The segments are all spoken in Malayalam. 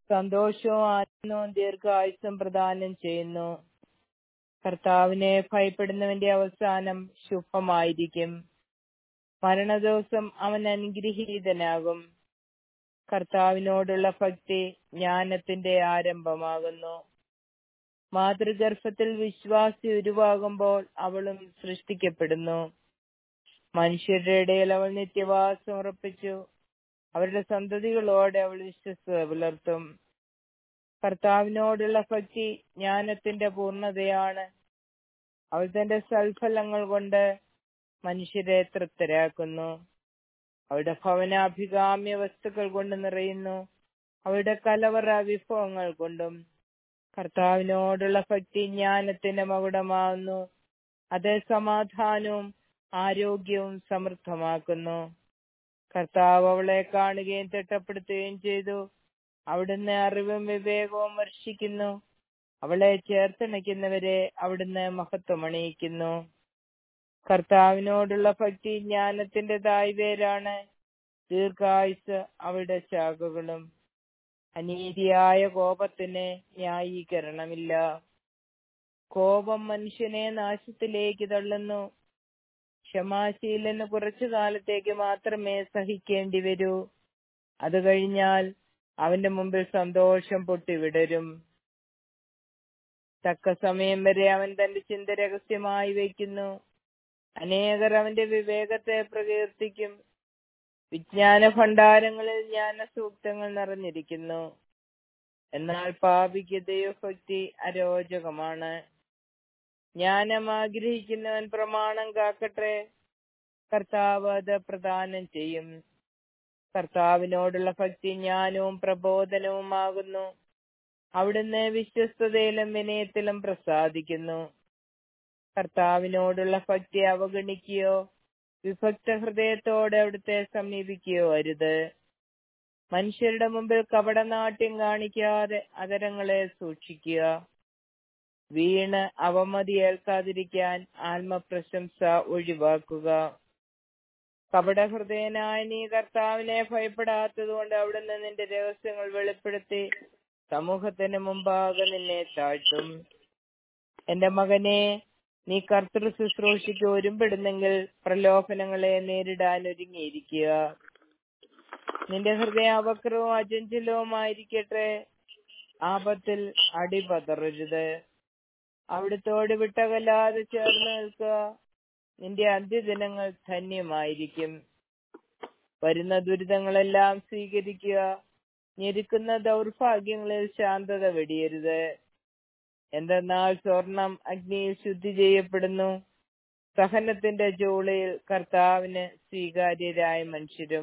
സന്തോഷവും ആനന്ദവും ദീർഘായുസ്സും പ്രദാനം ചെയ്യുന്നു കർത്താവിനെ ഭയപ്പെടുന്നവന്റെ അവസാനം ശുഭമായിരിക്കും മരണദിവസം അവൻ അനുഗ്രഹീതനാകും കർത്താവിനോടുള്ള ഭക്തി ജ്ഞാനത്തിന്റെ ആരംഭമാകുന്നു മാതൃഗർഭത്തിൽ വിശ്വാസി ഉരുവാകുമ്പോൾ അവളും സൃഷ്ടിക്കപ്പെടുന്നു മനുഷ്യരുടെ ഇടയിൽ അവൾ നിത്യവാസം ഉറപ്പിച്ചു അവരുടെ സന്തതികളോടെ അവൾ വിശ്വസ്തത പുലർത്തും കർത്താവിനോടുള്ള ഭക്തി ജ്ഞാനത്തിന്റെ പൂർണ്ണതയാണ് അവൾ തന്റെ സൽഫലങ്ങൾ കൊണ്ട് മനുഷ്യരെ തൃപ്തരാക്കുന്നു അവരുടെ ഭവനാഭികാമ്യ വസ്തുക്കൾ കൊണ്ട് നിറയുന്നു അവരുടെ കലവറ വിഭവങ്ങൾ കൊണ്ടും കർത്താവിനോടുള്ള ഭക്തി ജ്ഞാനത്തിന്റെ മകുടമാകുന്നു അത് സമാധാനവും ആരോഗ്യവും സമൃദ്ധമാക്കുന്നു കർത്താവ് അവളെ കാണുകയും തിട്ടപ്പെടുത്തുകയും ചെയ്തു അവിടുന്ന് അറിവും വിവേകവും വർഷിക്കുന്നു അവളെ ചേർത്തിണയ്ക്കുന്നവരെ അവിടുന്ന് മഹത്വമണിയിക്കുന്നു കർത്താവിനോടുള്ള ഭക്തി ജ്ഞാനത്തിന്റെ തായ്വേരാണ് ദീർഘായുസ് അവളുടെ ശാഖകളും അനീതിയായ കോപത്തിന് ന്യായീകരണമില്ല കോപം മനുഷ്യനെ നാശത്തിലേക്ക് തള്ളുന്നു ക്ഷമാശീലന് കുറച്ചു കാലത്തേക്ക് മാത്രമേ സഹിക്കേണ്ടി വരൂ അത് കഴിഞ്ഞാൽ അവന്റെ മുമ്പിൽ സന്തോഷം പൊട്ടിവിടരും തക്ക സമയം വരെ അവൻ തന്റെ ചിന്ത രഹസ്യമായി വയ്ക്കുന്നു അനേകർ അവന്റെ വിവേകത്തെ പ്രകീർത്തിക്കും വിജ്ഞാന ഭണ്ഡാരങ്ങളിൽ ജ്ഞാന സൂക്തങ്ങൾ നിറഞ്ഞിരിക്കുന്നു എന്നാൽ പാപിക്ക് ദൈവഭക്തി അരോചകമാണ് ജ്ഞാനം ആഗ്രഹിക്കുന്നവൻ പ്രമാണം കാക്കട്ടെ കർത്താവ് അത് പ്രദാനം ചെയ്യും കർത്താവിനോടുള്ള ഭക്തി ജ്ഞാനവും പ്രബോധനവുമാകുന്നു അവിടുന്ന് വിശ്വസ്തതയിലും വിനയത്തിലും പ്രസാദിക്കുന്നു കർത്താവിനോടുള്ള ഭക്തി അവഗണിക്കുകയോ വിഭക്ത ഹൃദയത്തോടെ അവിടുത്തെ സമീപിക്കുകയോ അരുത് മനുഷ്യരുടെ മുമ്പിൽ കപടനാട്യം കാണിക്കാതെ അതരങ്ങളെ സൂക്ഷിക്കുക വീണ് അവമതി ഏൽക്കാതിരിക്കാൻ ആത്മപ്രശംസ ഒഴിവാക്കുക കപടഹൃദയനായ നീ കർത്താവിനെ ഭയപ്പെടാത്തതുകൊണ്ട് അവിടുന്ന് നിന്റെ രഹസ്യങ്ങൾ വെളിപ്പെടുത്തി സമൂഹത്തിന് മുമ്പാകെ നിന്നെ താഴ്ത്തും എന്റെ മകനെ നീ കർത്തൃ ശുശ്രൂഷയ്ക്ക് ഒരുമ്പെടുന്നെങ്കിൽ പ്രലോഭനങ്ങളെ നേരിടാൻ ഒരുങ്ങിയിരിക്കുക നിന്റെ ഹൃദയം അവക്രവും അചഞ്ചലവുമായിരിക്കട്ടെ ആപത്തിൽ അടിപതറരുത് അവിടുത്തോട് വിട്ടകല്ലാതെ ചേർന്ന് നിൽക്കുക നിന്റെ അന്ത്യദിനങ്ങൾ ധന്യമായിരിക്കും വരുന്ന ദുരിതങ്ങളെല്ലാം സ്വീകരിക്കുക ഞെരുക്കുന്ന ദൗർഭാഗ്യങ്ങളിൽ ശാന്തത വെടിയരുത് എന്തെന്നാൽ സ്വർണം അഗ്നിയിൽ ശുദ്ധി ചെയ്യപ്പെടുന്നു സഹനത്തിന്റെ ജോളിയിൽ കർത്താവിന് സ്വീകാര്യരായ മനുഷ്യരും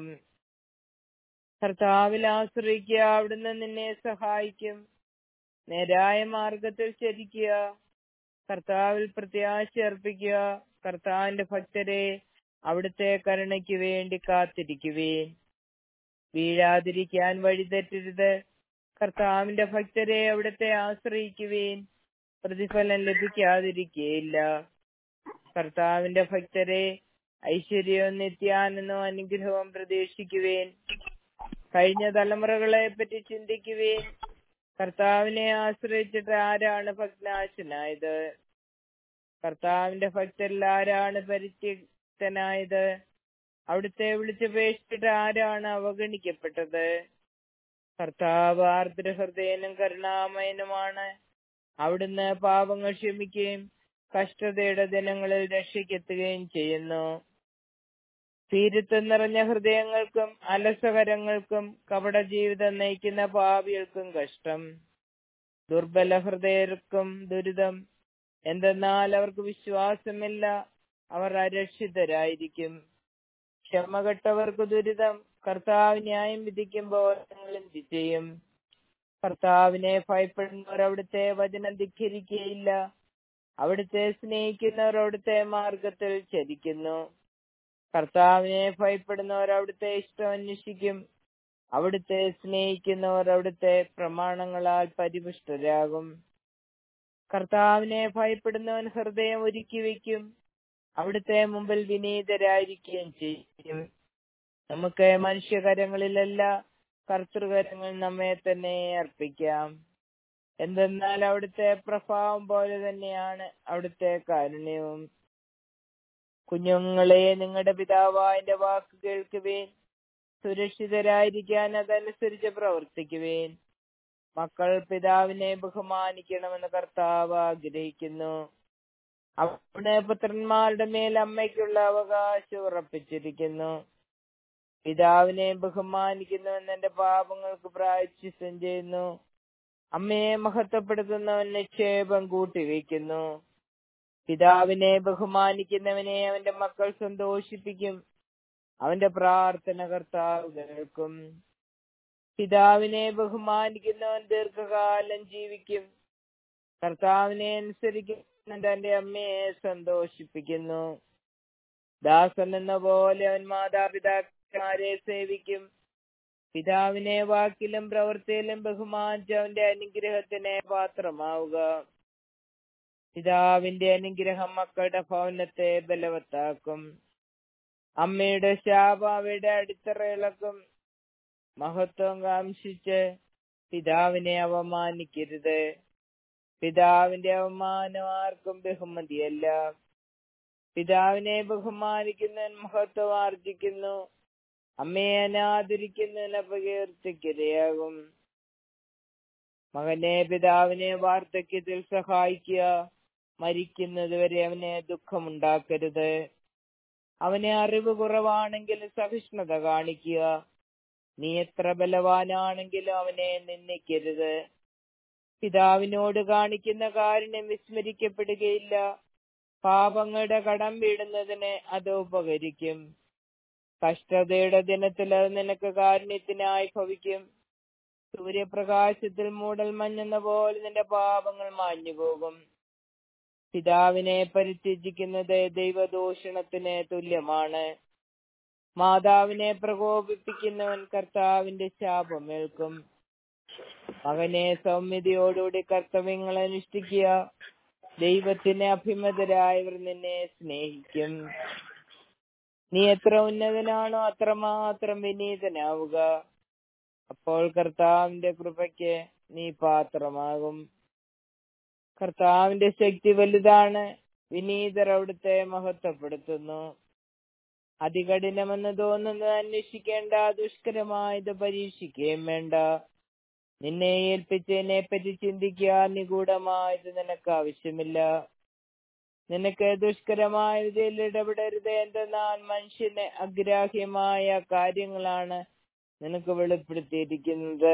കർത്താവിൽ ആശ്രയിക്കുക അവിടുന്ന് നിന്നെ സഹായിക്കും നേരായ മാർഗത്തിൽ ചരിക്കുക കർത്താവിൽ പ്രത്യാശ അർപ്പിക്കുക കർത്താവിന്റെ ഭക്തരെ അവിടുത്തെ കരുണയ്ക്ക് വേണ്ടി കാത്തിരിക്കുവേൻ വീഴാതിരിക്കാൻ വഴിതെറ്റരുത് കർത്താവിന്റെ ഭക്തരെ അവിടുത്തെ ആശ്രയിക്കുവേൻ പ്രതിഫലം ലഭിക്കാതിരിക്കുകയില്ല കർത്താവിന്റെ ഭക്തരെ ഐശ്വര്യവും നിത്യാനന്ദവും അനുഗ്രഹവും പ്രതീക്ഷിക്കുവേൻ കഴിഞ്ഞ തലമുറകളെ പറ്റി ചിന്തിക്കുവേൻ കർത്താവിനെ ആശ്രയിച്ചിട്ട് ആരാണ് ഭഗ്നാശനായത് കർത്താവിന്റെ ഭക്തരിൽ ആരാണ് പരിത്യക്തനായത് അവിടുത്തെ വിളിച്ചപേക്ഷിച്ചിട്ട് ആരാണ് അവഗണിക്കപ്പെട്ടത് കർത്താവ് ആർദ്രഹൃദയനും കരുണാമയനുമാണ് അവിടുന്ന് പാപങ്ങൾ ക്ഷമിക്കുകയും കഷ്ടതയുടെ ദിനങ്ങളിൽ രക്ഷയ്ക്കെത്തുകയും ചെയ്യുന്നു തീരുത്തം നിറഞ്ഞ ഹൃദയങ്ങൾക്കും അലസകരങ്ങൾക്കും കപട ജീവിതം നയിക്കുന്ന പാപികൾക്കും കഷ്ടം ദുർബല ഹൃദയർക്കും ദുരിതം എന്തെന്നാൽ അവർക്ക് വിശ്വാസമില്ല അവർ അരക്ഷിതരായിരിക്കും ക്ഷമകെട്ടവർക്ക് ദുരിതം കർത്താവ് ന്യായം വിധിക്കുമ്പോൾ നിങ്ങൾ എന്ത് ചെയ്യും കർത്താവിനെ ഭയപ്പെടുന്നവർ അവിടുത്തെ വചനം ധിഖരിക്കുകയില്ല അവിടുത്തെ സ്നേഹിക്കുന്നവർ അവിടുത്തെ മാർഗത്തിൽ ചരിക്കുന്നു കർത്താവിനെ ഭയപ്പെടുന്നവർ അവിടുത്തെ ഇഷ്ടം അന്വേഷിക്കും അവിടുത്തെ സ്നേഹിക്കുന്നവർ അവിടുത്തെ പ്രമാണങ്ങളാൽ പരിപുഷ്ടരാകും കർത്താവിനെ ഭയപ്പെടുന്നവൻ ഹൃദയം ഒരുക്കി വെക്കും അവിടുത്തെ മുമ്പിൽ വിനീതരായിരിക്കുകയും ചെയ്യും നമുക്ക് മനുഷ്യകരങ്ങളിലല്ല കർത്തൃകരങ്ങൾ നമ്മെ തന്നെ അർപ്പിക്കാം എന്തെന്നാൽ അവിടുത്തെ പ്രഭാവം പോലെ തന്നെയാണ് അവിടുത്തെ കാരുണ്യവും കുഞ്ഞുങ്ങളെ നിങ്ങളുടെ പിതാവായന്റെ വാക്ക് കേൾക്കുവേൻ സുരക്ഷിതരായിരിക്കാൻ അതനുസരിച്ച് പ്രവർത്തിക്കുവേൻ മക്കൾ പിതാവിനെ ബഹുമാനിക്കണമെന്ന് കർത്താവ് ആഗ്രഹിക്കുന്നു അവിടെ പുത്രന്മാരുടെ മേൽ അമ്മയ്ക്കുള്ള അവകാശം ഉറപ്പിച്ചിരിക്കുന്നു പിതാവിനെ ബഹുമാനിക്കുന്നുവെന്ന് എന്റെ പാപങ്ങൾക്ക് പ്രായച്ചിത്തം ചെയ്യുന്നു അമ്മയെ മഹത്വപ്പെടുത്തുന്നവൻ നിക്ഷേപം കൂട്ടിവെക്കുന്നു പിതാവിനെ ബഹുമാനിക്കുന്നവനെ അവന്റെ മക്കൾ സന്തോഷിപ്പിക്കും അവന്റെ പ്രാർത്ഥന കർത്താവ് കേൾക്കും പിതാവിനെ ബഹുമാനിക്കുന്നവൻ ദീർഘകാലം ജീവിക്കും കർത്താവിനെ അനുസരിക്കുന്ന തന്റെ അമ്മയെ സന്തോഷിപ്പിക്കുന്നു ദാസൻ എന്ന പോലെ അവൻ മാതാപിതാക്കന്മാരെ സേവിക്കും പിതാവിനെ വാക്കിലും പ്രവൃത്തിയിലും ബഹുമാനിച്ച് അവന്റെ അനുഗ്രഹത്തിന് പാത്രമാവുക പിതാവിന്റെ അനുഗ്രഹം മക്കളുടെ ഭവനത്തെ ബലവത്താക്കും അമ്മയുടെ ശാപം അവയുടെ അടിത്തറ ഇളക്കും മഹത്വം കാംക്ഷിച്ച് പിതാവിനെ അവമാനിക്കരുത് പിതാവിന്റെ അവമാനം ആർക്കും ബഹുമതിയല്ല പിതാവിനെ ബഹുമാനിക്കുന്നവൻ മഹത്വം ആർജിക്കുന്നു അമ്മയെ അനാദരിക്കുന്നതിന് അപകീർത്തിക്കിരയാകും മകനെ പിതാവിനെ വാർദ്ധക്യത്തിൽ സഹായിക്കുക മരിക്കുന്നത് വരെ അവനെ ദുഃഖമുണ്ടാക്കരുത് അവനെ അറിവ് കുറവാണെങ്കിൽ സഹിഷ്ണുത കാണിക്കുക നീ എത്ര ബലവാനാണെങ്കിലും അവനെ നിന്ദിക്കരുത് പിതാവിനോട് കാണിക്കുന്ന കാരുണ്യം വിസ്മരിക്കപ്പെടുകയില്ല പാപങ്ങളുടെ കടം വീടുന്നതിന് അത് ഉപകരിക്കും കഷ്ടതയുടെ ദിനത്തിൽ അത് നിനക്ക് കാരുണ്യത്തിനായി ഭവിക്കും സൂര്യപ്രകാശത്തിൽ മൂടൽ മഞ്ഞെന്ന പോലെ നിന്റെ പാപങ്ങൾ മാഞ്ഞു പോകും പിതാവിനെ പരിത്യജിക്കുന്നത് ദൈവദൂഷണത്തിന് തുല്യമാണ് മാതാവിനെ പ്രകോപിപ്പിക്കുന്നവൻ കർത്താവിന്റെ ശാപമേൽക്കും മകനെ സൗമ്യതയോടുകൂടി കർത്തവ്യങ്ങൾ അനുഷ്ഠിക്കുക ദൈവത്തിന് അഭിമതരായവർ നിന്നെ സ്നേഹിക്കും നീ എത്ര ഉന്നതനാണോ അത്രമാത്രം വിനീതനാവുക അപ്പോൾ കർത്താവിന്റെ കൃപയ്ക്ക് നീ പാത്രമാകും കർത്താവിന്റെ ശക്തി വലുതാണ് വിനീതർ അവിടുത്തെ മഹത്വപ്പെടുത്തുന്നു അതികഠിനമെന്ന് തോന്നുന്നത് അന്വേഷിക്കേണ്ട ദുഷ്കരമായത് പരീക്ഷിക്കുകയും വേണ്ട നിന്നെ ഏൽപ്പിച്ചതിനെ പറ്റി ചിന്തിക്കുക നിഗൂഢമായത് നിനക്ക് ആവശ്യമില്ല നിനക്ക് ദുഷ്കരമായ ഇതിൽ ഇടപെടരുത് എന്തെന്നാൽ മനുഷ്യന് അഗ്രാഹ്യമായ കാര്യങ്ങളാണ് നിനക്ക് വെളിപ്പെടുത്തിയിരിക്കുന്നത്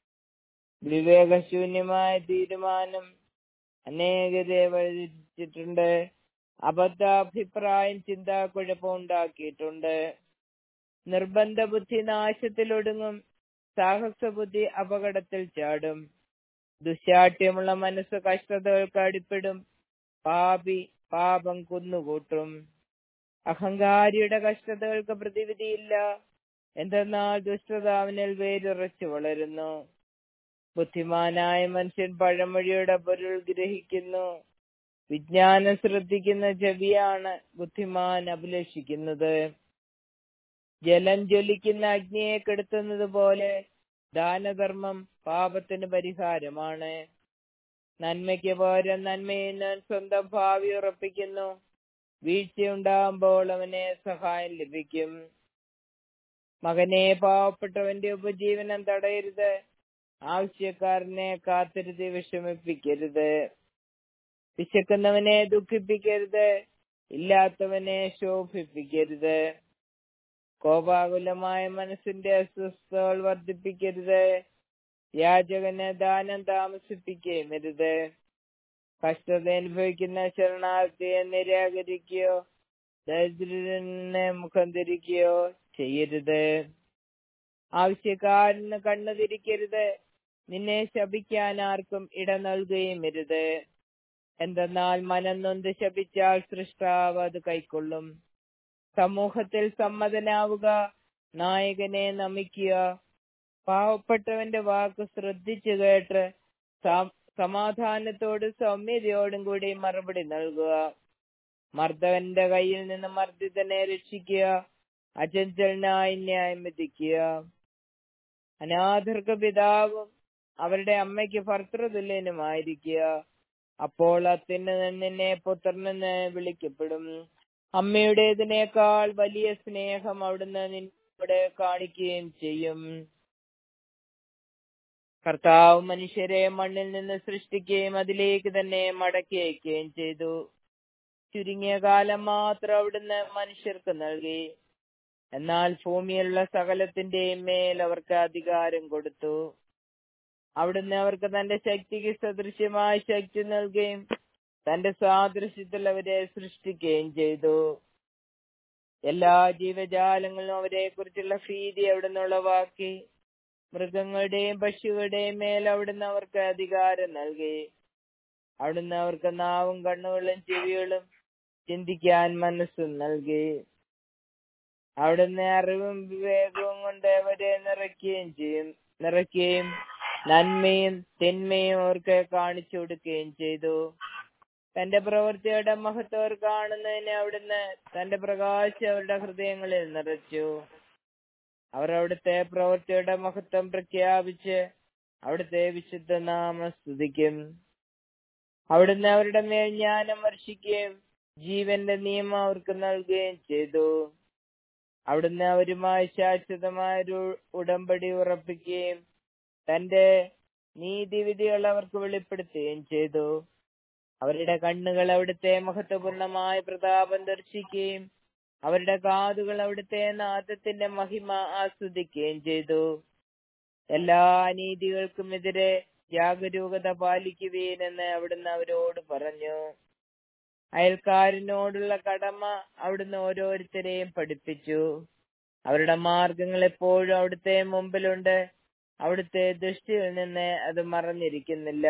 വിവേകശൂന്യമായ തീരുമാനം അനേകരെ വഴിച്ചിട്ടുണ്ട് അബദ്ധാഭിപ്രായം ചിന്താക്കുഴപ്പം ഉണ്ടാക്കിയിട്ടുണ്ട് നിർബന്ധ ബുദ്ധി നാശത്തിലൊടുങ്ങും സാഹസ ബുദ്ധി അപകടത്തിൽ ചാടും ദുശാഠ്യമുള്ള മനസ്സ് കഷ്ടതകൾക്ക് അടിപ്പെടും പാപി പാപം കുന്നുകൂട്ടും അഹങ്കാരിയുടെ കഷ്ടതകൾക്ക് പ്രതിവിധിയില്ല എന്തെന്നാൽ ദുഷ്ടത അവനിൽ വേരുറച്ചു വളരുന്നു ബുദ്ധിമാനായ മനുഷ്യൻ പഴമൊഴിയുടെ പൊരുൾ ഗ്രഹിക്കുന്നു വിജ്ഞാനം ശ്രദ്ധിക്കുന്ന ചെവിയാണ് ബുദ്ധിമാൻ അഭിലഷിക്കുന്നത് ജലം ജ്വലിക്കുന്ന അഗ്നിയെ കെടുത്തുന്നത് പോലെ ദാനധർമ്മം പാപത്തിന് പരിഹാരമാണ് നന്മയ്ക്ക് പകരം നന്മയിൽ ഞാൻ സ്വന്തം ഭാവി ഉറപ്പിക്കുന്നു വീഴ്ചയുണ്ടാകുമ്പോൾ അവനെ സഹായം ലഭിക്കും മകനെ പാവപ്പെട്ടവന്റെ ഉപജീവനം തടയരുത് ആവശ്യക്കാരനെ കാത്തിരുതി വിഷമിപ്പിക്കരുത് വിശക്കുന്നവനെ ദുഃഖിപ്പിക്കരുത് ഇല്ലാത്തവനെ ശോഭിപ്പിക്കരുത് കോപാകുലമായ മനസ്സിന്റെ അസ്വസ്ഥതകൾ വർദ്ധിപ്പിക്കരുത് യാചകന് ദാനം താമസിപ്പിക്കുകയും അരുത് കഷ്ടത അനുഭവിക്കുന്ന ശരണാർത്ഥിയെ നിരാകരിക്കുകയോ ദരിദ്രനെ മുഖം തിരിക്കുകയോ ചെയ്യരുത് ആവശ്യക്കാരന് കണ്ണു തിരിക്കരുത് നിന്നെ ശപിക്കാൻ ആർക്കും ഇട നൽകുകയും അരുത് എന്തെന്നാൽ മനം നൊന്ത് ശപിച്ചാൽ സൃഷ്ടാവ് അത് കൈക്കൊള്ളും സമൂഹത്തിൽ സമ്മതനാവുക നായകനെ നമിക്കുക പാവപ്പെട്ടവന്റെ വാക്ക് ശ്രദ്ധിച്ചു കേട്ട് സമാധാനത്തോട് സൗമ്യതയോടും കൂടി മറുപടി നൽകുക മർദ്ദവന്റെ കയ്യിൽ നിന്ന് മർദ്ദിതനെ രക്ഷിക്കുക അചഞ്ചലനായി ന്യായം വിധിക്കുക അനാഥർക്ക് പിതാവും അവരുടെ അമ്മയ്ക്ക് ഭർത്തൃതുല്യനുമായിരിക്കുക അപ്പോൾ അത്യുന്നതൻ നിന്നെ പുത്രനെന്ന് വിളിക്കപ്പെടും അമ്മയുടേതിനേക്കാൾ വലിയ സ്നേഹം അവിടുന്ന് നിന്നോട് കാണിക്കുകയും ചെയ്യും കർത്താവ് മനുഷ്യരെ മണ്ണിൽ നിന്ന് സൃഷ്ടിക്കുകയും അതിലേക്ക് തന്നെ മടക്കി അയക്കുകയും ചെയ്തു ചുരുങ്ങിയ കാലം മാത്രം അവിടുന്ന് മനുഷ്യർക്ക് നൽകി എന്നാൽ ഭൂമിയിലുള്ള സകലത്തിന്റെയും മേൽ അവർക്ക് അധികാരം കൊടുത്തു അവിടുന്ന് അവർക്ക് തന്റെ ശക്തിക്ക് സദൃശ്യമായ ശക്തി നൽകുകയും തന്റെ സാദൃശ്യത്തിൽ അവരെ സൃഷ്ടിക്കുകയും ചെയ്തു എല്ലാ ജീവജാലങ്ങളും അവരെ കുറിച്ചുള്ള ഭീതി അവിടുന്ന് ഉളവാക്കി മൃഗങ്ങളുടെയും പക്ഷികളുടെയും മേൽ അവിടുന്ന് അവർക്ക് അധികാരം നൽകി അവിടുന്ന് അവർക്ക് നാവും കണ്ണുകളും ചെവികളും ചിന്തിക്കാൻ മനസ്സും നൽകി അവിടുന്ന് അറിവും വിവേകവും കൊണ്ട് അവരെ നിറയ്ക്കുകയും ചെയ്യും നിറയ്ക്കുകയും നന്മയും തിന്മയും അവർക്ക് കാണിച്ചു കൊടുക്കുകയും ചെയ്തു തന്റെ പ്രവൃത്തിയുടെ മഹത്വം അവർ കാണുന്നതിന് അവിടുന്ന് തന്റെ പ്രകാശം അവരുടെ ഹൃദയങ്ങളിൽ നിറച്ചു അവർ അവിടുത്തെ പ്രവൃത്തിയുടെ മഹത്വം പ്രഖ്യാപിച്ച് അവിടുത്തെ വിശുദ്ധ നാമം സ്തുതിക്കും അവിടുന്ന് അവരുടെ മേൽ ജ്ഞാനം വർഷിക്കുകയും ജീവന്റെ നിയമം അവർക്ക് നൽകുകയും ചെയ്തു അവിടുന്ന് അവരുമായി ശാശ്വതമായ ഒരു ഉടമ്പടി ഉറപ്പിക്കുകയും തന്റെ നീതിവിധികൾ അവർക്ക് വെളിപ്പെടുത്തുകയും ചെയ്തു അവരുടെ കണ്ണുകൾ അവിടുത്തെ മഹത്വപൂർണമായ പ്രതാപം ദർശിക്കുകയും അവരുടെ കാതുകൾ അവിടുത്തെ നാദത്തിന്റെ മഹിമ ആസ്വദിക്കുകയും ചെയ്തു എല്ലാ അനീതികൾക്കുമെതിരെ ജാഗരൂകത പാലിക്കുവീനെന്ന് അവിടുന്ന് അവരോട് പറഞ്ഞു അയൽക്കാരനോടുള്ള കടമ അവിടുന്ന് ഓരോരുത്തരെയും പഠിപ്പിച്ചു അവരുടെ മാർഗങ്ങൾ എപ്പോഴും അവിടുത്തെ മുമ്പിലുണ്ട് അവിടുത്തെ ദൃഷ്ടിയിൽ നിന്ന് അത് മറഞ്ഞിരിക്കുന്നില്ല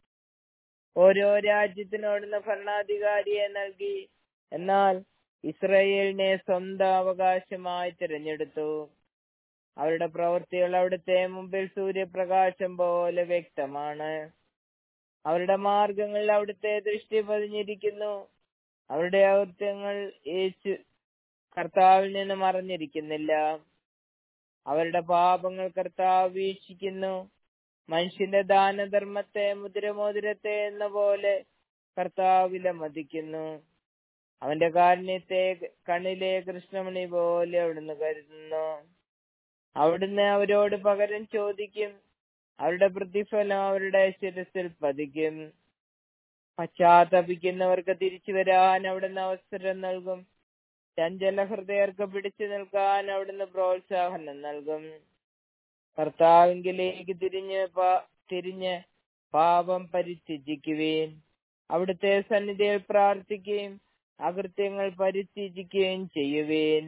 ഓരോ രാജ്യത്തിനോടുന്ന ഭരണാധികാരിയെ നൽകി എന്നാൽ ഇസ്രയേലിനെ സ്വന്തം അവകാശമായി തിരഞ്ഞെടുത്തു അവരുടെ പ്രവൃത്തികൾ അവിടുത്തെ മുമ്പിൽ സൂര്യപ്രകാശം പോലെ വ്യക്തമാണ് അവരുടെ മാർഗങ്ങളിൽ അവിടുത്തെ ദൃഷ്ടി പതിഞ്ഞിരിക്കുന്നു അവരുടെ ഔത്യങ്ങൾ യേശു കർത്താവിൽ നിന്ന് മറഞ്ഞിരിക്കുന്നില്ല അവരുടെ പാപങ്ങൾ കർത്താവ് വീക്ഷിക്കുന്നു മനുഷ്യന്റെ ദാനധർമ്മത്തെ മുദ്രമോതിരത്തെ എന്ന പോലെ കർത്താവ് വിലമതിക്കുന്നു അവന്റെ കാരുണ്യത്തെ കണ്ണിലെ കൃഷ്ണമണി പോലെ അവിടുന്ന് കരുതുന്നു അവിടുന്ന് അവരോട് പകരം ചോദിക്കും അവരുടെ പ്രതിഫലം അവരുടെ ശിരസിൽ പതിക്കും പശ്ചാത്തപിക്കുന്നവർക്ക് തിരിച്ചു വരാൻ അവിടുന്ന് അവസരം നൽകും ചഞ്ചല ഹൃദയർക്ക് പിടിച്ചു നിൽക്കാൻ അവിടുന്ന് പ്രോത്സാഹനം നൽകും കർത്താവിങ്കിലേക്ക് തിരിഞ്ഞ് തിരിഞ്ഞ് പാപം പരിത്യജിക്കുവേൻ അവിടുത്തെ സന്നിധിയിൽ പ്രാർത്ഥിക്കുകയും അകൃത്യങ്ങൾ പരിത്യജിക്കുകയും ചെയ്യുവേൻ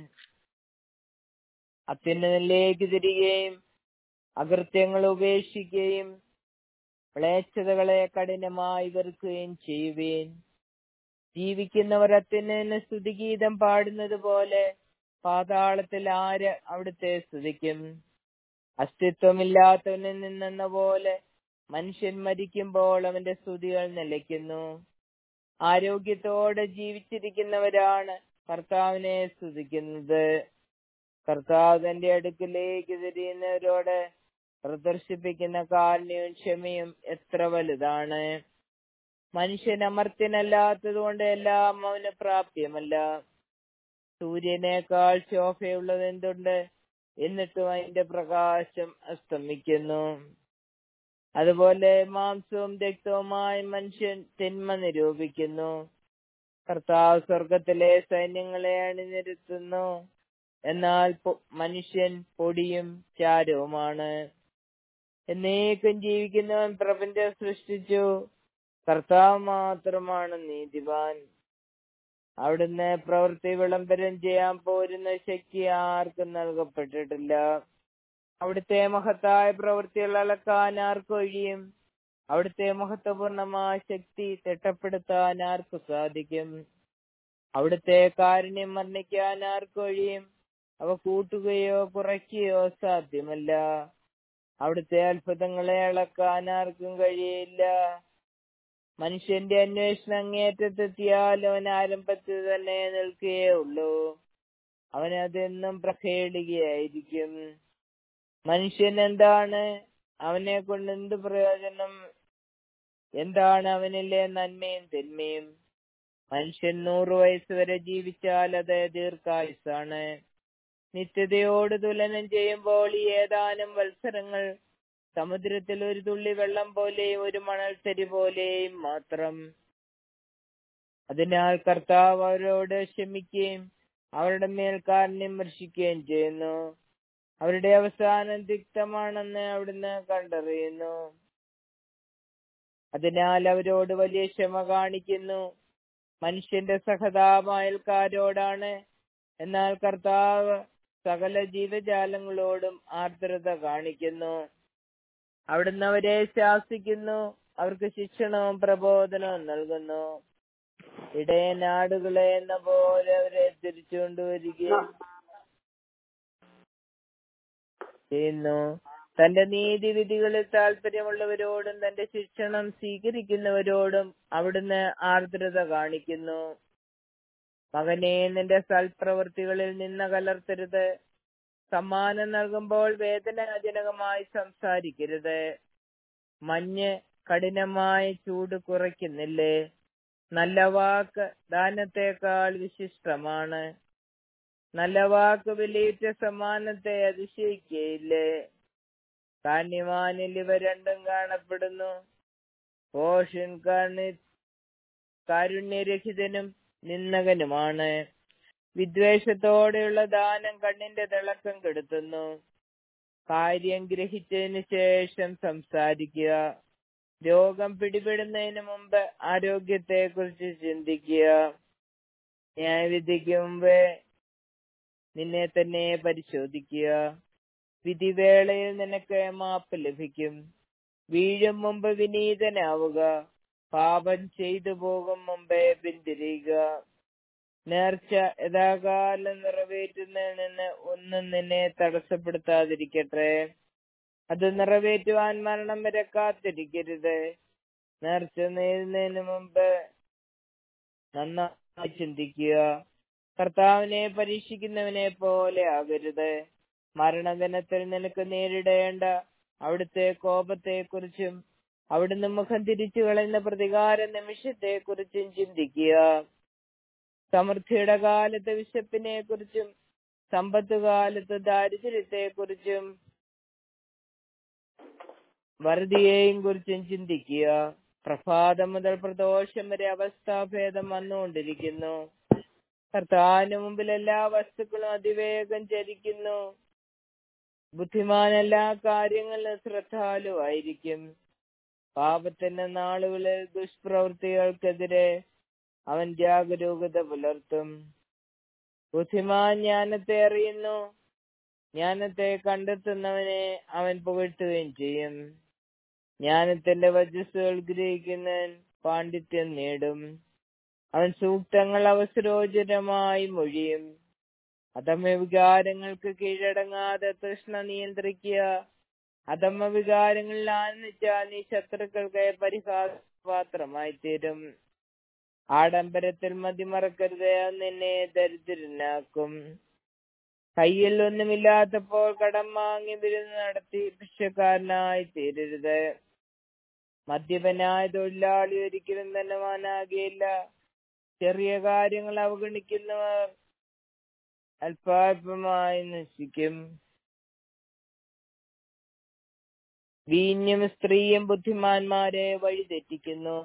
അത്യുന്നതിലേക്ക് തിരികെയും അകൃത്യങ്ങൾ ഉപേക്ഷിക്കുകയും മ്ലേച്ഛതകളെ കഠിനമായി വെറുക്കുകയും ചെയ്യുവേൻ ജീവിക്കുന്നവർ അത്യുന്നതിന് സ്തുതിഗീതം പാടുന്നത് പോലെ പാതാളത്തിൽ ആര് അവിടുത്തെ സ്തുതിക്കും അസ്തിത്വമില്ലാത്തവനിൽ നിന്നെന്ന പോലെ മനുഷ്യൻ മരിക്കുമ്പോൾ അവന്റെ സ്തുതികൾ നിലയ്ക്കുന്നു ആരോഗ്യത്തോടെ ജീവിച്ചിരിക്കുന്നവരാണ് കർത്താവിനെ സ്തുതിക്കുന്നത് കർത്താവ് തന്റെ അടുക്കിലേക്ക് തിരിയുന്നവരോട് പ്രദർശിപ്പിക്കുന്ന കാരുണ്യവും ക്ഷമയും എത്ര വലുതാണ് മനുഷ്യൻ അമർത്യനല്ലാത്തത് കൊണ്ട് എല്ലാം അവന് പ്രാപ്യമല്ല സൂര്യനേക്കാൾ ശോഭയുള്ളത് എന്തുണ്ട് എന്നിട്ടും അതിന്റെ പ്രകാശം അസ്തമിക്കുന്നു അതുപോലെ മാംസവും രക്തവുമായി മനുഷ്യൻ തിന്മ നിരൂപിക്കുന്നു കർത്താവ് സ്വർഗത്തിലെ സൈന്യങ്ങളെ അണിനിരത്തുന്നു എന്നാൽ മനുഷ്യൻ പൊടിയും ചാരവുമാണ് എന്നേക്കും ജീവിക്കുന്നവൻ പ്രപഞ്ചം സൃഷ്ടിച്ചു കർത്താവ് മാത്രമാണ് നീതിവാൻ അവിടുന്ന് പ്രവൃത്തി വിളംബരം ചെയ്യാൻ പോരുന്ന ശക്തി ആർക്കും നൽകപ്പെട്ടിട്ടില്ല അവിടുത്തെ മഹത്തായ പ്രവൃത്തികൾ അളക്കാൻ ആർക്കൊഴിയും അവിടുത്തെ മഹത്വപൂർണമായ ശക്തി തിട്ടപ്പെടുത്താൻ ആർക്ക് സാധിക്കും അവിടുത്തെ കാരുണ്യം വർണ്ണിക്കാൻ ആർക്കൊഴിയും അവ കൂട്ടുകയോ കുറയ്ക്കുകയോ സാധ്യമല്ല അവിടുത്തെ അത്ഭുതങ്ങളെ അളക്കാൻ ആർക്കും കഴിയില്ല മനുഷ്യന്റെ അന്വേഷണം അങ്ങേറ്റത്തെത്തിയാൽ അവൻ ആരംഭത്തിൽ തന്നെ നിൽക്കുകയേ ഉള്ളൂ അവൻ അതെന്നും പ്രഖേടുകയായിരിക്കും മനുഷ്യൻ എന്താണ് അവനെ കൊണ്ട് എന്ത് പ്രയോജനം എന്താണ് അവനിലെ നന്മയും തിന്മയും മനുഷ്യൻ നൂറ് വയസ്സ് വരെ ജീവിച്ചാൽ അത് ദീർഘായുസാണ് നിത്യതയോട് തുലനം ചെയ്യുമ്പോൾ ഈ ഏതാനും വത്സരങ്ങൾ സമുദ്രത്തിൽ ഒരു തുള്ളി വെള്ളം പോലെയും ഒരു മണൽത്തരി പോലെയും മാത്രം അതിനാൽ കർത്താവ് അവരോട് ക്ഷമിക്കുകയും അവരുടെ മേൽ കാരുണ്യം വർഷിക്കുകയും ചെയ്യുന്നു അവരുടെ അവസാനം തിക്തമാണെന്ന് അവിടുന്ന് കണ്ടറിയുന്നു അതിനാൽ അവരോട് വലിയ ക്ഷമ കാണിക്കുന്നു മനുഷ്യന്റെ സഹതാപം അയൽക്കാരോടാണ് എന്നാൽ കർത്താവ് സകല ജീവജാലങ്ങളോടും ആർദ്രത കാണിക്കുന്നു അവിടുന്ന് അവരെ ശാസിക്കുന്നു അവർക്ക് ശിക്ഷണവും പ്രബോധനവും നൽകുന്നു ഇടയനാടുകളെ എന്ന പോലെ അവരെ തിരിച്ചുകൊണ്ടുവരികയും ചെയ്യുന്നു തന്റെ നീതിവിധികളിൽ താല്പര്യമുള്ളവരോടും തന്റെ ശിക്ഷണം സ്വീകരിക്കുന്നവരോടും അവിടുന്ന് ആർദ്രത കാണിക്കുന്നു മകനെ നിന്റെ സൽപ്രവൃത്തികളിൽ നിന്ന് കലർത്തരുത് സമ്മാനം നൽകുമ്പോൾ വേദനാജനകമായി സംസാരിക്കരുത് മഞ്ഞ് കഠിനമായ ചൂട് കുറയ്ക്കുന്നില്ലേ നല്ല വാക്ക് ദാനത്തേക്കാൾ വിശിഷ്ടമാണ് നല്ല വാക്ക് വിലയിച്ച സമ്മാനത്തെ അതിശയിക്കയില്ലേ കാന്യവാനിൽ ഇവ രണ്ടും കാണപ്പെടുന്നു പോഷൻ കണി കാരുണ്യരഹിതനും നിന്ദകനുമാണ് വിദ്വേഷത്തോടെയുള്ള ദാനം കണ്ണിന്റെ തിളക്കം കെടുത്തുന്നു കാര്യം ഗ്രഹിച്ചതിന് ശേഷം സംസാരിക്കുക രോഗം പിടിപെടുന്നതിന് മുമ്പ് ആരോഗ്യത്തെ കുറിച്ച് ചിന്തിക്കുക ന്യായവിധിക്ക് മുമ്പ് നിന്നെ തന്നെ പരിശോധിക്കുക വിധിവേളയിൽ നിനക്ക് മാപ്പ് ലഭിക്കും വീഴും മുമ്പ് വിനീതനാവുക പാപം ചെയ്തു പോകും മുമ്പേ പിന്തിരിയുക നേർച്ച യഥാകാലം നിറവേറ്റുന്നതിൽ നിന്ന് ഒന്നും നിന്നെ തടസ്സപ്പെടുത്താതിരിക്കട്ടെ അത് നിറവേറ്റുവാൻ മരണം വരെ കാത്തിരിക്കരുത് നേർച്ച നേരുന്നതിന് മുമ്പ് നന്നായി ചിന്തിക്കുക കർത്താവിനെ പരീക്ഷിക്കുന്നവനെ പോലെ ആകരുത് മരണദിനത്തിൽ നിനക്ക് നേരിടേണ്ട അവിടുത്തെ കോപത്തെ കുറിച്ചും അവിടുന്ന് മുഖം തിരിച്ചു കളയുന്ന പ്രതികാര നിമിഷത്തെ കുറിച്ചും ചിന്തിക്കുക സമൃദ്ധിയുടെ കാലത്ത് വിശപ്പിനെ കുറിച്ചും സമ്പത്ത് കാലത്ത് ദാരിദ്ര്യത്തെ കുറിച്ചും വറുതിയെയും കുറിച്ചും ചിന്തിക്കുക പ്രഭാതം മുതൽ പ്രദോഷം വരെ അവസ്ഥാഭേദം വന്നുകൊണ്ടിരിക്കുന്നു കർത്താവിന് മുമ്പിൽ എല്ലാ വസ്തുക്കളും അതിവേഗം ചരിക്കുന്നു ബുദ്ധിമാൻ എല്ലാ കാര്യങ്ങളിലും ശ്രദ്ധാലുവായിരിക്കും പാപത്തിന്റെ നാളുകളിൽ ദുഷ്പ്രവൃത്തികൾക്കെതിരെ അവൻ ജാഗരൂകത പുലർത്തും ബുദ്ധിമാൻ ജ്ഞാനത്തെ അറിയുന്നു ജ്ഞാനത്തെ കണ്ടെത്തുന്നവനെ അവൻ പുകഴ്ത്തുകയും ചെയ്യും ജ്ഞാനത്തിന്റെ വജസ്സുകൾ ഗ്രഹിക്കുന്നവൻ പാണ്ഡിത്യം നേടും അവൻ സൂക്തങ്ങൾ അവസരോചിതമായി മൊഴിയും അധമ വികാരങ്ങൾക്ക് കീഴടങ്ങാതെ തൃഷ്ണ നിയന്ത്രിക്കുക അധമ വികാരങ്ങളിൽ ആനന്ദിച്ചാൽ നീ ശത്രുക്കൾക്ക് പരിഹാസപാത്രമായി തീരും ആഡംബരത്തിൽ മതിമറക്കരുത് അത് നിന്നെ ദരിദ്രനാക്കും കയ്യിൽ ഒന്നുമില്ലാത്തപ്പോൾ കടം വാങ്ങി വിരുന്ന് നടത്തി ഭിക്ഷക്കാരനായി തീരരുത് മദ്യപനായ തൊഴിലാളി ഒരിക്കലും ധനവാനാകുകയില്ല ചെറിയ കാര്യങ്ങൾ അവഗണിക്കുന്നവർ അല്പാൽപമായി നശിക്കും വീഞ്ഞും സ്ത്രീയും ബുദ്ധിമാന്മാരെ വഴിതെറ്റിക്കുന്നു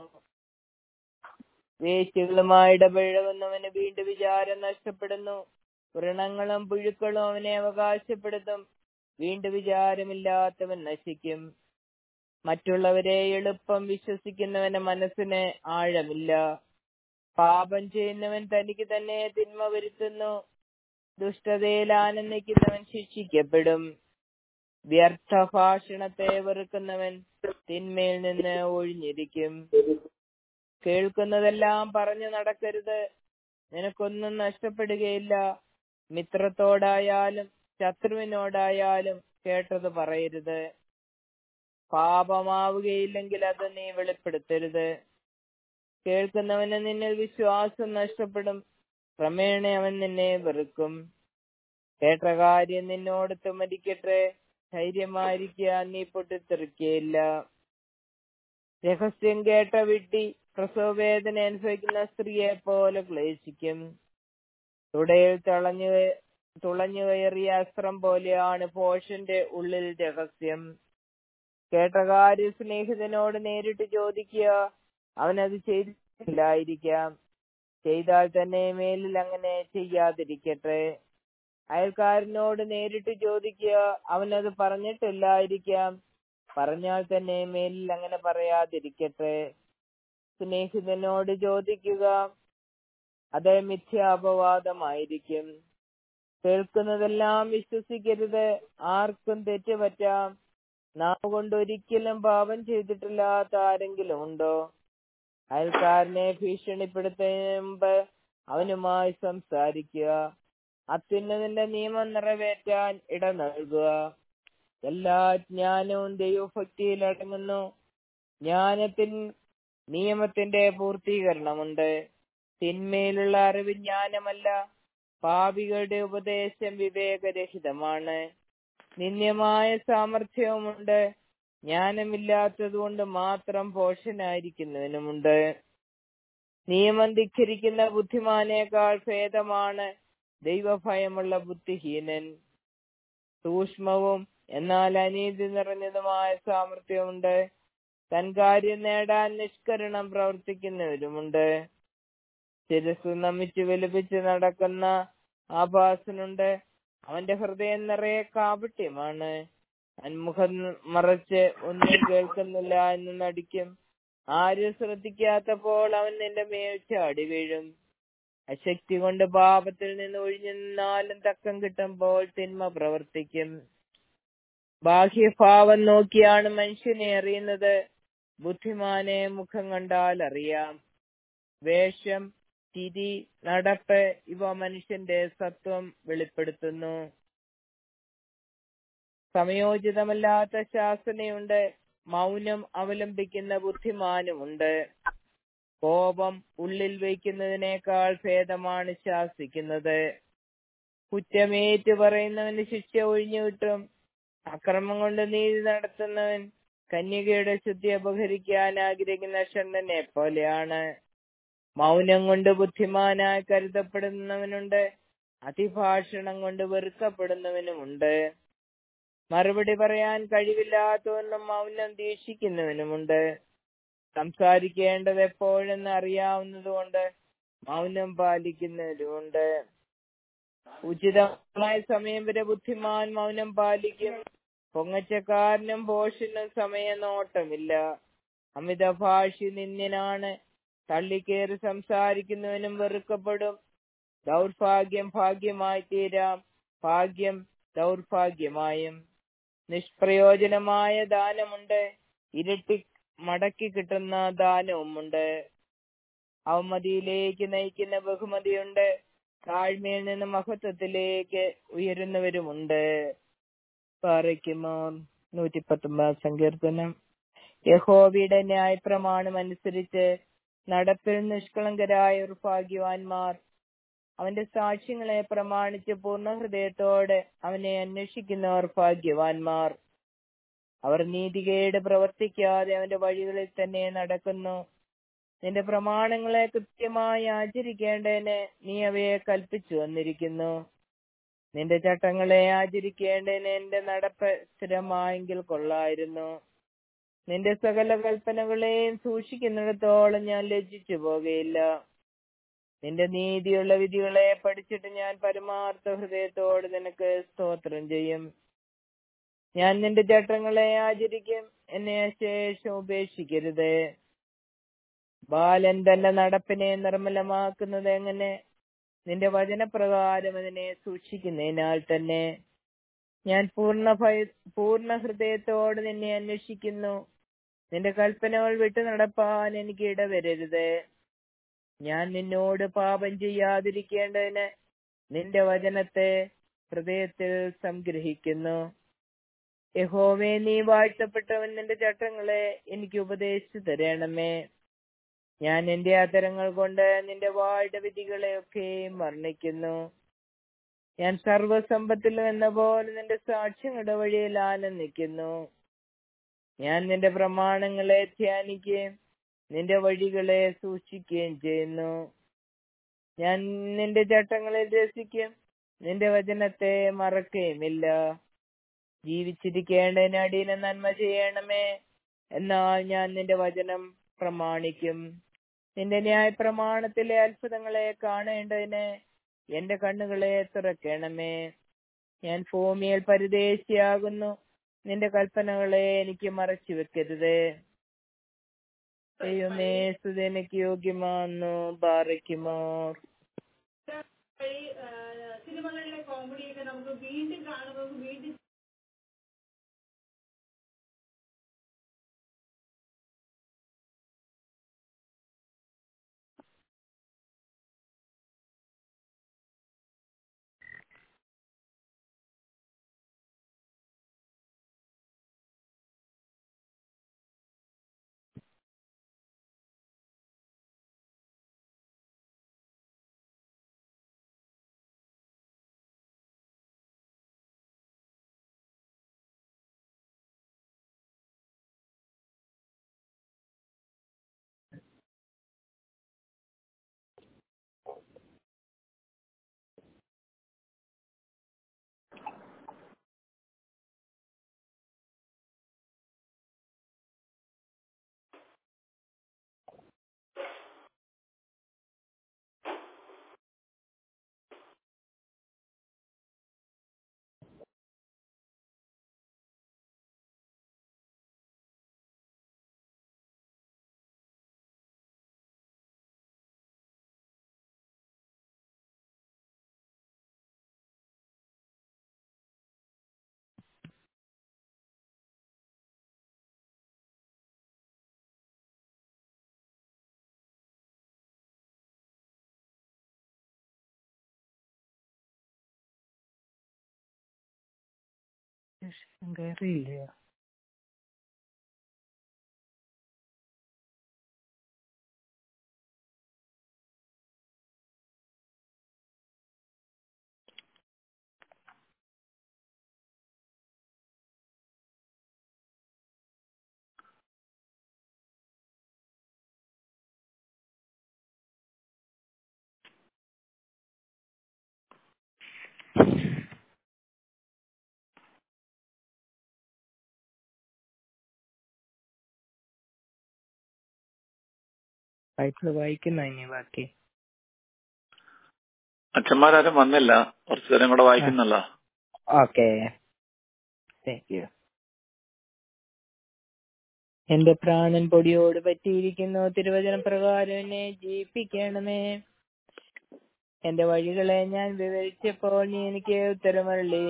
വേശ്യകളുമായി ഇടപഴകുന്നവന് വീണ്ടും വിചാരം നഷ്ടപ്പെടുന്നു വ്രണങ്ങളും പുഴുക്കളും അവനെ അവകാശപ്പെടുത്തും വീണ്ടും വിചാരമില്ലാത്തവൻ നശിക്കും മറ്റുള്ളവരെ എളുപ്പം വിശ്വസിക്കുന്നവന്റെ മനസ്സിന് ആഴമില്ല പാപം ചെയ്യുന്നവൻ തനിക്ക് തന്നെ തിന്മ വരുത്തുന്നു ദുഷ്ടതയിൽ ആനന്ദിക്കുന്നവൻ ശിക്ഷിക്കപ്പെടും വ്യർത്ഥ ഭാഷണത്തെ വെറുക്കുന്നവൻ തിന്മയിൽ നിന്ന് ഒഴിഞ്ഞിരിക്കും കേൾക്കുന്നതെല്ലാം പറഞ്ഞു നടക്കരുത് നിനക്കൊന്നും നഷ്ടപ്പെടുകയില്ല മിത്രത്തോടായാലും ശത്രുവിനോടായാലും കേട്ടത് പറയരുത് പാപമാവുകയില്ലെങ്കിൽ അത് നീ വെളിപ്പെടുത്തരുത് കേൾക്കുന്നവന് നിന്നിൽ വിശ്വാസം നഷ്ടപ്പെടും ക്രമേണ അവൻ നിന്നെ വെറുക്കും കേട്ട കാര്യം നിന്നോട് തുമരിക്കട്ടെ ധൈര്യമായിരിക്കുക നീ പൊട്ടിത്തെറിക്കുകയില്ല രഹസ്യം കേട്ട വിഡ്ഢി പ്രസവവേദന അനുഭവിക്കുന്ന സ്ത്രീയെ പോലെ ക്ലേശിക്കും തുടയിൽ തളഞ്ഞു തുളഞ്ഞു കയറിയ അസ്ത്രം പോലെയാണ് പോഷന്റെ ഉള്ളിൽ രഹസ്യം കേട്ട കാര്യം സ്നേഹിതനോട് നേരിട്ട് ചോദിക്കുക അവനത് ചെയ്തില്ലായിരിക്കാം ചെയ്താൽ തന്നെ മേലിൽ അങ്ങനെ ചെയ്യാതിരിക്കട്ടെ അയൽക്കാരനോട് നേരിട്ട് ചോദിക്കുക അവനത് പറഞ്ഞിട്ടില്ലായിരിക്കാം പറഞ്ഞാൽ തന്നെ മേലിൽ അങ്ങനെ പറയാതിരിക്കട്ടെ സ്നേഹിതനോട് ചോദിക്കുക അത് മിഥ്യാപവാദമായിരിക്കും കേൾക്കുന്നതെല്ലാം വിശ്വസിക്കരുത് ആർക്കും തെറ്റ് പറ്റാം നാം കൊണ്ട് ഒരിക്കലും പാപം ചെയ്തിട്ടില്ലാത്ത ആരെങ്കിലും ഉണ്ടോ അയൽക്കാരനെ ഭീഷണിപ്പെടുത്തുന്നതിന് മുമ്പ് അവനുമായി സംസാരിക്കുക അത്യുന്നതിന്റെ നിയമം നിറവേറ്റാൻ ഇട നൽകുക എല്ലാ ജ്ഞാനവും ദൈവഭക്തിയിൽ അടങ്ങുന്നു ജ്ഞാനത്തിൻ നിയമത്തിന്റെ പൂർത്തീകരണമുണ്ട് തിന്മയിലുള്ള അറിവ് ജ്ഞാനമല്ല പാപികളുടെ ഉപദേശം വിവേകരഹിതമാണ് നിന്ദ്യമായ സാമർഥ്യവുമുണ്ട് ജ്ഞാനമില്ലാത്തതുകൊണ്ട് മാത്രം പോഷനായിരിക്കുന്നതിനുമുണ്ട് നിയമം ധിഖരിക്കുന്ന ബുദ്ധിമാനേക്കാൾ ഭേദമാണ് ദൈവഭയമുള്ള ബുദ്ധിഹീനൻ സൂക്ഷ്മവും എന്നാൽ അനീതി നിറഞ്ഞതുമായ സാമർഥ്യമുണ്ട് തൻ കാര്യം നേടാൻ നിഷ്കരണം പ്രവർത്തിക്കുന്നവരുമുണ്ട് ശിരസ് നമിച്ച് വിലപിച്ച് നടക്കുന്ന ആഭാസനുണ്ട് അവന്റെ ഹൃദയം നിറയെ കാപട്യമാണ് അന്മുഖം മറച്ച് ഒന്നും കേൾക്കുന്നില്ല എന്ന് നടിക്കും ആരും ശ്രദ്ധിക്കാത്തപ്പോൾ അവൻ നിന്റെ മേൽ ചാടി വീഴും അശക്തി കൊണ്ട് പാപത്തിൽ നിന്ന് ഒഴിഞ്ഞു നിന്നാലും തക്കം കിട്ടുമ്പോൾ തിന്മ പ്രവർത്തിക്കും ബാഹ്യഭാവം നോക്കിയാണ് മനുഷ്യനെ അറിയുന്നത് ബുദ്ധിമാനെ മുഖം കണ്ടാൽ അറിയാം വേഷം ചിരി നടപ്പ് ഇവ മനുഷ്യന്റെ സത്വം വെളിപ്പെടുത്തുന്നു സമയോചിതമല്ലാത്ത ശാസനയുണ്ട് മൗനം അവലംബിക്കുന്ന ബുദ്ധിമാനുമുണ്ട് കോപം ഉള്ളിൽ വയ്ക്കുന്നതിനേക്കാൾ ഭേദമാണ് ശാസിക്കുന്നത് കുറ്റമേറ്റു പറയുന്നവന് ശിക്ഷ ഒഴിഞ്ഞു കിട്ടും അക്രമം കൊണ്ട് നീതി നടത്തുന്നവൻ കന്യകയുടെ ശുദ്ധി അപഹരിക്കാൻ ആഗ്രഹിക്കുന്ന ഷണ്ണനെ പോലെയാണ് മൗനം കൊണ്ട് ബുദ്ധിമാനായി കരുതപ്പെടുന്നവനുണ്ട് അതിഭാഷണം കൊണ്ട് വെറുക്കപ്പെടുന്നവനുമുണ്ട് മറുപടി പറയാൻ കഴിവില്ലാത്തവനും മൗനം ദീക്ഷിക്കുന്നവനുമുണ്ട് സംസാരിക്കേണ്ടത് എപ്പോഴെന്ന് അറിയാവുന്നതുകൊണ്ട് മൗനം പാലിക്കുന്നവരുമുണ്ട് ഉചിതമായ സമയം വരെ ബുദ്ധിമാൻ മൗനം പാലിക്കും പൊങ്ങച്ചക്കാരനും ഭോഷനും സമയനോട്ടമില്ല അമിതഭാഷി നിന്യനാണ് തള്ളിക്കേറി സംസാരിക്കുന്നവനും വെറുക്കപ്പെടും ദൗർഭാഗ്യം ഭാഗ്യമായി തീരാം ഭാഗ്യം ദൗർഭാഗ്യമായും നിഷ്പ്രയോജനമായ ദാനമുണ്ട് ഇരട്ടി മടക്കി കിട്ടുന്ന ദാനവുമുണ്ട് അവമതിയിലേക്ക് നയിക്കുന്ന ബഹുമതിയുണ്ട് താഴ്മയിൽ നിന്ന് മഹത്വത്തിലേക്ക് ഉയരുന്നവരുമുണ്ട് പാറയ്ക്കുമോ നൂറ്റി പത്തൊമ്പത് സങ്കീർത്തനം യഹോവയുടെ ന്യായപ്രമാണം അനുസരിച്ച് നടപ്പിൽ നിഷ്കളങ്കരായ ഭാഗ്യവാന്മാർ അവന്റെ സാക്ഷ്യങ്ങളെ പ്രമാണിച്ച് പൂർണ്ണ ഹൃദയത്തോടെ അവനെ അന്വേഷിക്കുന്നവർ ഭാഗ്യവാന്മാർ അവർ നീതികേട് പ്രവർത്തിക്കാതെ അവന്റെ വഴികളിൽ തന്നെ നടക്കുന്നു നിന്റെ പ്രമാണങ്ങളെ കൃത്യമായി ആചരിക്കേണ്ടതിന് നീ അവയെ കൽപ്പിച്ചു വന്നിരിക്കുന്നു നിന്റെ ചട്ടങ്ങളെ ആചരിക്കേണ്ടതിന് എന്റെ നടപ്പ് സ്ഥിരമായെങ്കിൽ കൊള്ളായിരുന്നു നിന്റെ സകല കൽപ്പനകളെയും സൂക്ഷിക്കുന്നിടത്തോളം ഞാൻ ലജ്ജിച്ചു പോകുകയില്ല നിന്റെ നീതിയുള്ള വിധികളെ പഠിച്ചിട്ട് ഞാൻ പരമാർത്ഥ ഹൃദയത്തോട് നിനക്ക് സ്തോത്രം ചെയ്യും ഞാൻ നിന്റെ ചട്ടങ്ങളെ ആചരിക്കും എന്നെ ശേഷം ഉപേക്ഷിക്കരുത് ബാലൻ തന്റെ നടപ്പിനെ നിർമ്മലമാക്കുന്നത് എങ്ങനെ നിന്റെ വചനപ്രകാരം അതിനെ സൂക്ഷിക്കുന്നതിനാൽ തന്നെ ഞാൻ പൂർണ്ണ ഭയ പൂർണ്ണ ഹൃദയത്തോട് നിന്നെ അന്വേഷിക്കുന്നു നിന്റെ കൽപ്പനകൾ വിട്ടു നടപ്പാൻ എനിക്ക് ഇടവരരുത് ഞാൻ നിന്നോട് പാപം ചെയ്യാതിരിക്കേണ്ടതിന് നിന്റെ വചനത്തെ ഹൃദയത്തിൽ സംഗ്രഹിക്കുന്നു യഹോവേ നീ വാഴ്ത്തപ്പെട്ടവൻ നിന്റെ ചട്ടങ്ങളെ എനിക്ക് ഉപദേശിച്ചു തരണമേ ഞാൻ എന്റെ അതരങ്ങൾ കൊണ്ട് നിന്റെ വാഴ്ച വിധികളെയൊക്കെയും വർണ്ണിക്കുന്നു ഞാൻ സർവസമ്പത്തിലും എന്ന പോലെ നിന്റെ സാക്ഷ്യങ്ങളുടെ വഴിയിൽ ആനന്ദിക്കുന്നു ഞാൻ നിന്റെ പ്രമാണങ്ങളെ ധ്യാനിക്കുകയും നിന്റെ വഴികളെ സൂക്ഷിക്കുകയും ചെയ്യുന്നു ഞാൻ നിന്റെ ചട്ടങ്ങളിൽ രസിക്കും നിന്റെ വചനത്തെ മറക്കുകയുമില്ല ജീവിച്ചിരിക്കേണ്ടതിന് അടിയനെ നന്മ ചെയ്യണമേ എന്നാൽ ഞാൻ നിന്റെ വചനം പ്രമാണിക്കും നിന്റെ ന്യായ പ്രമാണത്തിലെ അത്ഭുതങ്ങളെ കാണേണ്ടതിന് എന്റെ കണ്ണുകളെ തുറക്കണമേ ഞാൻ ഭൂമിയിൽ പരിദേശിയാകുന്നു നിന്റെ കൽപ്പനകളെ എനിക്ക് മറച്ചു വെക്കരുത് ദൈവമേ സ്തുതി എനിക്ക് യോഗ്യമാന്നു ബാറയ്ക്കുമോ ഈ ആ, സിനിമകളിലെ കോമഡിയൊക്കെ നമുക്ക് വീണ്ടും കാണുമ്പോൾ വീണ്ടും കയറിയില്ല ബൈബിള് വായിക്കുന്ന ഇനി ബാക്കി അച്ഛന്മാരാരും വന്നില്ല കുറച്ചു നേരം കൂടെ വായിക്കുന്നല്ലോ ഓക്കെ താങ്ക് യു എന്റെ പ്രാണൻ പൊടിയോട് പറ്റിയിരിക്കുന്നു തിരുവചന പ്രകാരം എന്നെ ജീവിപ്പിക്കണമേ എന്റെ വഴികളെ ഞാൻ വിവരിച്ചപ്പോൾ നീ എനിക്ക് ഉത്തരമരളി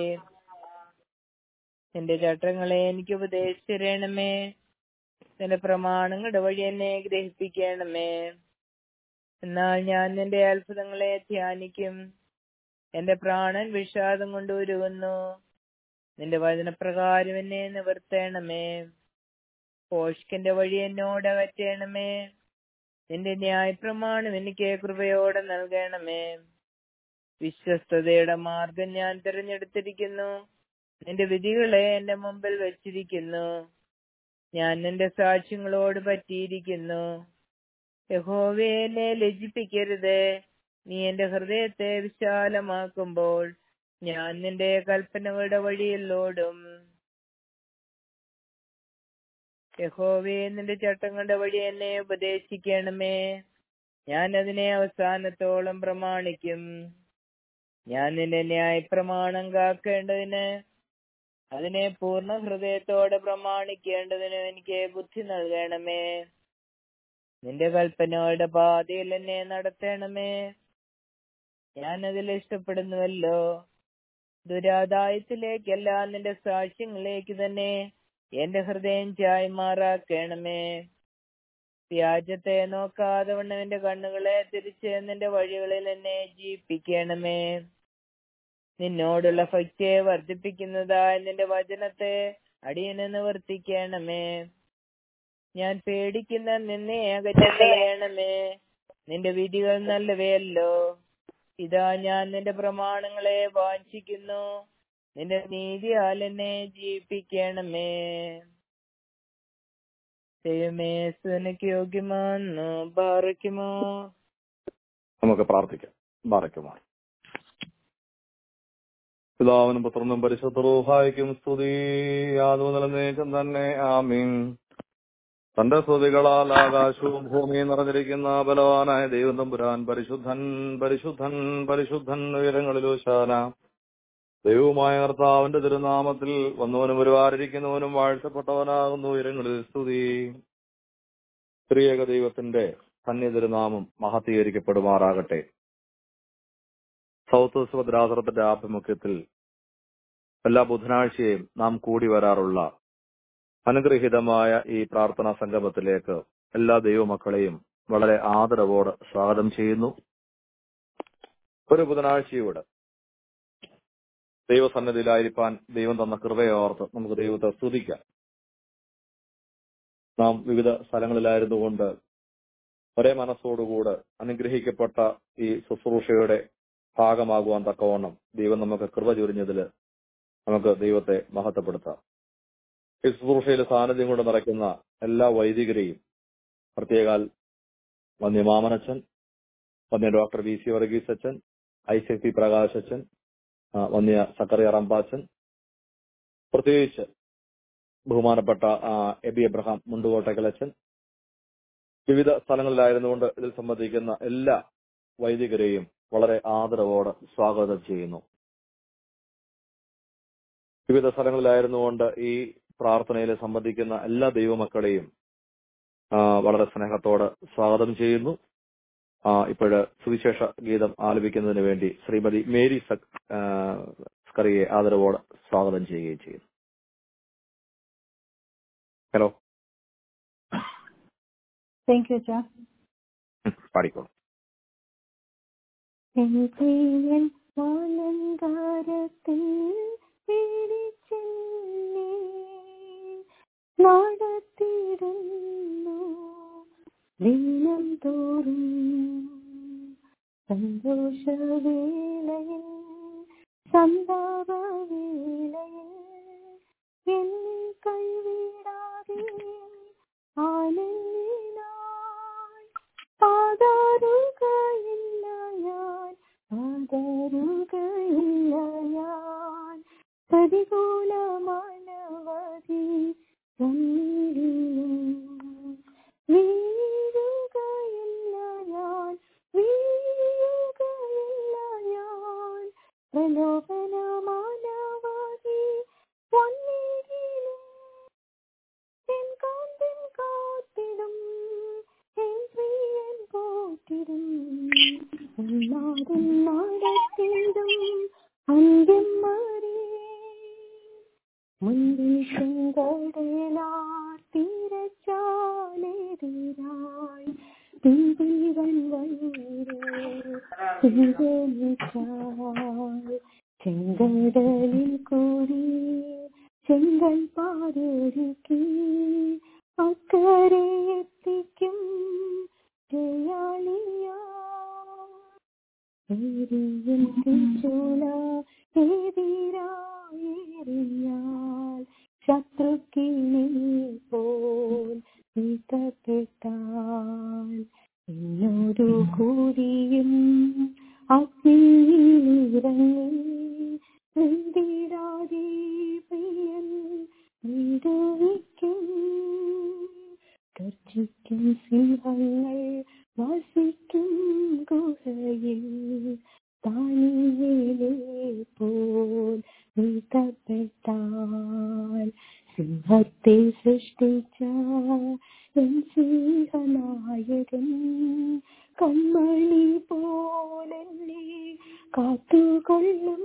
എന്റെ ചട്ടങ്ങളെ എനിക്ക് ഉപദേശിച്ചു തരണമേ എന്റെ പ്രമാണങ്ങളുടെ വഴി എന്നെ ഗ്രഹിപ്പിക്കണമേ എന്നാൽ ഞാൻ നിന്റെ അത്ഭുതങ്ങളെ ധ്യാനിക്കും എന്റെ പ്രാണൻ വിഷാദം കൊണ്ട് ഉരുകുന്നു നിന്റെ വചനപ്രകാരം എന്നെ നിവർത്തണമേ പോഷ്കിന്റെ വഴി എന്നോട് അകറ്റണമേ നിന്റെ ന്യായപ്രമാണം എനിക്ക് കൃപയോടെ നൽകണമേ വിശ്വസ്തതയുടെ മാർഗം ഞാൻ തിരഞ്ഞെടുത്തിരിക്കുന്നു നിന്റെ വിധികളെ എന്റെ മുമ്പിൽ വച്ചിരിക്കുന്നു ഞാൻ നിന്റെ സാക്ഷ്യങ്ങളോട് പറ്റിയിരിക്കുന്നു യഹോവേ എന്നെ ലജ്ജിപ്പിക്കരുത് നീ എന്റെ ഹൃദയത്തെ വിശാലമാക്കുമ്പോൾ ഞാൻ നിന്റെ കൽപ്പനകളുടെ വഴിയിൽ ഓടും യഹോവേ നിന്റെ ചട്ടങ്ങളുടെ വഴി എന്നെ ഉപദേശിക്കണമേ ഞാൻ അതിനെ അവസാനത്തോളം പ്രമാണിക്കും ഞാൻ നിന്റെ ന്യായപ്രമാണം കാക്കേണ്ടതിന് അതിനെ പൂർണ്ണ ഹൃദയത്തോടെ പ്രമാണിക്കേണ്ടതിന് എനിക്ക് ബുദ്ധി നൽകണമേ നിന്റെ കൽപ്പനയുടെ പാതയിൽ എന്നെ നടത്തണമേ ഞാൻ അതിൽ ഇഷ്ടപ്പെടുന്നുവല്ലോ ദുരാദായത്തിലേക്കല്ല നിന്റെ സാക്ഷ്യങ്ങളിലേക്ക് തന്നെ എന്റെ ഹൃദയം ചായ്മാറാക്കണമേ വ്യാജത്തെ നോക്കാതെ വണ്ണം എന്റെ കണ്ണുകളെ തിരിച്ച് നിന്റെ വഴികളിൽ എന്നെ ജീവിപ്പിക്കണമേ നിന്നോടുള്ള ഭക്തിയെ വർദ്ധിപ്പിക്കുന്നതായ നിന്റെ വചനത്തെ അടിയനെ നിവർത്തിക്കണമേ ഞാൻ പേടിക്കുന്ന നിന്നെ അകറ്റണമേ നിന്റെ വിധികൾ നല്ലവയല്ലോ ഇതാ ഞാൻ നിന്റെ പ്രമാണങ്ങളെ വാഞ്ചിക്കുന്നു നിന്റെ നീതിയാൽ എന്നെ ജീവിപ്പിക്കണമേ ദൈവമേ സുനക്ക് യോഗ്യമാന്നു ബാറയ്ക്കുമോ നമുക്ക് പ്രാർത്ഥിക്കാം ബാറയ്ക്കുമാർ പിതാവിനും പുത്രനും പരിശുദ്ധ റൂഹായിക്കും സ്തുതി യാതൊരു നിലനേക്കും തന്നെ ആമീൻ തന്റെ സ്തുതികളാൽ ആകാശവും ഭൂമിയും നിറഞ്ഞിരിക്കുന്ന ബലവാനായ ദൈവം തമ്പുരാൻ പരിശുദ്ധൻ പരിശുദ്ധൻ പരിശുദ്ധൻ ഉയരങ്ങളിലൂശാന ദൈവവുമായ കർത്താവിന്റെ തിരുനാമത്തിൽ വന്നവനും ഒരുവാരിരിക്കുന്നവനും വാഴ്ത്തപ്പെട്ടവനാകുന്നു ഉയരങ്ങളിൽ സ്തുതി സ്ത്രീയക ദൈവത്തിന്റെ സന്നിധിരുനാമം മഹത്തീകരിക്കപ്പെടുമാറാകട്ടെ സൗത്ത് വെസ്റ്റ് ഭദ്രാസനത്തിന്റെ ആഭിമുഖ്യത്തിൽ എല്ലാ ബുധനാഴ്ചയും നാം കൂടി വരാറുള്ള അനുഗ്രഹീതമായ ഈ പ്രാർത്ഥനാ സംഗമത്തിലേക്ക് എല്ലാ ദൈവമക്കളെയും വളരെ ആദരവോടെ സ്വാഗതം ചെയ്യുന്നു ഒരു ബുധനാഴ്ചയോട് ദൈവസന്നിധിയിലായിരിക്കാൻ ദൈവം തന്ന കൃപയോർത്ത് നമുക്ക് ദൈവത്തെ സ്തുതിക്കാം നാം വിവിധ സ്ഥലങ്ങളിലായിരുന്നുകൊണ്ട് ഒരേ മനസ്സോടുകൂടെ അനുഗ്രഹിക്കപ്പെട്ട ഈ ശുശ്രൂഷയുടെ ഭാഗമാകുവാൻ തക്കവണ്ണം ദൈവം നമുക്ക് കൃപ ചൊരിഞ്ഞതിൽ നമുക്ക് ദൈവത്തെ മഹത്വപ്പെടുത്താം ഈ ശുശ്രൂഷയിൽ സാന്നിധ്യം കൊണ്ട് നിറയ്ക്കുന്ന എല്ലാ വൈദികരെയും പ്രത്യേകാൽ വന്യ മാമനച്ചൻ വന്യ ഡോക്ടർ വി സി വർഗീസ് അച്ഛൻ ഐസക് പി പ്രകാശ് അച്ഛൻ ആ, വന്യ സക്കറിയ റമ്പാച്ചൻ പ്രത്യേകിച്ച് ബഹുമാനപ്പെട്ട ആ, എബി എബ്രഹാം മുണ്ടുകോട്ടക്കലച്ചൻ വിവിധ സ്ഥലങ്ങളിലായിരുന്നുകൊണ്ട് ഇതിൽ സംബന്ധിക്കുന്ന എല്ലാ വൈദികരെയും വളരെ ആദരവോടെ സ്വാഗതം ചെയ്യുന്നു വിവിധ സ്ഥലങ്ങളിലായിരുന്നുകൊണ്ട് ഈ പ്രാർത്ഥനയിൽ സംബന്ധിക്കുന്ന എല്ലാ ദൈവമക്കളെയും ആ, വളരെ സ്നേഹത്തോടെ സ്വാഗതം ചെയ്യുന്നു ആ, ഇപ്പോഴ് സുവിശേഷ ഗീതം ആലപിക്കുന്നതിന് വേണ്ടി ശ്രീമതി മേരി സക് ആ, സ്കറിയെ ആദരവോടെ സ്വാഗതം ചെയ്യുകയും ചെയ്യുന്നു ഹലോ താങ്ക് യു അച്ഛാ ഉം, പാടിക്കോളൂ എൻ ആനന്ദാരത്തിൽ പിടിച്ചെന്നെ നടത്തിടുന്നു ദിനം തോറും സന്തോഷവേളയിൽ സന്താപവേളയിൽ എന്നെ കൈവിടാതെ ആനന്ദിനായി പതറുകയില്ല ഞാൻ പതറുകയില്ല ഞാൻ പ്രതികൂലമാനവധി വന്നിരുന്നു വീഴുകയില്ല ഞാൻ വീഴുകയില്ല ഞാൻ പ്രലോഭനമാനവധി വന്നിരുന്നു എൻ കാന്തിൻ കാത്തിടും എൻ പ്രിയൻ പോറ്റിടും ഉന്നാടും നാടത്തിടും അന്ത്യം മാറി മുൻപിൽ ചെങ്കടലാർത്തിരച്ചാലെതിരായി പിൻപിൽ വൻവഴിച്ചാൽ ചെങ്കടലിൽ കൂടി ചെങ്കൽ പാതൊരുക്കി അക്കരെ എത്തിക്കും ജയാളിയാ ഏരിയും തിരിച്ചോല എതിരായെറിഞ്ഞാൽ ശത്രുക്കിനെ പോൽ നീക്കപ്പെട്ടാൽ എന്നോടു കൂടിയും അഗ്നിയിലിറങ്ങി എന്തിടാതെ പ്രിയൻ വിടുവിക്കും ഗർജിക്കും സിംഹങ്ങൾ വസിക്കും ഗുഹയിൽ താനിയേലെ പോൽ നീക്കപ്പെട്ടാൽ സിംഹത്തെ സൃഷ്ടിച്ച എൻ സിംഹനായകൻ കൺമണി പോലെന്നെ കാത്തുകൊള്ളും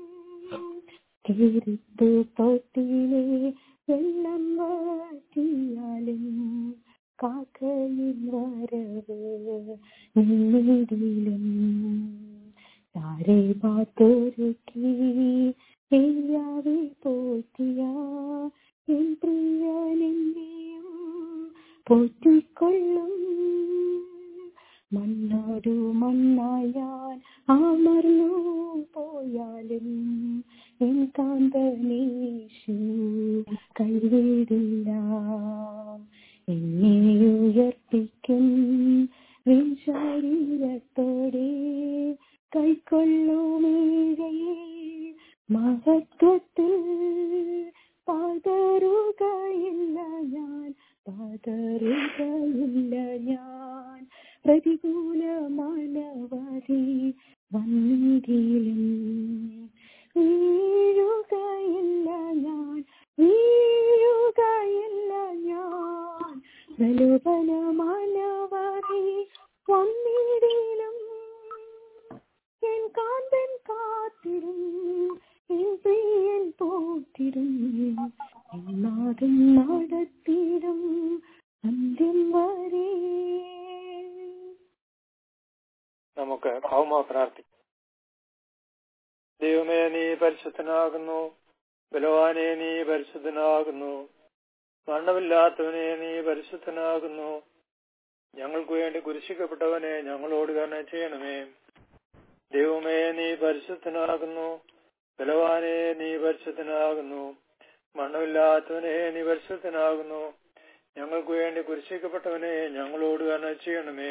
കേറിത്തു തൊട്ടിലെ വെള്ളം വാറ്റിയാലും കാക്കയിൻ വരവ് നിന്നിടിലും താരെ പാത്തൊരുക്കി ഏയാവെ പോറ്റിയ എൻ പ്രിയനെന്നെയും പോറ്റിക്കൊള്ളും മണ്ണോടു മണ്ണായാൽ അമർന്നു പോയാലും എൻ കാന്തനേശു കൈവിടില്ല എന്നെ ഉയർപ്പിക്കും എൻ ശരീരത്തോടെ കൈക്കൊള്ളുമേഴയെ മഹത്വത്തിൽ പതറുകയില്ല ഞാൻ പതറുകയില്ല ഞാൻ പ്രതികൂല മാനവധി വന്നെങ്കിലും വീഴുകയില്ല ഞാൻ വീഴുകയില്ല ഞാൻ ബലബല മാനവധി വന്നിടിലും എൻ കാന്തൻ കാത്തിരും എൻ പ്രിയൻ പോത്തിരും എന്നാടും നടത്തിടും അന്ത്യം വരെ നമുക്ക് ഭൗമ പ്രാർത്ഥിക്കാം ദൈവമേ നീ പരിശുദ്ധനാകുന്നു ബലവാനെ നീ പരിശുദ്ധനാകുന്നു മരണമില്ലാത്തവനെ നീ പരിശുദ്ധനാകുന്നു ഞങ്ങൾക്ക് വേണ്ടി കുരിശിക്കപ്പെട്ടവനെ ഞങ്ങളോട് കരുണ ചെയ്യണമേ ദൈവമേ നീ പരിശുദ്ധനാകുന്നു ബലവാനെ നീ പരിശുദ്ധനാകുന്നു മണ്ണമില്ലാത്തവനെ നീ പരിശുദ്ധനാകുന്നു ഞങ്ങൾക്ക് വേണ്ടി കുരിശിക്കപ്പെട്ടവനെ ഞങ്ങളോട് കരുണ ചെയ്യണമേ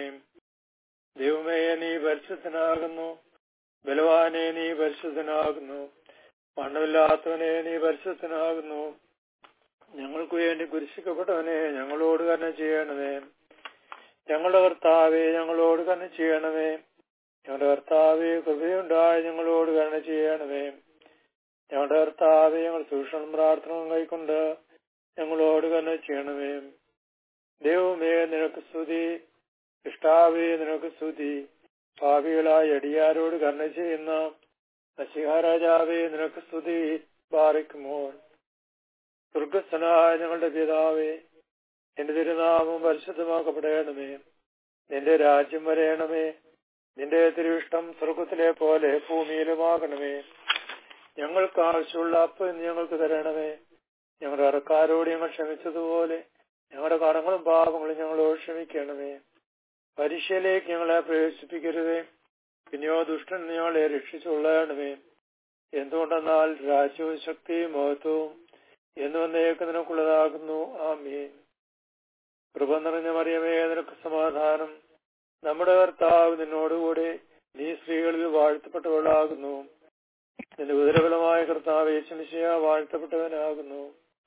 ദൈവമേ നീ പരിശുദ്ധനാകുന്നു ബലവാനെ നീ പരിശുദ്ധനാകുന്നു മണ്ണമില്ലാത്തവനെ നീ പരിശുദ്ധനാകുന്നു ഞങ്ങൾക്ക് വേണ്ടി കുരിശിക്കപ്പെട്ടവനെ ഞങ്ങളോട് കരുണ ചെയ്യണമേ ഞങ്ങളുടെ കർത്താവെ ഞങ്ങളോട് കരുണ ചെയ്യണമേ ഞങ്ങളുടെ കർത്താവെ കൃപയുണ്ടായി ഞങ്ങളോട് കരുണ ചെയ്യണമേ ഞങ്ങളുടെ കർത്താവെ ഞങ്ങൾ സൂക്ഷ്മം പ്രാർത്ഥന കൈക്കൊണ്ട് ഞങ്ങളോട് കരുണ ചെയ്യണമേ ദൈവമേ നിനക്ക് സ്തുതി ഇഷ്ടാവേ നിനക്ക് സ്തുതി ഭാവികളായ അടിയാരോട് കരുണ ചെയ്യുന്ന നശിഹാരാജാവേ നിനക്ക് സ്തുതി ബാറിക്കുമോൾ ദുർഗസ്ഥനായ ഞങ്ങളുടെ പിതാവേ എന്റെ തിരുനാമം പരിശുദ്ധമാക്കപ്പെടണമേ നിന്റെ രാജ്യം വരയണമേ നിന്റെ തിരുവിഷ്ടം സ്വർഗത്തിലെ പോലെ ഭൂമിയിലുമാകണമേ ഞങ്ങൾക്ക് ആവശ്യമുള്ള അപ്പം ഞങ്ങൾക്ക് തരണമേ ഞങ്ങളുടെ അറക്കാരോട് ഞങ്ങൾ ക്ഷമിച്ചതുപോലെ ഞങ്ങളുടെ കടങ്ങളും പാപങ്ങളും ഞങ്ങളോട് ക്ഷമിക്കണമേ പരീക്ഷയിലേക്ക് ഞങ്ങളെ പ്രവേശിപ്പിക്കരുതേ പിന്നെയോ ദുഷ്ടൻ ഞങ്ങളെ രക്ഷിച്ചുകൊള്ളണമേ എന്തുകൊണ്ടെന്നാൽ രാജ്യവും ശക്തിയും മഹത്വവും എന്ന് വന്നേക്ക് നിനക്കുള്ളതാകുന്നു ആമീൻ കൃപ നിറഞ്ഞ മറിയമേ നിനക്ക് സമാധാനം നമ്മുടെ കർത്താവ് നിന്നോടുകൂടെ നീ സ്ത്രീകളിൽ വാഴ്ത്തപ്പെട്ടവളാകുന്നു നിന്റെ ഉദരബലമായ കർത്താവ് യേശുമിശിയ വാഴ്ത്തപ്പെട്ടവനാകുന്നു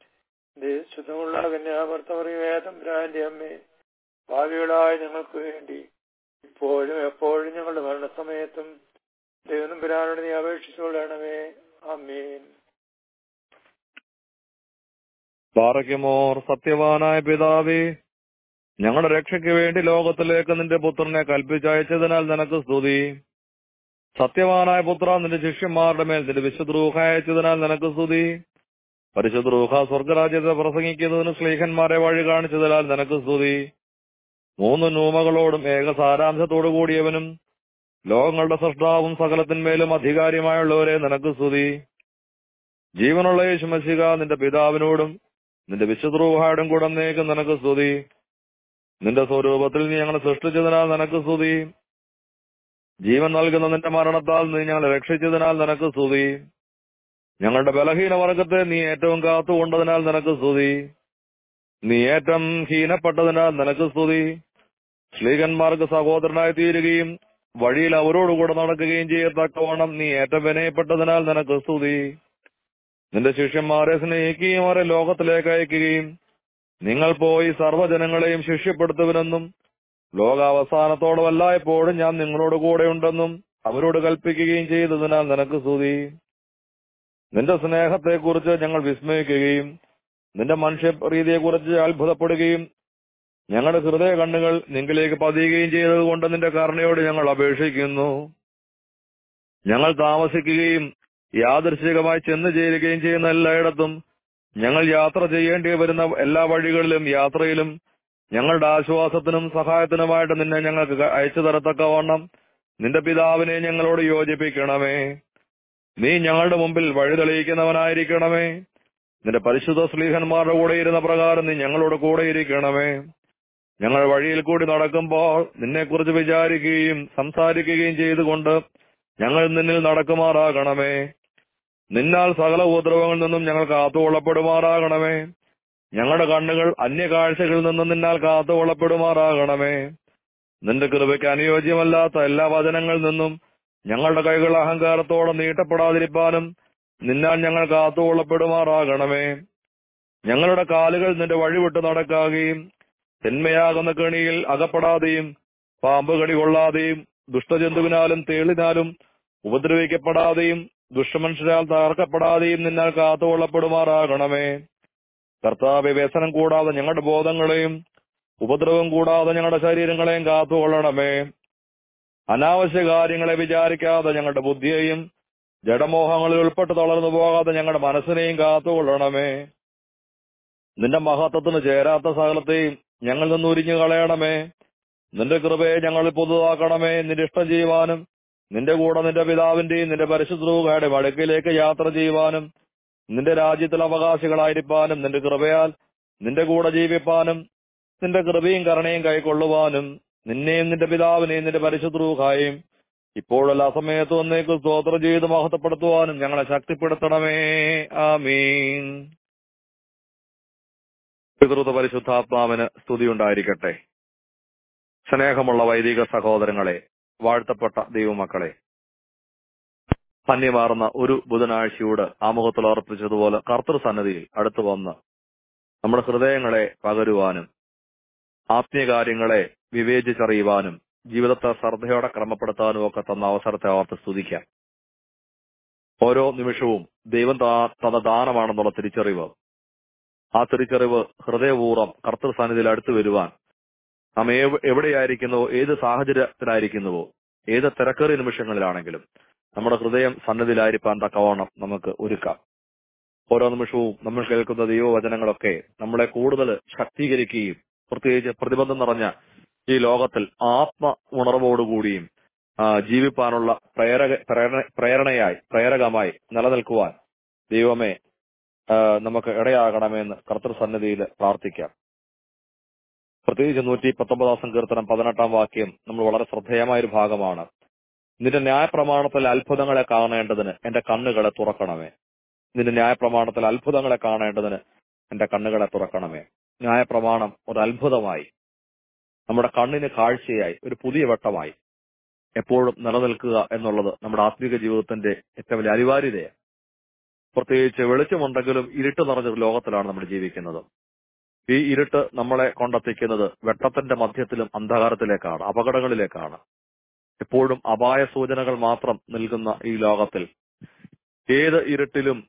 ശുദ്ധമുള്ള കന്യാഭർത്തമറിവേദം ഭ്രാന്റെ അമ്മേ ഭാവികളായ ഞങ്ങൾക്ക് വേണ്ടി ഇപ്പോഴും എപ്പോഴും ഞങ്ങളുടെ മരണസമയത്തും ദൈവം പിരാനോട് നീ അപേക്ഷിച്ചുകൊള്ളണമേ അമ്മീൻ പാറയ്ക്കുമോർ സത്യവാനായ പിതാവേ ഞങ്ങളുടെ രക്ഷയ്ക്ക് വേണ്ടി ലോകത്തിലേക്ക് നിന്റെ പുത്രനെ കൽപ്പിച്ചയച്ചതിനാൽ നിനക്ക് സ്തുതി സത്യവാനായ പുത്ര നിന്റെ ശിഷ്യന്മാരുടെ മേൽ നിന്റെ വിശുദ്രൂഹ അയച്ചതിനാൽ നിനക്ക് സ്തുതി പരിശുദ്രൂഹ സ്വർഗരാജ്യത്തെ പ്രസംഗിക്കുന്നതിന് സ്ലീഹന്മാരെ വഴി കാണിച്ചതിനാൽ നിനക്ക് സ്തുതി മൂന്ന് നൂമകളോടും ഏക സാരാംശത്തോടു കൂടിയവനും ലോകങ്ങളുടെ സൃഷ്ടാവും സകലത്തിന്മേലും അധികാരിയുമായുള്ളവരെ നിനക്ക് സ്തുതി ജീവനുള്ള യേശുമശിക നിന്റെ പിതാവിനോടും നിന്റെ വിശുദ്രൂഹായോടും കൂടെ നേക്കും നിനക്ക് സ്തുതി നിന്റെ സ്വരൂപത്തിൽ നീ ഞങ്ങളെ സൃഷ്ടിച്ചതിനാൽ നിനക്ക് സ്തുതി ജീവൻ നൽകുന്ന നിന്റെ മരണത്താൽ നീ ഞങ്ങളെ രക്ഷിച്ചതിനാൽ നിനക്ക് സ്തുതി ഞങ്ങളുടെ ബലഹീന വർഗത്തെ നീ ഏറ്റവും കാത്തുകൊണ്ടതിനാൽ നിനക്ക് സ്തുതി നീ ഏറ്റവും ഹീനപ്പെട്ടതിനാൽ നിനക്ക് സ്തുതി ശ്ലീകന്മാർക്ക് സഹോദരനായി തീരുകയും വഴിയിൽ അവരോടുകൂടെ നടക്കുകയും ചെയ്യത്തക്കവണ്ണം നീ ഏറ്റവും വിനയപ്പെട്ടതിനാൽ നിനക്ക് സ്തുതി നിന്റെ ശിഷ്യന്മാരെ സ്നേഹിക്കുകയും അവരെ ലോകത്തിലേക്ക് അയക്കുകയും നിങ്ങൾ പോയി സർവ്വജനങ്ങളെയും ശിഷ്യപ്പെടുത്തുവനെന്നും ലോകാവസാനത്തോടെ എല്ലായ്പ്പോഴും ഞാൻ നിങ്ങളോട് കൂടെ ഉണ്ടെന്നും അവരോട് കൽപ്പിക്കുകയും ചെയ്തതിനാൽ നിനക്ക് സ്തുതി നിന്റെ സ്നേഹത്തെക്കുറിച്ച് ഞങ്ങൾ വിസ്മയിക്കുകയും നിന്റെ മനുഷ്യപ്രീതിയെക്കുറിച്ച് അത്ഭുതപ്പെടുകയും ഞങ്ങളുടെ ഹൃദയ കണ്ണുകൾ നിങ്ങളിലേക്ക് പതിയുകയും ചെയ്തതുകൊണ്ട് നിന്റെ കരുണയോട് ഞങ്ങൾ അപേക്ഷിക്കുന്നു ഞങ്ങൾ താമസിക്കുകയും യാദൃശികമായി ചെന്നു ചേരുകയും ചെയ്യുന്ന എല്ലായിടത്തും ഞങ്ങൾ യാത്ര ചെയ്യേണ്ടി വരുന്ന എല്ലാ വഴികളിലും യാത്രയിലും ഞങ്ങളുടെ ആശ്വാസത്തിനും സഹായത്തിനുമായിട്ട് നിന്നെ ഞങ്ങൾക്ക് അയച്ചു തരത്തക്കവണ്ണം നിന്റെ പിതാവിനെ ഞങ്ങളോട് യോജിപ്പിക്കണമേ നീ ഞങ്ങളുടെ മുമ്പിൽ വഴി തെളിയിക്കുന്നവനായിരിക്കണമേ നിന്റെ പരിശുദ്ധ സ്ലീഹന്മാരുടെ കൂടെ ഇരുന്ന പ്രകാരം നീ ഞങ്ങളോട് കൂടെ ഇരിക്കണമേ ഞങ്ങൾ വഴിയിൽ കൂടി നടക്കുമ്പോൾ നിന്നെക്കുറിച്ച് വിചാരിക്കുകയും സംസാരിക്കുകയും ചെയ്തുകൊണ്ട് ഞങ്ങൾ നിന്നിൽ നടക്കുമാറാകണമേ നിന്നാൽ സകല ഉപദ്രവങ്ങളിൽ നിന്നും ഞങ്ങൾ കാത്തുകൊള്ളപ്പെടുമാറാകണമേ ഞങ്ങളുടെ കണ്ണുകൾ അന്യകാഴ്ചകളിൽ നിന്നും നിന്നാൽ കാത്തുകൊള്ളപ്പെടുമാറാകണമേ നിന്റെ കൃപയ്ക്ക് അനുയോജ്യമല്ലാത്ത എല്ലാ വചനങ്ങളിൽ നിന്നും ഞങ്ങളുടെ കൈകൾ അഹങ്കാരത്തോടെ നീട്ടപ്പെടാതിരിപ്പാനും നിന്നാൽ ഞങ്ങൾ കാത്തുകൊള്ളപ്പെടുമാറാകണമേ ഞങ്ങളുടെ കാലുകൾ നിന്റെ വഴിവിട്ട് നടക്കാതെയും തിന്മയാകുന്ന കെണിയിൽ അകപ്പെടാതെയും പാമ്പ് കടി കൊള്ളാതെയും ദുഷ്ടജന്തുവിനാലും തേളിനാലും ഉപദ്രവിക്കപ്പെടാതെയും ദുഷ്ടമനുഷ്യരാൽ തകർക്കപ്പെടാതെയും നിന്നാൽ കാത്തുകൊള്ളപ്പെടുമാറാകണമേ കർത്താവ് വ്യസനം കൂടാതെ ഞങ്ങളുടെ ബോധങ്ങളെയും ഉപദ്രവം കൂടാതെ ഞങ്ങളുടെ ശരീരങ്ങളെയും കാത്തുകൊള്ളണമേ അനാവശ്യ കാര്യങ്ങളെ വിചാരിക്കാതെ ഞങ്ങളുടെ ബുദ്ധിയെയും ജഡമോഹങ്ങളിൽ ഉൾപ്പെട്ട് തളർന്നു പോകാതെ ഞങ്ങളുടെ മനസ്സിനെയും കാത്തുകൊള്ളണമേ നിന്റെ മഹത്വത്തിന് ചേരാത്ത സകലത്തെയും ഞങ്ങൾ നിന്ന് ഉരിഞ്ഞു കളയണമേ നിന്റെ കൃപയെ ഞങ്ങളിൽ പുതുതാക്കണമേ നിന്റെ ഇഷ്ടം ചെയ്യുവാനും നിന്റെ കൂടെ നിന്റെ പിതാവിന്റെയും നിന്റെ പരിശുദ്ധയുടെ വടക്കിലേക്ക് യാത്ര ചെയ്യുവാനും നിന്റെ രാജ്യത്തിൽ അവകാശികളായിരിക്കാനും നിന്റെ കൃപയാൽ നിന്റെ കൂടെ ജീവിപ്പാനും നിന്റെ കൃപയും കരുണയും കൈക്കൊള്ളുവാനും നിന്നെയും നിന്റെ പിതാവിനെയും നിന്റെ പരിശുദ്രൂഹായും ഇപ്പോഴല്ല സമയത്ത് ഒന്നേക്ക് സ്തോത്രം ചെയ്ത് മഹത്വപ്പെടുത്തുവാനും ഞങ്ങളെ ശക്തിപ്പെടുത്തണമേ ആമീൻ പിതൃത്വ പരിശുദ്ധാത്മാവിന് സ്തുതിയുണ്ടായിരിക്കട്ടെ സ്നേഹമുള്ള വൈദിക സഹോദരങ്ങളെ വാഴ്ത്തപ്പെട്ട ദൈവമക്കളെ ധന്യമാർന്ന ഒരു ബുധനാഴ്ചയോട് ആമുഖത്തിൽ അർപ്പിച്ചതുപോലെ കർത്തൃ സന്നദ്ധിയിൽ അടുത്തു വന്ന് നമ്മുടെ ഹൃദയങ്ങളെ പകരുവാനും ആത്മീയകാര്യങ്ങളെ വിവേചിച്ചറിയുവാനും ജീവിതത്തെ ശ്രദ്ധയോടെ ക്രമപ്പെടുത്താനും ഒക്കെ തന്ന അവസരത്തെ ഓർത്ത് സ്തുതിക്കാം ഓരോ നിമിഷവും ദൈവം താ- തന്ന ദാനമാണെന്നുള്ള തിരിച്ചറിവ് ആ തിരിച്ചറിവ് ഹൃദയപൂർവ്വം കർത്തൃ സന്നിധിയിൽ അടുത്തു വരുവാൻ നാം എവ്- എവിടെയായിരിക്കുന്നുവോ ഏത് സാഹചര്യത്തിലായിരിക്കുന്നുവോ ഏത് തിരക്കേറിയ നിമിഷങ്ങളിലാണെങ്കിലും നമ്മുടെ ഹൃദയം സന്നദ്ധിയിലായിരിക്കാൻ തക്കവണ്ണം നമുക്ക് ഒരുക്കാം ഓരോ നിമിഷവും നമ്മൾ കേൾക്കുന്ന ദൈവവചനങ്ങളൊക്കെ നമ്മളെ കൂടുതൽ ശക്തീകരിക്കുകയും പ്രത്യേകിച്ച് പ്രതിബന്ധം നിറഞ്ഞ ഈ ലോകത്തിൽ ആത്മ ഉണർവോടുകൂടിയും ആ, ജീവിപ്പാനുള്ള പ്രേരക പ്രേരണ- പ്രേരണയായി പ്രേരകമായി നിലനിൽക്കുവാൻ ദൈവമേ ആ, നമുക്ക് ഇടയാകണമെന്ന് കർത്തൃസന്നിധിയിൽ പ്രാർത്ഥിക്കാം പ്രത്യേകിച്ച് നൂറ്റി പത്തൊമ്പതാം സങ്കീർത്തനം പതിനെട്ടാം വാക്യം നമ്മൾ വളരെ ശ്രദ്ധേയമായ ഒരു ഭാഗമാണ് നിന്റെ ന്യായപ്രമാണത്തിൽ അത്ഭുതങ്ങളെ കാണേണ്ടതിന് എന്റെ കണ്ണുകളെ തുറക്കണമേ നിന്റെ ന്യായപ്രമാണത്തിൽ അത്ഭുതങ്ങളെ കാണേണ്ടതിന് എന്റെ കണ്ണുകളെ തുറക്കണമേ ന്യായപ്രമാണം ഒരു അത്ഭുതമായി നമ്മുടെ കണ്ണിന് കാഴ്ചയായി ഒരു പുതിയ വട്ടമായി എപ്പോഴും നിലനിൽക്കുക എന്നുള്ളത് നമ്മുടെ ആത്മീക ജീവിതത്തിന്റെ ഏറ്റവും വലിയ അനിവാര്യതയാണ് പ്രത്യേകിച്ച് വെളിച്ചമുണ്ടെങ്കിലും ഇരുട്ട് നിറഞ്ഞൊരു ലോകത്തിലാണ് നമ്മൾ ജീവിക്കുന്നത് ഈ ഇരുട്ട് നമ്മളെ കൊണ്ടെത്തിക്കുന്നത് വെട്ടത്തിന്റെ മധ്യത്തിലും അന്ധകാരത്തിലേക്കാണ് അപകടങ്ങളിലേക്കാണ് എപ്പോഴും അപായ സൂചനകൾ മാത്രം നൽകുന്ന ഈ ലോകത്തിൽ ഏത് ഇരുട്ടിലും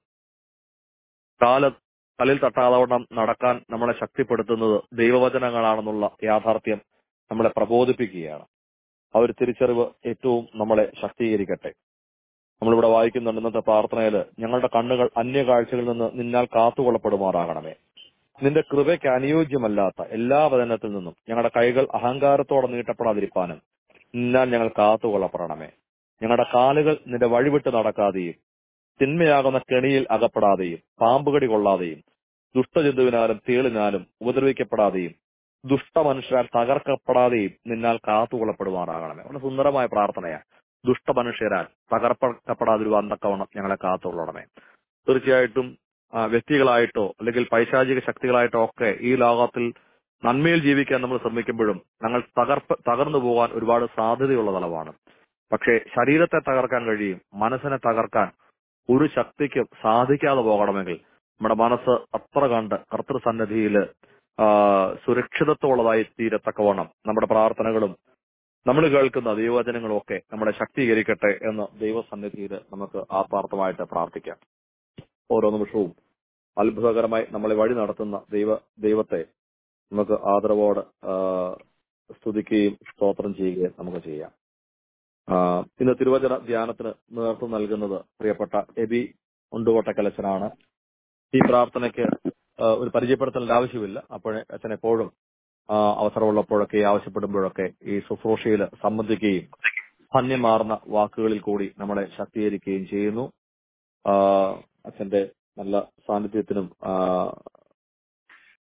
കാല തലയിൽ തട്ടാതവണ്ണം നടക്കാൻ നമ്മളെ ശക്തിപ്പെടുത്തുന്നത് ദൈവവചനങ്ങളാണെന്നുള്ള യാഥാർത്ഥ്യം നമ്മളെ പ്രബോധിപ്പിക്കുകയാണ് ആ ഒരു തിരിച്ചറിവ് ഏറ്റവും നമ്മളെ ശക്തീകരിക്കട്ടെ നമ്മളിവിടെ വായിക്കുന്നുണ്ട് ഇന്നത്തെ പ്രാർത്ഥനയില് ഞങ്ങളുടെ കണ്ണുകൾ അന്യകാഴ്ചകളിൽ നിന്ന് നിന്നാൽ കാത്തുകൊള്ളപ്പെടുമാറാകണമേ നിന്റെ കൃപയ്ക്ക് അനുയോജ്യമല്ലാത്ത എല്ലാ വചനത്തിൽ നിന്നും ഞങ്ങളുടെ കൈകൾ അഹങ്കാരത്തോടെ നീട്ടപ്പെടാതിരിക്കാനും നിന്നാൽ ഞങ്ങൾ കാത്തുകൊള്ളപ്പെടണമേ ഞങ്ങളുടെ കാലുകൾ നിന്റെ വഴിവിട്ട് നടക്കാതെയും തിന്മയാകുന്ന കെണിയിൽ അകപ്പെടാതെയും പാമ്പുകടി കൊള്ളാതെയും ദുഷ്ടജന്തുവിനാലും തേളിനാലും ഉപദ്രവിക്കപ്പെടാതെയും ദുഷ്ടമനുഷ്യരാൽ തകർക്കപ്പെടാതെയും നിന്നാൽ കാത്തുകൊള്ളപ്പെടുമാറാകണമേ വളരെ സുന്ദരമായ പ്രാർത്ഥനയാണ് ദുഷ്ടമനുഷ്യരാൽ തകർക്കപ്പെടാതിരുവാൻ തക്കവണ്ണം ഞങ്ങളെ കാത്തുകൊള്ളണമേ തീർച്ചയായിട്ടും ആ, വ്യക്തികളായിട്ടോ അല്ലെങ്കിൽ പൈശാചിക ശക്തികളായിട്ടോ ഒക്കെ ഈ ലോകത്തിൽ നന്മയിൽ ജീവിക്കാൻ നമ്മൾ ശ്രമിക്കുമ്പോഴും ഞങ്ങൾ തകർപ്പ് തകർന്നു പോകാൻ ഒരുപാട് സാധ്യതയുള്ള തലമാണ് പക്ഷേ ശരീരത്തെ തകർക്കാൻ കഴിയും മനസ്സിനെ തകർക്കാൻ ഒരു ശക്തിക്കും സാധിക്കാതെ പോകണമെങ്കിൽ നമ്മുടെ മനസ്സ് അത്ര കണ്ട് കർത്തൃസന്നിധിയിൽ സുരക്ഷിതത്വമുള്ളതായി തീരത്തക്കവണ്ണം നമ്മുടെ പ്രാർത്ഥനകളും നമ്മൾ കേൾക്കുന്ന ദൈവവചനങ്ങളും ഒക്കെ നമ്മളെ ശക്തീകരിക്കട്ടെ എന്ന് ദൈവസന്നിധിയിൽ നമുക്ക് ആത്മാർത്ഥമായിട്ട് പ്രാർത്ഥിക്കാം ഓരോ നിമിഷവും അത്ഭുതകരമായി നമ്മളെ വഴി നടത്തുന്ന ദൈവ ദൈവത്തെ നമുക്ക് ആദരവോട് ആ, സ്തുതിക്കുകയും സ്തോത്രം ചെയ്യുകയും നമുക്ക് ചെയ്യാം ആ, ഇന്ന് തിരുവചന ധ്യാനത്തിന് നേതൃത്വം നൽകുന്നത് പ്രിയപ്പെട്ട എബി ഉണ്ടുകോട്ടക്കലച്ചനാണ് ഈ പ്രാർത്ഥനയ്ക്ക് ആ, ഒരു പരിചയപ്പെടുത്തലിന്റെ ആവശ്യമില്ല അപ്പോഴേ അച്ഛൻ എപ്പോഴും ആ, അവസരമുള്ളപ്പോഴൊക്കെ ആവശ്യപ്പെടുമ്പോഴൊക്കെ ഈ ശുശ്രൂഷയിൽ സംബന്ധിക്കുകയും ധന്യമാർന്ന വാക്കുകളിൽ കൂടി നമ്മളെ ശക്തീകരിക്കുകയും ചെയ്യുന്നു ആ, അച്ഛന്റെ നല്ല സാന്നിധ്യത്തിനും ആ,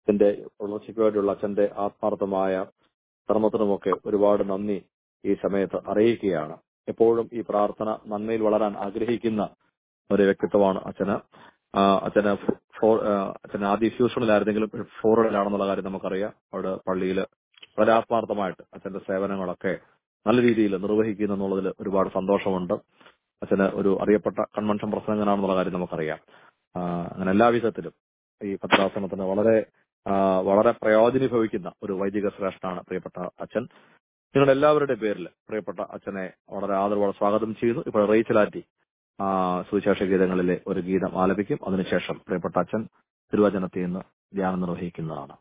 ഇതിന്റെ വളർച്ചയ്ക്ക് വേണ്ടിയുള്ള അച്ഛന്റെ ആത്മാർത്ഥമായ ശ്രമത്തിനുമൊക്കെ ഒരുപാട് നന്ദി ഈ സമയത്ത് അറിയിക്കുകയാണ് എപ്പോഴും ഈ പ്രാർത്ഥന നന്മയിൽ വളരാൻ ആഗ്രഹിക്കുന്ന ഒരു വ്യക്തിത്വമാണ് അച്ഛന് ആ, അച്ഛന് ഫോ- ഫോ- ആ, അച്ഛൻ ആദ്യ ഫ്യൂഷനിലായിരുന്നെങ്കിലും ഫോറിനിലാണെന്നുള്ള കാര്യം നമുക്കറിയാം അവിടെ പള്ളിയിൽ വളരെ ആത്മാർത്ഥമായിട്ട് അച്ഛന്റെ സേവനങ്ങളൊക്കെ നല്ല രീതിയിൽ നിർവഹിക്കുന്നു എന്നുള്ളതിൽ ഒരുപാട് സന്തോഷമുണ്ട് അച്ഛന് ഒരു അറിയപ്പെട്ട കൺവെൻഷൻ പ്രസംഗനാണെന്നുള്ള കാര്യം നമുക്കറിയാം ആ, അങ്ങനെ എല്ലാ വിധത്തിലും ഈ ഭദ്രാസനത്തിന് വളരെ ആ, വളരെ പ്രയോജനീഭവിക്കുന്ന ഒരു വൈദിക ശ്രേഷ്ഠനാണ് പ്രിയപ്പെട്ട അച്ഛൻ നിങ്ങളുടെ എല്ലാവരുടെ പേരിൽ പ്രിയപ്പെട്ട അച്ഛനെ വളരെ ആദരവോടെ സ്വാഗതം ചെയ്യുന്നു ഇപ്പോൾ റേച്ചലാറ്റി ആ, സുവിശേഷ ഗീതങ്ങളിലെ ഒരു ഗീതം ആലപിക്കും അതിനുശേഷം പ്രിയപ്പെട്ട അച്ഛൻ തിരുവചനത്തിൽ നിന്ന് ധ്യാനം നിർവഹിക്കുന്നതാണ്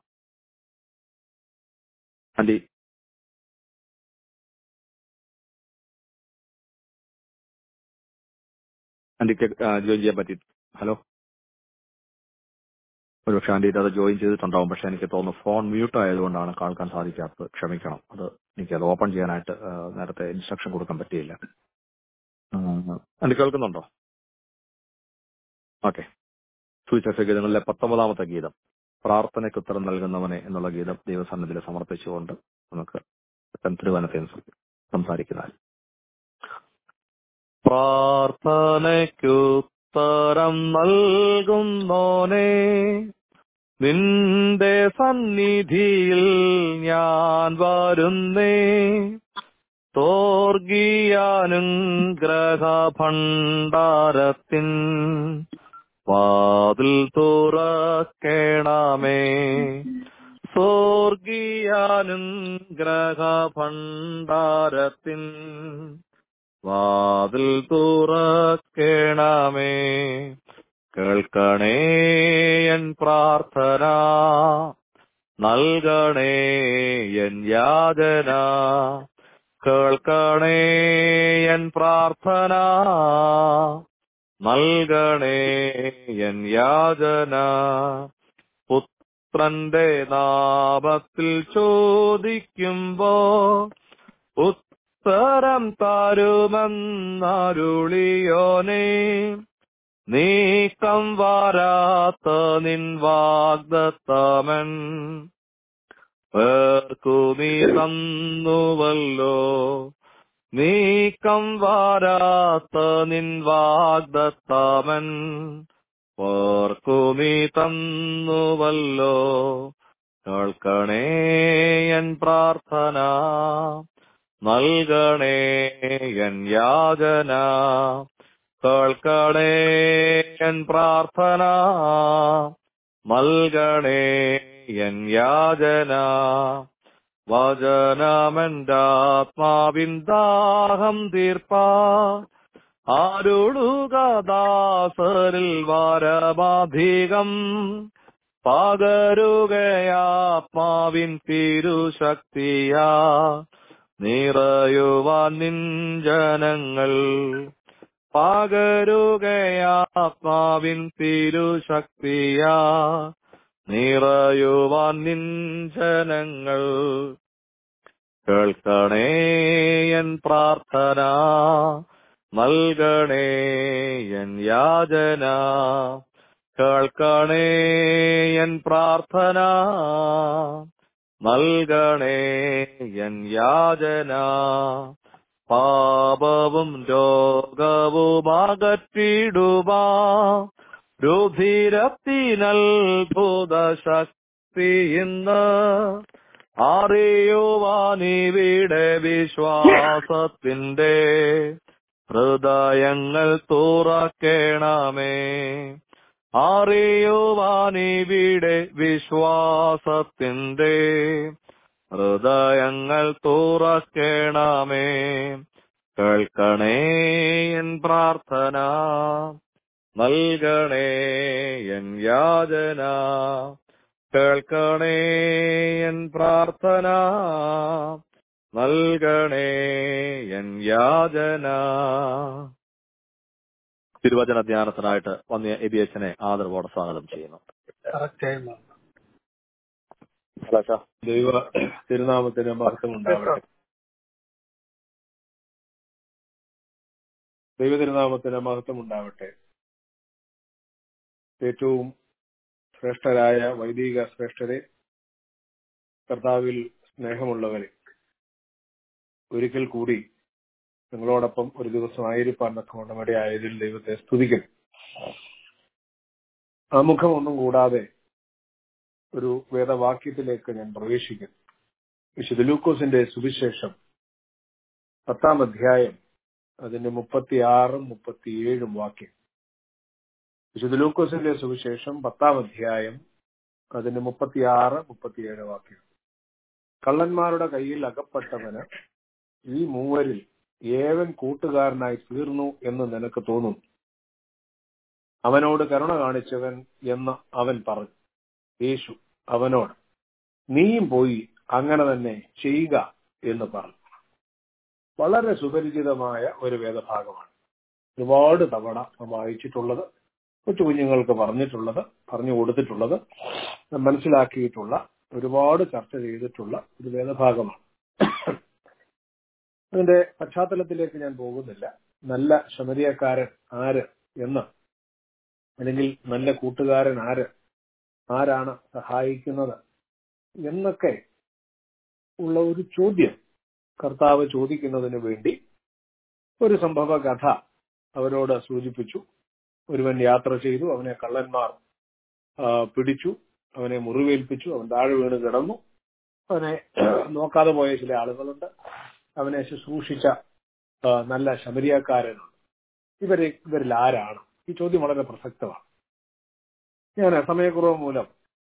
ആന്റി ആന്റിക്ക് ആ, ജോയിൻ ചെയ്യാൻ പറ്റി ഹലോ ഒരുപക്ഷെ ആന്റി അത് ജോയിൻ ചെയ്തിട്ടുണ്ടാവും പക്ഷെ എനിക്ക് തോന്നുന്നു ഫോൺ മ്യൂട്ട് ആയതുകൊണ്ടാണ് കേൾക്കാൻ സാധിക്കാത്തത് ക്ഷമിക്കണം അത് എനിക്ക് അത് ഓപ്പൺ ചെയ്യാനായിട്ട് ആ, നേരത്തെ ഇൻസ്ട്രക്ഷൻ കൊടുക്കാൻ പറ്റിയില്ല ആന്റി കേൾക്കുന്നുണ്ടോ ഓക്കെ സുവിശേഷ ഗീതങ്ങളിലെ പത്തൊമ്പതാമത്തെ ഗീതം പ്രാർത്ഥനയ്ക്ക് ഉത്തരം നൽകുന്നവനെ എന്നുള്ള ഗീതം ദൈവസന്നിധിയിൽ സമർപ്പിച്ചുകൊണ്ട് നമുക്ക് അച്ഛൻ തിരുവനത്തെ സംസാരിക്കുന്നതായി പ്രാർത്ഥനയ്ക്കുത്തരം നൽകുന്നോനെ നിന്റെ സന്നിധിയിൽ ഞാൻ വരുന്നേ തോർഗിയാനുഗ്രഹ ഭണ്ഡാരത്തിൻ വാതിൽ തുറക്കേണമേ സ്വർഗീയാനുഗ്രഹ ഭണ്ഡാരത്തിൻ വാതിൽ തുറക്കേണമേ കേൾക്കണേ എൻ പ്രാർത്ഥന നൽകണേ എൻ യാചന കേൾക്കണേ എൻ പ്രാർത്ഥന നൽകണേ എൻ യാചന പുത്രന്റെ നാമത്തിൽ ചോദിക്കുമ്പോ ഉത്തരം തരുമെന്നരുളിയോനെ നീക്കം വാരാത്ത നിൻ വാഗ്ദത്തമൻ പേർക്കു നീ തന്നുവല്ലോ നീക്കം വാരാത്ത നിൻ വാഗ്ദത്തമൻ പേർക്കു നീ തന്നുവല്ലോ കേൾക്കണേ എൻ പ്രാർത്ഥന നൽകണേ എൻ യാചന കേൾക്കണേ എൻ പ്രാർത്ഥന നൽകണേ എൻ യാചന വചനമെന്റാത്മാവിൻ ദാഹം തീർപ്പ ആരുളുകദാസരിൽ വരമധികം പകരുകയാത്മാവിൻ തിരുശക്തിയാ നിറയുവാൻ നിൻ ജനങ്ങൾ പകരുകയാത്മാവിൻ തിരുശക്തിയാ നിറയുവാൻ നിൻ ജനങ്ങൾ കേൾക്കണേ എൻ പ്രാർത്ഥന നൽകണേ എൻ യാചന കേൾക്കണേ എൻ പ്രാർത്ഥന നൽകണേ എൻ യാചന പാപവും രോഗവും അകറ്റിടുവാ രുധിരത്തിനത്ഭുത ശക്തി ഇന്ന് അറിയുവാനിവിടെ വിശ്വാസത്തിന്റെ ഹൃദയങ്ങൾ തുറക്കേണമേ അറിയുവാനിവിടെ വിശ്വാസത്തിന്റെ ഹൃദയങ്ങൾ തുറക്കേണമേ കേൾക്കണേ എൻ പ്രാർത്ഥന നൽകണേ എൻ യാചന കേൾക്കണേ എൻ പ്രാർത്ഥന നൽകണേ എൻ യാചന തിരുവചന ധ്യാനത്തിനായിട്ട് വന്നിയ എബിഎച്ചിനെ ആദരവോടെ സ്വാഗതം ചെയ്യുന്നു ദൈവ തിരുനാമത്തിന് മഹത്വം ഉണ്ടാവട്ടെ ദൈവ തിരുനാമത്തിന് മഹത്വം ഉണ്ടാവട്ടെ ഏറ്റവും ശ്രേഷ്ഠരായ വൈദിക ശ്രേഷ്ഠരെ കർത്താവിൽ സ്നേഹമുള്ളവരെ ഒരിക്കൽ കൂടി നിങ്ങളോടൊപ്പം ഒരു ദിവസം ആയിരിക്കാൻ തക്കവണ്ണം ആയതിൽ ദൈവത്തെ സ്തുതിക്കുന്നു ആമുഖമൊന്നും കൂടാതെ ഒരു വേദവാക്യത്തിലേക്ക് ഞാൻ പ്രവേശിക്കുന്നു വിശുദ്ധ ലൂക്കോസിന്റെ സുവിശേഷം പത്താം അധ്യായം അതിന്റെ മുപ്പത്തിയാറും മുപ്പത്തിയേഴും വാക്യം വിശുദ്ധ ലൂക്കോസിന്റെ സുവിശേഷം പത്താം അധ്യായം അതിന്റെ മുപ്പത്തിയാറ് മുപ്പത്തിയേഴ് വാക്യം കള്ളന്മാരുടെ കയ്യിൽ അകപ്പെട്ടവന് ഈ മൂവരിൽ ഏവൻ കൂട്ടുകാരനായി തീർന്നു എന്ന് നിനക്ക് തോന്നും അവനോട് കരുണ കാണിച്ചവൻ എന്ന് അവൻ പറഞ്ഞു യേശു അവനോട് നീയും പോയി അങ്ങനെ തന്നെ ചെയ്യുക എന്ന് പറഞ്ഞു വളരെ സുപരിചിതമായ ഒരു വേദഭാഗമാണ് ഒരുപാട് തവണ നാം വായിച്ചിട്ടുള്ളത് കൊച്ചു കുഞ്ഞുങ്ങൾക്ക് പറഞ്ഞിട്ടുള്ളത് പറഞ്ഞു കൊടുത്തിട്ടുള്ളത് മനസ്സിലാക്കിയിട്ടുള്ള ഒരുപാട് ചർച്ച ചെയ്തിട്ടുള്ള ഒരു വേദഭാഗമാണ് അതിന്റെ പശ്ചാത്തലത്തിലേക്ക് ഞാൻ പോകുന്നില്ല നല്ല ശമരിയക്കാരൻ ആര് എന്ന് അല്ലെങ്കിൽ നല്ല കൂട്ടുകാരൻ ആര് ആരാണ് സഹായിക്കുന്നത് എന്നൊക്കെ ഉള്ള ഒരു ചോദ്യം കർത്താവ് ചോദിക്കുന്നതിന് വേണ്ടി ഒരു സംഭവ കഥ അവരോട് സൂചിപ്പിച്ചു ഒരുവൻ യാത്ര ചെയ്തു അവനെ കള്ളന്മാർ പിടിച്ചു അവനെ മുറിവേൽപ്പിച്ചു അവൻ താഴെ വീണ് കിടന്നു അവനെ നോക്കാതെ പോയ ചില ആളുകളുണ്ട് അവനെ ശുശ്രൂഷിച്ച നല്ല ശബരിയക്കാരനുണ്ട് ഇവരെ ഇവരിൽ ആരാണ് ഈ ചോദ്യം വളരെ പ്രസക്തമാണ് ഞാൻ സമയക്കുറവ് മൂലം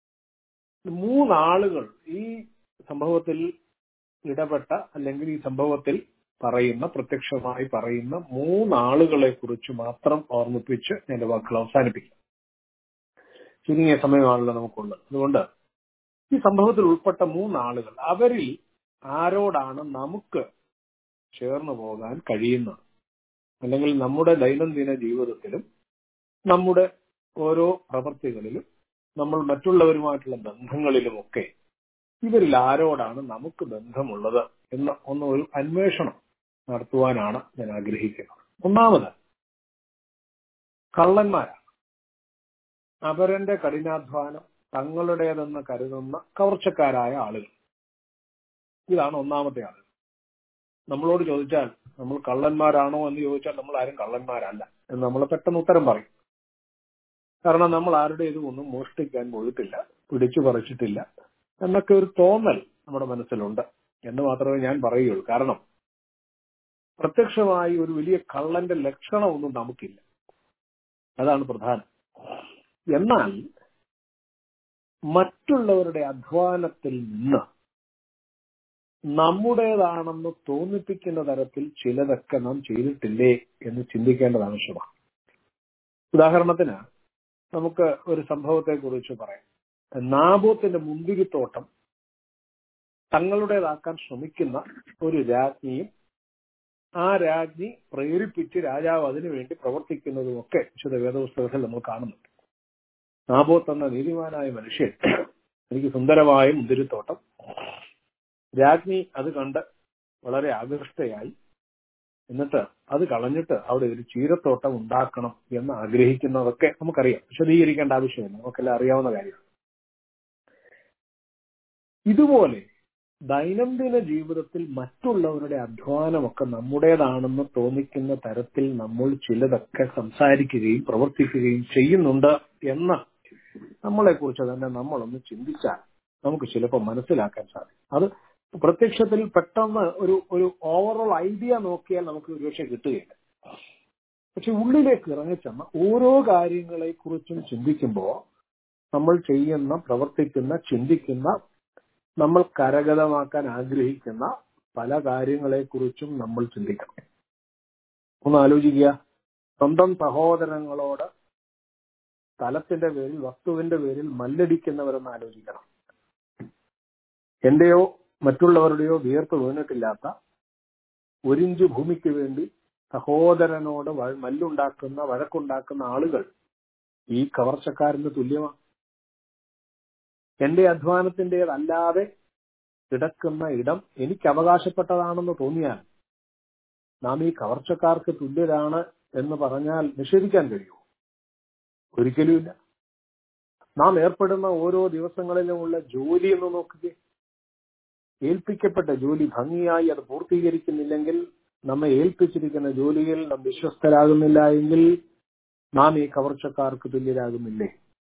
മൂന്നാളുകൾ ഈ സംഭവത്തിൽ ഇടപെട്ട അല്ലെങ്കിൽ ഈ സംഭവത്തിൽ പറയുന്ന പ്രത്യക്ഷമായി പറയുന്ന മൂന്നാളുകളെ കുറിച്ച് മാത്രം ഓർമ്മിപ്പിച്ച് എന്റെ വാക്കുകൾ അവസാനിപ്പിക്കും ചുരുങ്ങിയ സമയമാണല്ലോ നമുക്കുള്ളത് അതുകൊണ്ട് ഈ സംഭവത്തിൽ ഉൾപ്പെട്ട മൂന്നാളുകൾ അവരിൽ ആരോടാണ് നമുക്ക് ചേർന്ന് പോകാൻ കഴിയുന്നത് അല്ലെങ്കിൽ നമ്മുടെ ദൈനംദിന ജീവിതത്തിലും നമ്മുടെ ഓരോ പ്രവൃത്തികളിലും നമ്മൾ മറ്റുള്ളവരുമായിട്ടുള്ള ബന്ധങ്ങളിലുമൊക്കെ ഇവരിൽ ആരോടാണ് നമുക്ക് ബന്ധമുള്ളത് എന്ന ഒന്ന് ഒരു അന്വേഷണം നടത്തുവാനാണ് ഞാൻ ആഗ്രഹിക്കുന്നത് ഒന്നാമത് കള്ളന്മാരാണ് അവരന്റെ കഠിനാധ്വാനം തങ്ങളുടേതെന്ന് കരുതുന്ന കവർച്ചക്കാരായ ആളുകൾ ഇതാണ് ഒന്നാമത്തെ ആളുകൾ നമ്മളോട് ചോദിച്ചാൽ നമ്മൾ കള്ളന്മാരാണോ എന്ന് ചോദിച്ചാൽ നമ്മൾ ആരും കള്ളന്മാരല്ല എന്ന് നമ്മൾ പെട്ടെന്ന് ഉത്തരം പറയും കാരണം നമ്മൾ ആരുടേതും ഒന്നും മോഷ്ടിക്കാൻ പോയിട്ടില്ല പിടിച്ചു പറിച്ചിട്ടില്ല എന്നൊക്കെ ഒരു തോന്നൽ നമ്മുടെ മനസ്സിലുണ്ട് എന്ന് മാത്രമേ ഞാൻ പറയുള്ളൂ കാരണം പ്രത്യക്ഷമായി ഒരു വലിയ കള്ളന്റെ ലക്ഷണമൊന്നും നമുക്കില്ല അതാണ് പ്രധാനം എന്നാൽ മറ്റുള്ളവരുടെ അധ്വാനത്തിൽ നിന്ന് നമ്മുടേതാണെന്ന് തോന്നിപ്പിക്കുന്ന തരത്തിൽ ചിലതൊക്കെ നാം ചെയ്തിട്ടില്ലേ എന്ന് ചിന്തിക്കേണ്ടത് ആവശ്യമാണ് ഉദാഹരണത്തിന് നമുക്ക് ഒരു സംഭവത്തെ കുറിച്ച് പറയാം നാബോത്തിന്റെ മുന്തിരിത്തോട്ടം തങ്ങളുടേതാക്കാൻ ശ്രമിക്കുന്ന ഒരു രാജ്ഞിയും ആ രാജ്ഞി പ്രേരിപ്പിച്ച് രാജാവ് അതിനുവേണ്ടി പ്രവർത്തിക്കുന്നതുമൊക്കെ വിശുദ്ധ വേദപുസ്തകത്തിൽ നമ്മൾ കാണുന്നുണ്ട് നാബോത്ത് എന്ന നീതിമാനായ മനുഷ്യൻ എനിക്ക് സുന്ദരമായ മുന്തിരിത്തോട്ടം രാജ്ഞി അത് കണ്ട് വളരെ ആകൃഷ്ടയായി എന്നിട്ട് അത് കളഞ്ഞിട്ട് അവിടെ ഒരു ചീരത്തോട്ടം ഉണ്ടാക്കണം എന്ന് ആഗ്രഹിക്കുന്നതൊക്കെ നമുക്കറിയാം വിശദീകരിക്കേണ്ട ആവശ്യമില്ല നമുക്കെല്ലാം അറിയാവുന്ന കാര്യമാണ് ഇതുപോലെ ദൈനംദിന ജീവിതത്തിൽ മറ്റുള്ളവരുടെ അധ്വാനമൊക്കെ നമ്മുടേതാണെന്ന് തോന്നിക്കുന്ന തരത്തിൽ നമ്മൾ ചിലതൊക്കെ സംസാരിക്കുകയും പ്രവർത്തിക്കുകയും ചെയ്യുന്നുണ്ട് എന്ന് നമ്മളെ കുറിച്ച് തന്നെ നമ്മളൊന്ന് ചിന്തിച്ചാൽ നമുക്ക് ചിലപ്പോൾ മനസ്സിലാക്കാൻ സാധിക്കും അത് പ്രത്യക്ഷത്തിൽ പെട്ടെന്ന് ഒരു ഒരു ഓവറോൾ ഐഡിയ നോക്കിയാൽ നമുക്ക് ഒരുപക്ഷെ കിട്ടുകയില്ല പക്ഷെ ഉള്ളിലേക്ക് ഇറങ്ങിച്ചെന്ന ഓരോ കാര്യങ്ങളെ കുറിച്ചും ചിന്തിക്കുമ്പോൾ നമ്മൾ ചെയ്യുന്ന പ്രവർത്തിക്കുന്ന ചിന്തിക്കുന്ന നമ്മൾ കരഗതമാക്കാൻ ആഗ്രഹിക്കുന്ന പല കാര്യങ്ങളെ കുറിച്ചും നമ്മൾ ചിന്തിക്കണം ഒന്ന് ആലോചിക്കുക സ്വന്തം സഹോദരങ്ങളോട് സ്ഥലത്തിന്റെ പേരിൽ വസ്തുവിന്റെ പേരിൽ മല്ലടിക്കുന്നവരെന്ന് ആലോചിക്കണം എന്റെയോ മറ്റുള്ളവരുടെയോ വിയർപ്പ് വീണിട്ടില്ലാത്ത ഒരിഞ്ച് ഭൂമിക്ക് വേണ്ടി സഹോദരനോട് മല്ലുണ്ടാക്കുന്ന വഴക്കുണ്ടാക്കുന്ന ആളുകൾ ഈ കവർച്ചക്കാരന് തുല്യമാണ് എന്റെ അധ്വാനത്തിൻ്റെതല്ലാതെ കിടക്കുന്ന ഇടം എനിക്ക് അവകാശപ്പെട്ടതാണെന്ന് തോന്നിയാൽ നാം ഈ കവർച്ചക്കാർക്ക് തുല്യരാണ് എന്ന് പറഞ്ഞാൽ നിഷേധിക്കാൻ കഴിയുമോ ഒരിക്കലുമില്ല നാം ഏർപ്പെടുന്ന ഓരോ ദിവസങ്ങളിലുമുള്ള ജോലി എന്ന് നോക്കുകയെ ഏൽപ്പിക്കപ്പെട്ട ജോലി ഭംഗിയായി അത് പൂർത്തീകരിക്കുന്നില്ലെങ്കിൽ നമ്മെ ഏൽപ്പിച്ചിരിക്കുന്ന ജോലിയിൽ നാം വിശ്വസ്തരാകുന്നില്ല എങ്കിൽ നാം ഈ കവർച്ചക്കാർക്ക് തുല്യരാകുന്നില്ലേ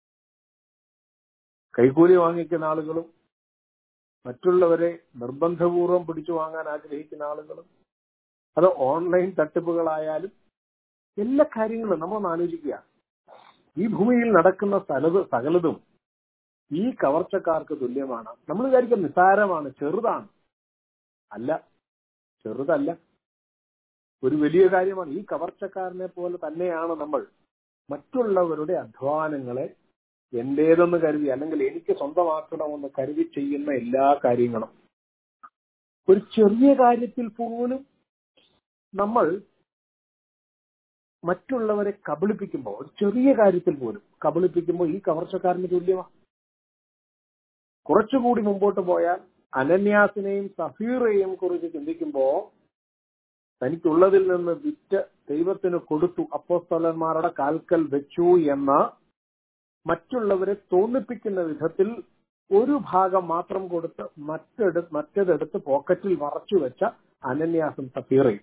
കൈക്കൂലി വാങ്ങിക്കുന്ന ആളുകളും മറ്റുള്ളവരെ നിർബന്ധപൂർവം പിടിച്ചു വാങ്ങാൻ ആഗ്രഹിക്കുന്ന ആളുകളും അത് ഓൺലൈൻ തട്ടിപ്പുകളായാലും എല്ലാ കാര്യങ്ങളും നമ്മളൊന്ന് ആലോചിക്കുക ഈ ഭൂമിയിൽ നടക്കുന്ന സ്ഥലത് സകലതും ഈ കവർച്ചക്കാർക്ക് തുല്യമാണ് നമ്മൾ വിചാരിക്കും നിസ്സാരമാണ് ചെറുതാണ് അല്ല ചെറുതല്ല ഒരു വലിയ കാര്യമാണ് ഈ കവർച്ചക്കാരനെ പോലെ തന്നെയാണ് നമ്മൾ മറ്റുള്ളവരുടെ അധ്വാനങ്ങളെ എന്റേതെന്ന് കരുതി അല്ലെങ്കിൽ എനിക്ക് സ്വന്തമാക്കണമെന്ന് കരുതി ചെയ്യുന്ന എല്ലാ കാര്യങ്ങളും ഒരു ചെറിയ കാര്യത്തിൽ പോലും നമ്മൾ മറ്റുള്ളവരെ കബളിപ്പിക്കുമ്പോൾ ഒരു ചെറിയ കാര്യത്തിൽ പോലും കബളിപ്പിക്കുമ്പോൾ ഈ കവർച്ചക്കാരന് തുല്യമാണ് കുറച്ചുകൂടി മുമ്പോട്ട് പോയാൽ അനന്യാസിനെയും സഫീറയെയും കുറിച്ച് ചിന്തിക്കുമ്പോ തനിക്കുള്ളതിൽ നിന്ന് വിറ്റ് ദൈവത്തിന് കൊടുത്തു അപ്പോസ്തലന്മാരുടെ കാൽക്കൽ വെച്ചു എന്ന മറ്റുള്ളവരെ തോന്നിപ്പിക്കുന്ന വിധത്തിൽ ഒരു ഭാഗം മാത്രം കൊടുത്ത് മറ്റെടു മറ്റേതെടുത്ത് പോക്കറ്റിൽ മറച്ചു വെച്ച അനന്യാസും സഫീറയും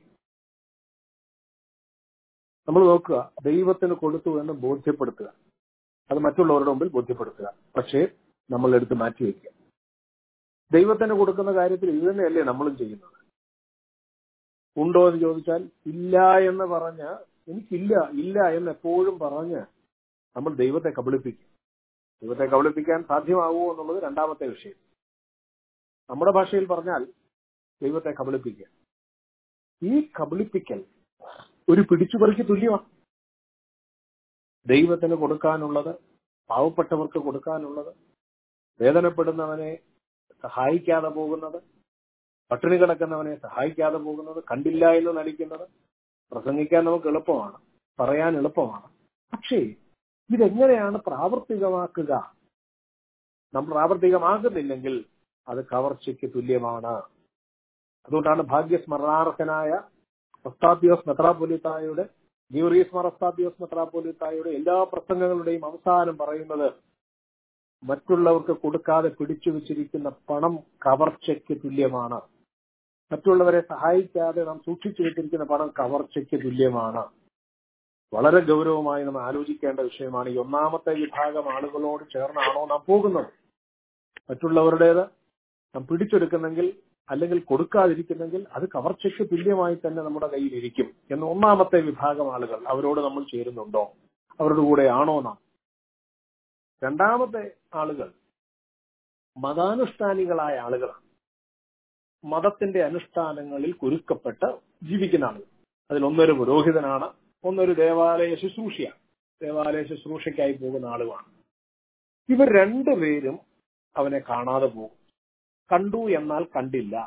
നമ്മൾ നോക്കുക ദൈവത്തിന് കൊടുത്തു എന്ന് ബോധ്യപ്പെടുത്തുക അത് മറ്റുള്ളവരുടെ മുമ്പിൽ ബോധ്യപ്പെടുത്തുക പക്ഷേ നമ്മൾ എടുത്ത് മാറ്റിവെക്കുക ദൈവത്തിന് കൊടുക്കുന്ന കാര്യത്തിൽ ഇത് തന്നെയല്ലേ നമ്മളും ചെയ്യുന്നത് ഉണ്ടോ എന്ന് ചോദിച്ചാൽ ഇല്ല എന്ന് പറഞ്ഞ് എനിക്കില്ല ഇല്ല എന്ന് എപ്പോഴും പറഞ്ഞ് നമ്മൾ ദൈവത്തെ കബളിപ്പിക്കും ദൈവത്തെ കബളിപ്പിക്കാൻ സാധ്യമാകുമോ എന്നുള്ളത് രണ്ടാമത്തെ വിഷയം നമ്മുടെ ഭാഷയിൽ പറഞ്ഞാൽ ദൈവത്തെ കബളിപ്പിക്കുക ഈ കബളിപ്പിക്കൽ ഒരു പിടിച്ചുപറിക്ക് തുല്യമാണ് ദൈവത്തിന് കൊടുക്കാനുള്ളത് പാവപ്പെട്ടവർക്ക് കൊടുക്കാനുള്ളത് വേദനപ്പെടുന്നവനെ സഹായിക്കാതെ പോകുന്നത് പട്ടിണി കിടക്കുന്നവനെ സഹായിക്കാതെ പോകുന്നത് കണ്ടില്ല എന്ന് നടിക്കുന്നത് പ്രസംഗിക്കാൻ നമുക്ക് എളുപ്പമാണ് പറയാൻ എളുപ്പമാണ് പക്ഷേ ഇതെങ്ങനെയാണ് പ്രാവർത്തികമാക്കുക നാം പ്രാവർത്തികമാകുന്നില്ലെങ്കിൽ അത് കവർച്ചയ്ക്ക് തുല്യമാണ് അതുകൊണ്ടാണ് ഭാഗ്യസ്മരണാർഹനായ ഒസ്താദ്യോസ് മെത്രാപൊലിത്തായുടെ ഗ്യൂറീസ് മറസ്താദ്യോസ് മെത്രാപൊലിത്തായുടെ എല്ലാ പ്രസംഗങ്ങളുടെയും അവസാനം പറയുന്നത് മറ്റുള്ളവർക്ക് കൊടുക്കാതെ പിടിച്ചു വെച്ചിരിക്കുന്ന പണം കവർച്ചയ്ക്ക് തുല്യമാണ് മറ്റുള്ളവരെ സഹായിക്കാതെ നാം സൂക്ഷിച്ചു വെച്ചിരിക്കുന്ന പണം കവർച്ചയ്ക്ക് തുല്യമാണ് വളരെ ഗൗരവമായി നാം ആലോചിക്കേണ്ട വിഷയമാണ് ഈ ഒന്നാമത്തെ വിഭാഗം ആളുകളോട് ചേർന്നാണോ നാം പോകുന്നത് മറ്റുള്ളവരുടേത് നാം പിടിച്ചെടുക്കുന്നെങ്കിൽ അല്ലെങ്കിൽ കൊടുക്കാതിരിക്കുന്നെങ്കിൽ അത് കവർച്ചയ്ക്ക് തുല്യമായി തന്നെ നമ്മുടെ കയ്യിൽ ഇരിക്കും എന്ന് ഒന്നാമത്തെ വിഭാഗം ആളുകൾ അവരോട് നമ്മൾ ചേരുന്നുണ്ടോ അവരുടെ കൂടെ ആണോ നാം രണ്ടാമത്തെ ആളുകൾ മതാനുഷ്ഠാനികളായ ആളുകളാണ് മതത്തിന്റെ അനുഷ്ഠാനങ്ങളിൽ കുരുക്കപ്പെട്ട് ജീവിക്കുന്ന ആളുകൾ അതിൽ ഒന്നൊരു പുരോഹിതനാണ് ഒന്നൊരു ദേവാലയ ശുശ്രൂഷയാണ് ദേവാലയ ശുശ്രൂഷയ്ക്കായി പോകുന്ന ആളുകളാണ് ഇവർ രണ്ടുപേരും അവനെ കാണാതെ പോകും കണ്ടു എന്നാൽ കണ്ടില്ല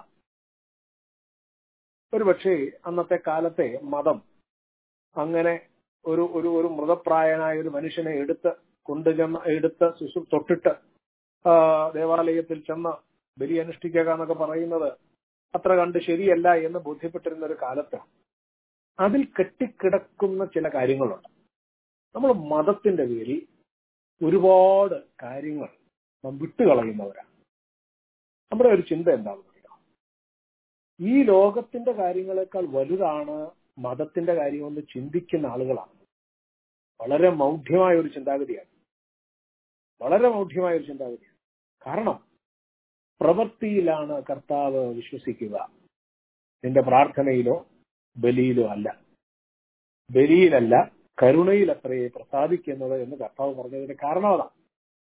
ഒരുപക്ഷെ അന്നത്തെ കാലത്തെ മതം അങ്ങനെ ഒരു ഒരു ഒരു മൃതപ്രായനായ ഒരു മനുഷ്യനെ എടുത്ത് കൊണ്ടുചെന്ന് എടുത്ത് ശിശു തൊട്ടിട്ട് ആ, ദേവാലയത്തിൽ ചെന്ന് ബലി അനുഷ്ഠിക്കുക എന്നൊക്കെ പറയുന്നത് അത്ര കണ്ട് ശരിയല്ല എന്ന് ബോധ്യപ്പെട്ടിരുന്ന ഒരു കാലത്ത് അതിൽ കെട്ടിക്കിടക്കുന്ന ചില കാര്യങ്ങളുണ്ട് നമ്മൾ മതത്തിന്റെ പേരിൽ ഒരുപാട് കാര്യങ്ങൾ നാം വിട്ടുകളയുന്നവരാണ് നമ്മുടെ ഒരു ചിന്ത എന്താണെന്ന് അറിയാം ഈ ലോകത്തിന്റെ കാര്യങ്ങളെക്കാൾ വലുതാണ് മതത്തിന്റെ കാര്യമെന്ന് ചിന്തിക്കുന്ന ആളുകളാണ് വളരെ മൗഢ്യമായ ഒരു ചിന്താഗതിയാണ് വളരെ മൗഢ്യമായ ഒരു ചിന്താഗതിയാണ് കാരണം പ്രവൃത്തിയിലാണ് കർത്താവ് വിശ്വസിക്കുക നിന്റെ പ്രാർത്ഥനയിലോ ബലിയിലോ അല്ല ബലിയിലല്ല കരുണയിലത്രയെ പ്രസാദിക്കുന്നത് എന്ന് കർത്താവ് പറഞ്ഞതിന്റെ കാരണം അതാണ്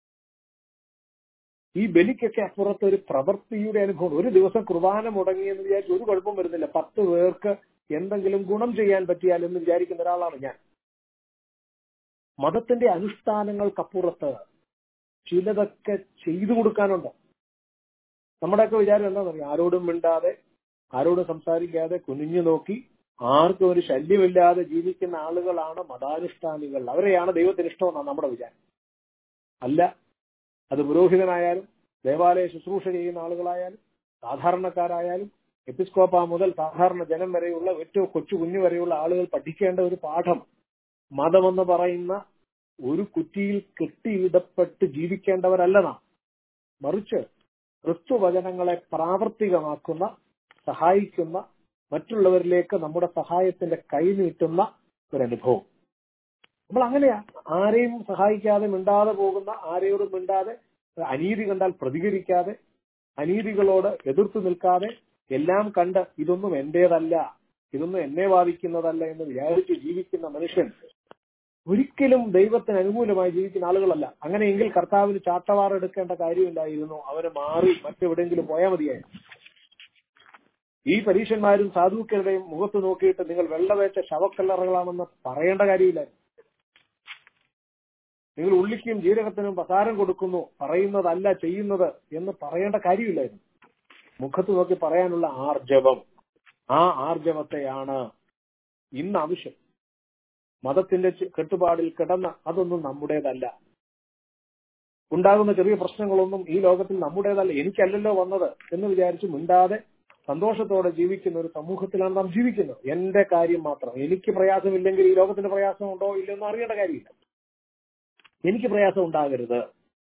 ഈ ബലിക്കൊക്കെ അപ്പുറത്ത് ഒരു പ്രവൃത്തിയുടെ അനുഭവം ഒരു ദിവസം കുർബാന മുടങ്ങിയെന്ന് വിചാരിച്ച് ഒരു കുഴപ്പം വരുന്നില്ല പത്ത് പേർക്ക് എന്തെങ്കിലും ഗുണം ചെയ്യാൻ പറ്റിയാൽ എന്ന് വിചാരിക്കുന്ന ഒരാളാണ് ഞാൻ മതത്തിന്റെ അനുഷ്ഠാനങ്ങൾക്കപ്പുറത്ത് ചിലതൊക്കെ ചെയ്തു കൊടുക്കാനുണ്ട് നമ്മുടെയൊക്കെ വിചാരം എന്താണെന്ന് അറിയാം ആരോടും മിണ്ടാതെ ആരോടും സംസാരിക്കാതെ കുനിഞ്ഞു നോക്കി ആർക്കും ഒരു ശല്യമില്ലാതെ ജീവിക്കുന്ന ആളുകളാണ് മതാനുഷ്ഠാനികൾ അവരെയാണ് ദൈവത്തിന് ഇഷ്ടമെന്നാണ് നമ്മുടെ വിചാരം അല്ല അത് പുരോഹിതനായാലും ദേവാലയ ശുശ്രൂഷ ചെയ്യുന്ന ആളുകളായാലും സാധാരണക്കാരായാലും എപ്പിസ്കോപ്പ മുതൽ സാധാരണ ജനം വരെയുള്ള ഏറ്റവും കൊച്ചു കുഞ്ഞു വരെയുള്ള ആളുകൾ പഠിക്കേണ്ട ഒരു പാഠം മതമെന്ന് പറയുന്ന ഒരു കുറ്റിയിൽ കെട്ടിയിടപ്പെട്ട് ജീവിക്കേണ്ടവരല്ല നാം മറിച്ച് ക്രിസ്തുവചനങ്ങളെ പ്രാവർത്തികമാക്കുന്ന സഹായിക്കുന്ന മറ്റുള്ളവരിലേക്ക് നമ്മുടെ സഹായത്തിന്റെ കൈ നീട്ടുന്ന ഒരനുഭവം നമ്മൾ അങ്ങനെയാ ആരെയും സഹായിക്കാതെ മിണ്ടാതെ പോകുന്ന ആരെയോടും മിണ്ടാതെ അനീതി കണ്ടാൽ പ്രതികരിക്കാതെ അനീതികളോട് എതിർത്തു നിൽക്കാതെ എല്ലാം കണ്ട് ഇതൊന്നും എന്റേതല്ല ഇതൊന്നും എന്നെ ബാധിക്കുന്നതല്ല എന്ന് വിചാരിച്ച് ജീവിക്കുന്ന മനുഷ്യൻ ഒരിക്കലും ദൈവത്തിന് അനുകൂലമായി ജീവിക്കുന്ന ആളുകളല്ല അങ്ങനെയെങ്കിൽ കർത്താവിന് ചാട്ടവാർ എടുക്കേണ്ട കാര്യമില്ലായിരുന്നു അവന് മാറി മറ്റെവിടെയെങ്കിലും പോയാൽ മതിയായിരുന്നു ഈ പരീക്ഷന്മാരും സാധുക്കളുടെയും മുഖത്ത് നോക്കിയിട്ട് നിങ്ങൾ വെള്ളവേച്ച ശവക്കല്ലറകളാണെന്ന് പറയേണ്ട കാര്യമില്ലായിരുന്നു നിങ്ങൾ ഉള്ളിക്കും ജീരകത്തിനും പ്രസാരം കൊടുക്കുന്നു പറയുന്നതല്ല ചെയ്യുന്നത് എന്ന് പറയേണ്ട കാര്യമില്ലായിരുന്നു മുഖത്ത് നോക്കി പറയാനുള്ള ആർജവം ആ ആർജവത്തെയാണ് ഇന്ന് ആവശ്യം മതത്തിന്റെ ചെ- കെട്ടുപാടിൽ കിടന്ന അതൊന്നും നമ്മുടേതല്ല ഉണ്ടാകുന്ന ചെറിയ പ്രശ്നങ്ങളൊന്നും ഈ ലോകത്തിൽ നമ്മുടേതല്ല എനിക്കല്ലല്ലോ വന്നത് എന്ന് വിചാരിച്ച് മിണ്ടാതെ സന്തോഷത്തോടെ ജീവിക്കുന്ന ഒരു സമൂഹത്തിലാണ് നാം ജീവിക്കുന്നത് എന്റെ കാര്യം മാത്രം എനിക്ക് പ്രയാസമില്ലെങ്കിൽ ഈ ലോകത്തിന് പ്രയാസം ഉണ്ടോ ഇല്ലെന്ന് അറിയേണ്ട കാര്യമില്ല എനിക്ക് പ്രയാസം ഉണ്ടാകരുത്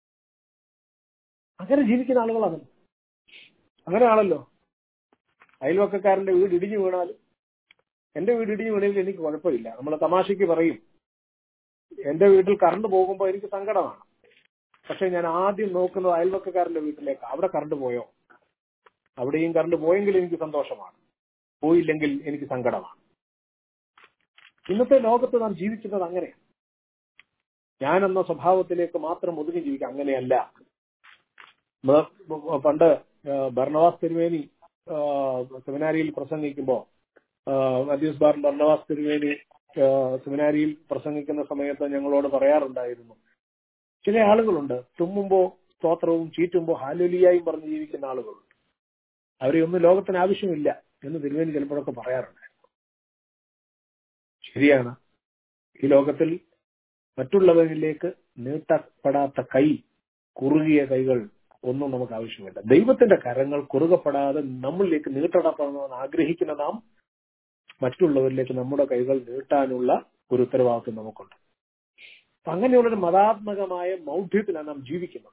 അങ്ങനെ ജീവിക്കുന്ന ആളുകളാണ് അങ്ങനെയാണല്ലോ അയൽവക്കക്കാരന്റെ വീട് ഇടിഞ്ഞു വീണാൽ എന്റെ വീട് ഇടിഞ്ഞു വീണെങ്കിൽ എനിക്ക് കുഴപ്പമില്ല നമ്മൾ തമാശയ്ക്ക് പറയും എന്റെ വീട്ടിൽ കറണ്ട് പോകുമ്പോൾ എനിക്ക് സങ്കടമാണ് പക്ഷെ ഞാൻ ആദ്യം നോക്കുന്നത് അയൽവക്കക്കാരന്റെ വീട്ടിലേക്ക് അവിടെ കറണ്ട് പോയോ അവിടെയും കറണ്ട് പോയെങ്കിൽ എനിക്ക് സന്തോഷമാണ് പോയില്ലെങ്കിൽ എനിക്ക് സങ്കടമാണ് ഇന്നത്തെ ലോകത്ത് നാം ജീവിക്കുന്നത് അങ്ങനെയാണ് ഞാൻ എന്ന സ്വഭാവത്തിലേക്ക് മാത്രം ഒതുങ്ങി ജീവിക്കുക അങ്ങനെയല്ല നമ്മള് പണ്ട് ആ, ഭരണവാസ് തിരുവേനി ആ, സെമിനാരിയിൽ പ്രസംഗിക്കുമ്പോ ആ, മധ്യൂസ് ബാർ ഭരണവാസ് തിരുവേനി ആ, സെമിനാരിയിൽ പ്രസംഗിക്കുന്ന സമയത്ത് ഞങ്ങളോട് പറയാറുണ്ടായിരുന്നു ചില ആളുകളുണ്ട് തുമ്മുമ്പോ സ്തോത്രവും ചീറ്റുമ്പോ ഹാലുലിയായും പറഞ്ഞ് ജീവിക്കുന്ന ആളുകളുണ്ട് അവരെ ഒന്നും ലോകത്തിന് ആവശ്യമില്ല എന്ന് തിരുവേനി ചിലപ്പോഴൊക്കെ പറയാറുണ്ട് ശരിയാണ് ഈ ലോകത്തിൽ മറ്റുള്ളവരിലേക്ക് നീട്ടപ്പെടാത്ത കൈ കുറുകിയ കൈകൾ ഒന്നും നമുക്ക് ആവശ്യമില്ല ദൈവത്തിന്റെ കരങ്ങൾ കുറുകപ്പെടാതെ നമ്മളിലേക്ക് നീട്ടപ്പെടണമെന്ന് ആഗ്രഹിക്കുന്ന നാം മറ്റുള്ളവരിലേക്ക് നമ്മുടെ കൈകൾ നീട്ടാനുള്ള ഒരു ഉത്തരവാദിത്വം നമുക്കുണ്ട് അപ്പൊ അങ്ങനെയുള്ളൊരു മതാത്മകമായ മൗഢ്യത്തിലാണ് നാം ജീവിക്കുന്നത്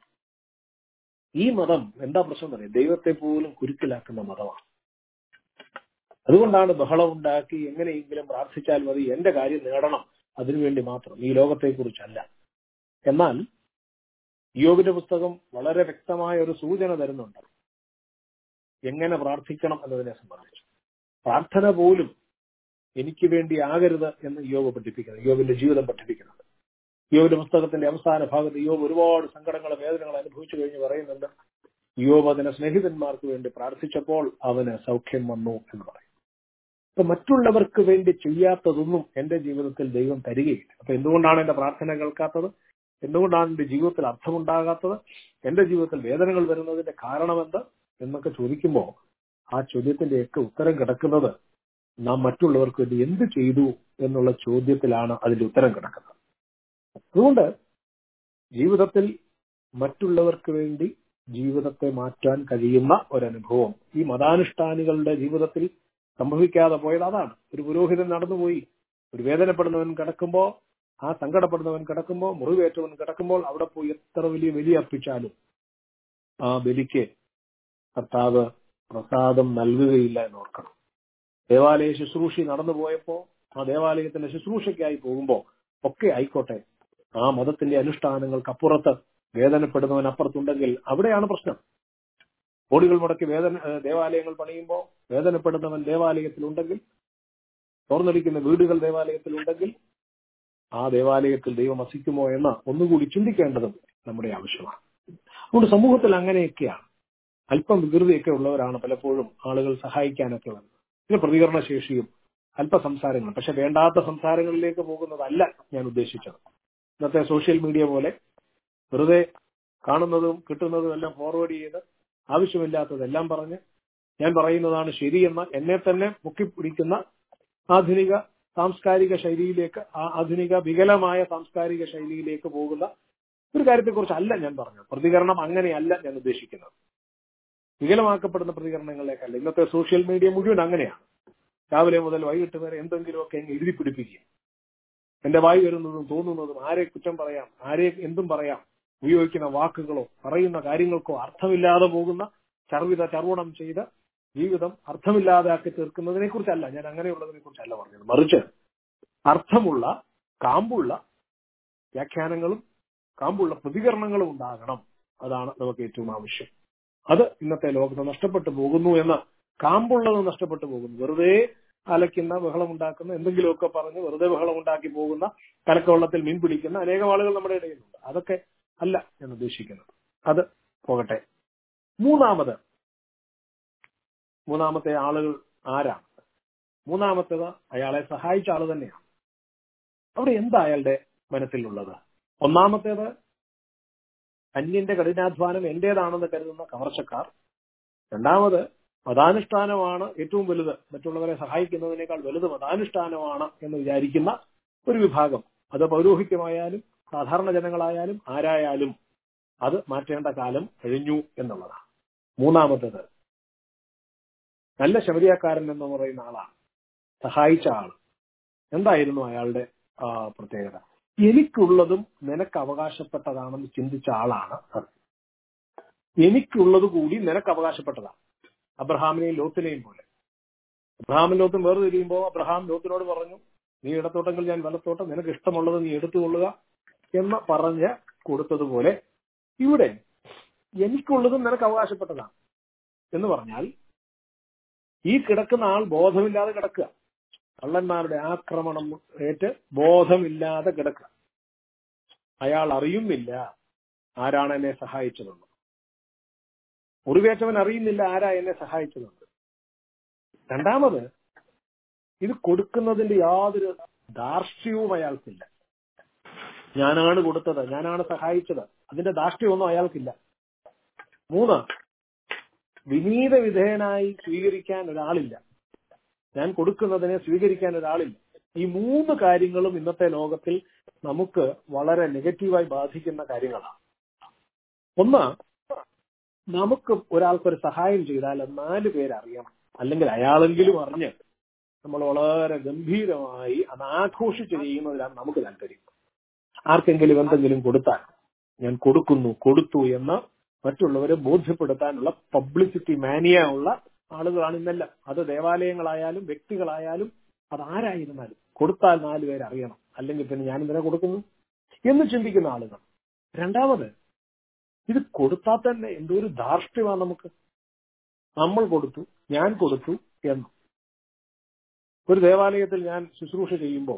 ഈ മതം എന്താ പ്രശ്നം എന്നറിയാം ദൈവത്തെ പോലും കുരുക്കിലാക്കുന്ന മതമാണ് അതുകൊണ്ടാണ് ബഹളം ഉണ്ടാക്കി എങ്ങനെയെങ്കിലും പ്രാർത്ഥിച്ചാൽ മതി എന്റെ കാര്യം നേടണം അതിനുവേണ്ടി മാത്രം ഈ ലോകത്തെക്കുറിച്ചല്ല എന്നാൽ യോഗിന്റെ പുസ്തകം വളരെ വ്യക്തമായ ഒരു സൂചന തരുന്നുണ്ട് എങ്ങനെ പ്രാർത്ഥിക്കണം എന്നതിനെ സംബന്ധിച്ച് പ്രാർത്ഥന പോലും എനിക്ക് വേണ്ടി ആകരുത് എന്ന് യോഗ പഠിപ്പിക്കുന്നത് യോഗിന്റെ ജീവിതം പഠിപ്പിക്കുന്നത് യോഗിന്റെ പുസ്തകത്തിന്റെ അവസാന ഭാഗത്ത് യോബ് ഒരുപാട് സങ്കടങ്ങളും വേദനകൾ അനുഭവിച്ചു കഴിഞ്ഞ് പറയുന്നുണ്ട് യോബ് അതിനെ സ്നേഹിതന്മാർക്ക് വേണ്ടി പ്രാർത്ഥിച്ചപ്പോൾ അവന് സൗഖ്യം വന്നു എന്ന് പറയും അപ്പൊ മറ്റുള്ളവർക്ക് വേണ്ടി ചെയ്യാത്തതൊന്നും എന്റെ ജീവിതത്തിൽ ദൈവം തരികയില്ല അപ്പൊ എന്തുകൊണ്ടാണ് എന്റെ പ്രാർത്ഥന കേൾക്കാത്തത് എന്തുകൊണ്ടാണ് എന്റെ ജീവിതത്തിൽ അർത്ഥമുണ്ടാകാത്തത് എന്റെ ജീവിതത്തിൽ വേദനകൾ വരുന്നതിന്റെ കാരണമെന്ത് എന്നൊക്കെ ചോദിക്കുമ്പോൾ ആ ചോദ്യത്തിന്റെയൊക്കെ ഉത്തരം കിടക്കുന്നത് നാം മറ്റുള്ളവർക്ക് വേണ്ടി എന്ത് ചെയ്തു എന്നുള്ള ചോദ്യത്തിലാണ് അതിന്റെ ഉത്തരം കിടക്കുന്നത് അതുകൊണ്ട് ജീവിതത്തിൽ മറ്റുള്ളവർക്ക് വേണ്ടി ജീവിതത്തെ മാറ്റാൻ കഴിയുന്ന ഒരനുഭവം ഈ മതാനുഷ്ഠാനികളുടെ ജീവിതത്തിൽ സംഭവിക്കാതെ പോയത് അതാണ് ഒരു പുരോഹിതൻ നടന്നുപോയി ഒരു വേദനപ്പെടുന്നവൻ കിടക്കുമ്പോ ആ സങ്കടപ്പെടുന്നവൻ കിടക്കുമ്പോൾ മുറിവേറ്റവൻ കിടക്കുമ്പോൾ അവിടെ പോയി എത്ര വലിയ ബലി അർപ്പിച്ചാലും ആ ബലിക്ക് കർത്താവ് പ്രസാദം നൽകുകയില്ല എന്ന് ഓർക്കണം ദേവാലയ ശുശ്രൂഷി നടന്നു പോയപ്പോ ആ ദേവാലയത്തിന്റെ ശുശ്രൂഷയ്ക്കായി പോകുമ്പോ ഒക്കെ ആയിക്കോട്ടെ ആ മതത്തിന്റെ അനുഷ്ഠാനങ്ങൾക്ക് അപ്പുറത്ത് വേദനപ്പെടുന്നവൻ അപ്പുറത്തുണ്ടെങ്കിൽ അവിടെയാണ് പ്രശ്നം കോടികൾ മുടക്കി വേദന ഏഹ് ദേവാലയങ്ങൾ പണിയുമ്പോൾ വേദനപ്പെടുന്നവൻ ദേവാലയത്തിലുണ്ടെങ്കിൽ തുറന്നിരിക്കുന്ന വീടുകൾ ദേവാലയത്തിലുണ്ടെങ്കിൽ ആ ദേവാലയത്തിൽ ദൈവം വസിക്കുമോ എന്ന് ഒന്നുകൂടി ചിന്തിക്കേണ്ടതും നമ്മുടെ ആവശ്യമാണ് അതുകൊണ്ട് സമൂഹത്തിൽ അങ്ങനെയൊക്കെയാണ് അല്പം വികൃതിയൊക്കെ ഉള്ളവരാണ് പലപ്പോഴും ആളുകൾ സഹായിക്കാനൊക്കെ വന്നത് പിന്നെ പ്രതികരണ ശേഷിയും അല്പ സംസാരങ്ങൾ പക്ഷെ വേണ്ടാത്ത സംസാരങ്ങളിലേക്ക് പോകുന്നതല്ല ഞാൻ ഉദ്ദേശിച്ചത് ഇന്നത്തെ സോഷ്യൽ മീഡിയ പോലെ വെറുതെ കാണുന്നതും കിട്ടുന്നതും എല്ലാം ഫോർവേഡ് ചെയ്ത് ആവശ്യമില്ലാത്തതെല്ലാം പറഞ്ഞ് ഞാൻ പറയുന്നതാണ് ശരിയെന്ന് എന്നെ തന്നെ മുക്കിപ്പിടിക്കുന്ന ആധുനിക സാംസ്കാരിക ശൈലിയിലേക്ക് ആ ആധുനിക വികലമായ സാംസ്കാരിക ശൈലിയിലേക്ക് പോകുന്ന ഒരു കാര്യത്തെക്കുറിച്ച് അല്ല ഞാൻ പറഞ്ഞത് പ്രതികരണം അങ്ങനെയല്ല ഞാൻ ഉദ്ദേശിക്കുന്നത് വികലമാക്കപ്പെടുന്ന പ്രതികരണങ്ങളിലേക്കല്ല ഇന്നത്തെ സോഷ്യൽ മീഡിയ മുഴുവൻ അങ്ങനെയാണ് രാവിലെ മുതൽ വൈകിട്ട് വരെ എന്തെങ്കിലുമൊക്കെ അങ്ങ് എഴുതി പിടിപ്പിക്കുക എന്റെ വായി വരുന്നതും തോന്നുന്നതും ആരെ കുറ്റം പറയാം ആരെ എന്തും പറയാം ഉപയോഗിക്കുന്ന വാക്കുകളോ പറയുന്ന കാര്യങ്ങൾക്കോ അർത്ഥമില്ലാതെ പോകുന്ന ചർവിത ചർവണം ചെയ്ത് ജീവിതം അർത്ഥമില്ലാതാക്കി തീർക്കുന്നതിനെ കുറിച്ചല്ല ഞാൻ അങ്ങനെയുള്ളതിനെ കുറിച്ചല്ല പറഞ്ഞത് മറിച്ച് അർത്ഥമുള്ള കാമ്പുള്ള വ്യാഖ്യാനങ്ങളും കാമ്പുള്ള പ്രതികരണങ്ങളും ഉണ്ടാകണം അതാണ് നമുക്ക് ഏറ്റവും ആവശ്യം അത് ഇന്നത്തെ ലോകത്ത് നഷ്ടപ്പെട്ടു പോകുന്നു എന്ന് കാമ്പുള്ളത് നഷ്ടപ്പെട്ടു പോകുന്നു വെറുതെ അലയ്ക്കുന്ന ബഹളം ഉണ്ടാക്കുന്ന എന്തെങ്കിലുമൊക്കെ പറഞ്ഞ് വെറുതെ ബഹളം ഉണ്ടാക്കി പോകുന്ന കലക്കവെള്ളത്തിൽ മീൻ പിടിക്കുന്ന അനേകം ആളുകൾ നമ്മുടെ ഇടയിലുണ്ട് അതൊക്കെ അല്ല ഞാൻ ഉദ്ദേശിക്കുന്നത് അത് പോകട്ടെ മൂന്നാമത് മൂന്നാമത്തെ ആളുകൾ ആരാണ് മൂന്നാമത്തേത് അയാളെ സഹായിച്ച ആള് തന്നെയാണ് അവിടെ എന്താ അയാളുടെ മനസ്സിലുള്ളത് ഒന്നാമത്തേത് അന്യന്റെ കഠിനാധ്വാനം എന്റേതാണെന്ന് കരുതുന്ന കവർച്ചക്കാർ രണ്ടാമത് മതാനുഷ്ഠാനമാണ് ഏറ്റവും വലുത് മറ്റുള്ളവരെ സഹായിക്കുന്നതിനേക്കാൾ വലുത് മതാനുഷ്ഠാനമാണ് എന്ന് വിചാരിക്കുന്ന ഒരു വിഭാഗം അത് പൗരോഹിത്യമായാലും സാധാരണ ജനങ്ങളായാലും ആരായാലും അത് മാറ്റേണ്ട കാലം കഴിഞ്ഞു എന്നുള്ളതാണ് മൂന്നാമത്തേത് നല്ല ശബരിയാക്കാരൻ എന്ന് പറയുന്ന ആളാണ് സഹായിച്ച ആള് എന്തായിരുന്നു അയാളുടെ ആ, പ്രത്യേകത എനിക്കുള്ളതും നിനക്ക് അവകാശപ്പെട്ടതാണെന്ന് ചിന്തിച്ച ആളാണ് അത് എനിക്കുള്ളത് കൂടി നിനക്ക് അവകാശപ്പെട്ടതാണ് അബ്രഹാമിനെയും ലോത്തിനെയും പോലെ അബ്രഹാമും ലോത്തും വേർതിരിയുമ്പോൾ അബ്രഹാം ലോത്തിനോട് പറഞ്ഞു നീ ഇടത്തോട്ടെങ്കിൽ ഞാൻ വലത്തോട്ടം നിനക്ക് ഇഷ്ടമുള്ളത് നീ എടുത്തുകൊള്ളുക എന്ന് പറഞ്ഞ് കൊടുത്തതുപോലെ ഇവിടെ എനിക്കുള്ളതും നിനക്ക് അവകാശപ്പെട്ടതാണ് എന്ന് പറഞ്ഞാൽ ഈ കിടക്കുന്ന ആൾ ബോധമില്ലാതെ കിടക്കുക കള്ളന്മാരുടെ ആക്രമണം ഏറ്റ് ബോധമില്ലാതെ കിടക്കുക അയാൾ അറിയുന്നില്ല ആരാണ് എന്നെ സഹായിച്ചതെന്ന് മുറിവേറ്റവൻ അറിയുന്നില്ല ആരാ എന്നെ സഹായിച്ചതെന്ന് രണ്ടാമത് ഇത് കൊടുക്കുന്നതിന്റെ യാതൊരു ധാർഷ്ട്യവും അയാൾക്കില്ല ഞാനാണ് കൊടുത്തത് ഞാനാണ് സഹായിച്ചത് അതിന്റെ ധാർഷ്ട്യമൊന്നും അയാൾക്കില്ല മൂന്ന് വിനീത വിധേയനായി സ്വീകരിക്കാൻ ഒരാളില്ല ഞാൻ കൊടുക്കുന്നതിനെ സ്വീകരിക്കാൻ ഒരാളില്ല ഈ മൂന്ന് കാര്യങ്ങളും ഇന്നത്തെ ലോകത്തിൽ നമുക്ക് വളരെ നെഗറ്റീവായി ബാധിക്കുന്ന കാര്യങ്ങളാണ് ഒന്ന് നമുക്ക് ഒരാൾക്കൊരു സഹായം ചെയ്താൽ അത് നാല് പേരറിയണം അല്ലെങ്കിൽ അയാളെങ്കിലും അറിഞ്ഞ് നമ്മൾ വളരെ ഗംഭീരമായി അത് ആഘോഷിച്ച് ചെയ്യുന്നതിലാണ് നമുക്ക് താല്പര്യം ആർക്കെങ്കിലും എന്തെങ്കിലും കൊടുത്താൽ ഞാൻ കൊടുക്കുന്നു കൊടുത്തു എന്ന് മറ്റുള്ളവരെ ബോധ്യപ്പെടുത്താനുള്ള പബ്ലിസിറ്റി മാനിയ ഉള്ള ആളുകളാണ് ഇന്നെല്ലാം അത് ദേവാലയങ്ങളായാലും വ്യക്തികളായാലും അത് ആരായിരുന്നാലും കൊടുത്താൽ നാല് പേര് അറിയണം അല്ലെങ്കിൽ പിന്നെ ഞാൻ ഇതിനെ കൊടുക്കുന്നു എന്ന് ചിന്തിക്കുന്ന ആളുകൾ രണ്ടാമത് ഇത് കൊടുത്താൽ തന്നെ എന്തോ ഒരു ധാർഷ്ട്യമാണ് നമുക്ക് നമ്മൾ കൊടുത്തു ഞാൻ കൊടുത്തു എന്ന് ഒരു ദേവാലയത്തിൽ ഞാൻ ശുശ്രൂഷ ചെയ്യുമ്പോൾ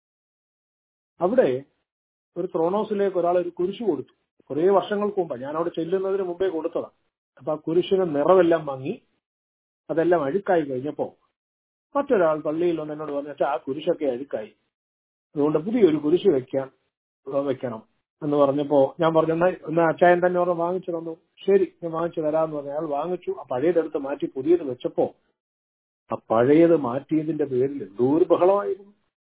അവിടെ ഒരു ത്രോണോസിലേക്ക് ഒരാൾ ഒരു കുരിശ് കൊടുത്തു കുറേ വർഷങ്ങൾക്ക് മുമ്പ് ഞാൻ അവിടെ ചെല്ലുന്നതിന് മുമ്പേ കൊടുത്തതാണ് അപ്പൊ ആ കുരിശിന് നിറമെല്ലാം വാങ്ങി അതെല്ലാം അഴുക്കായി കഴിഞ്ഞപ്പോ മറ്റൊരാൾ പള്ളിയിൽ വന്ന് എന്നോട് പറഞ്ഞിട്ട് ആ കുരിശൊക്കെ അഴുക്കായി അതുകൊണ്ട് പുതിയൊരു കുരിശ് വെക്കാൻ വെക്കണം എന്ന് പറഞ്ഞപ്പോ ഞാൻ പറഞ്ഞു എന്നാ എന്നാ അച്ചായൻ തന്നെ ഓർമ്മ വാങ്ങിച്ചു തന്നു ശരി ഞാൻ വാങ്ങിച്ചു തരാമെന്ന് പറഞ്ഞു അയാൾ വാങ്ങിച്ചു ആ പഴയതെടുത്ത് മാറ്റി പുതിയത് വെച്ചപ്പോ ആ പഴയത് മാറ്റിയതിന്റെ പേരിൽ എന്തോ ഒരു ബഹളമായിരുന്നു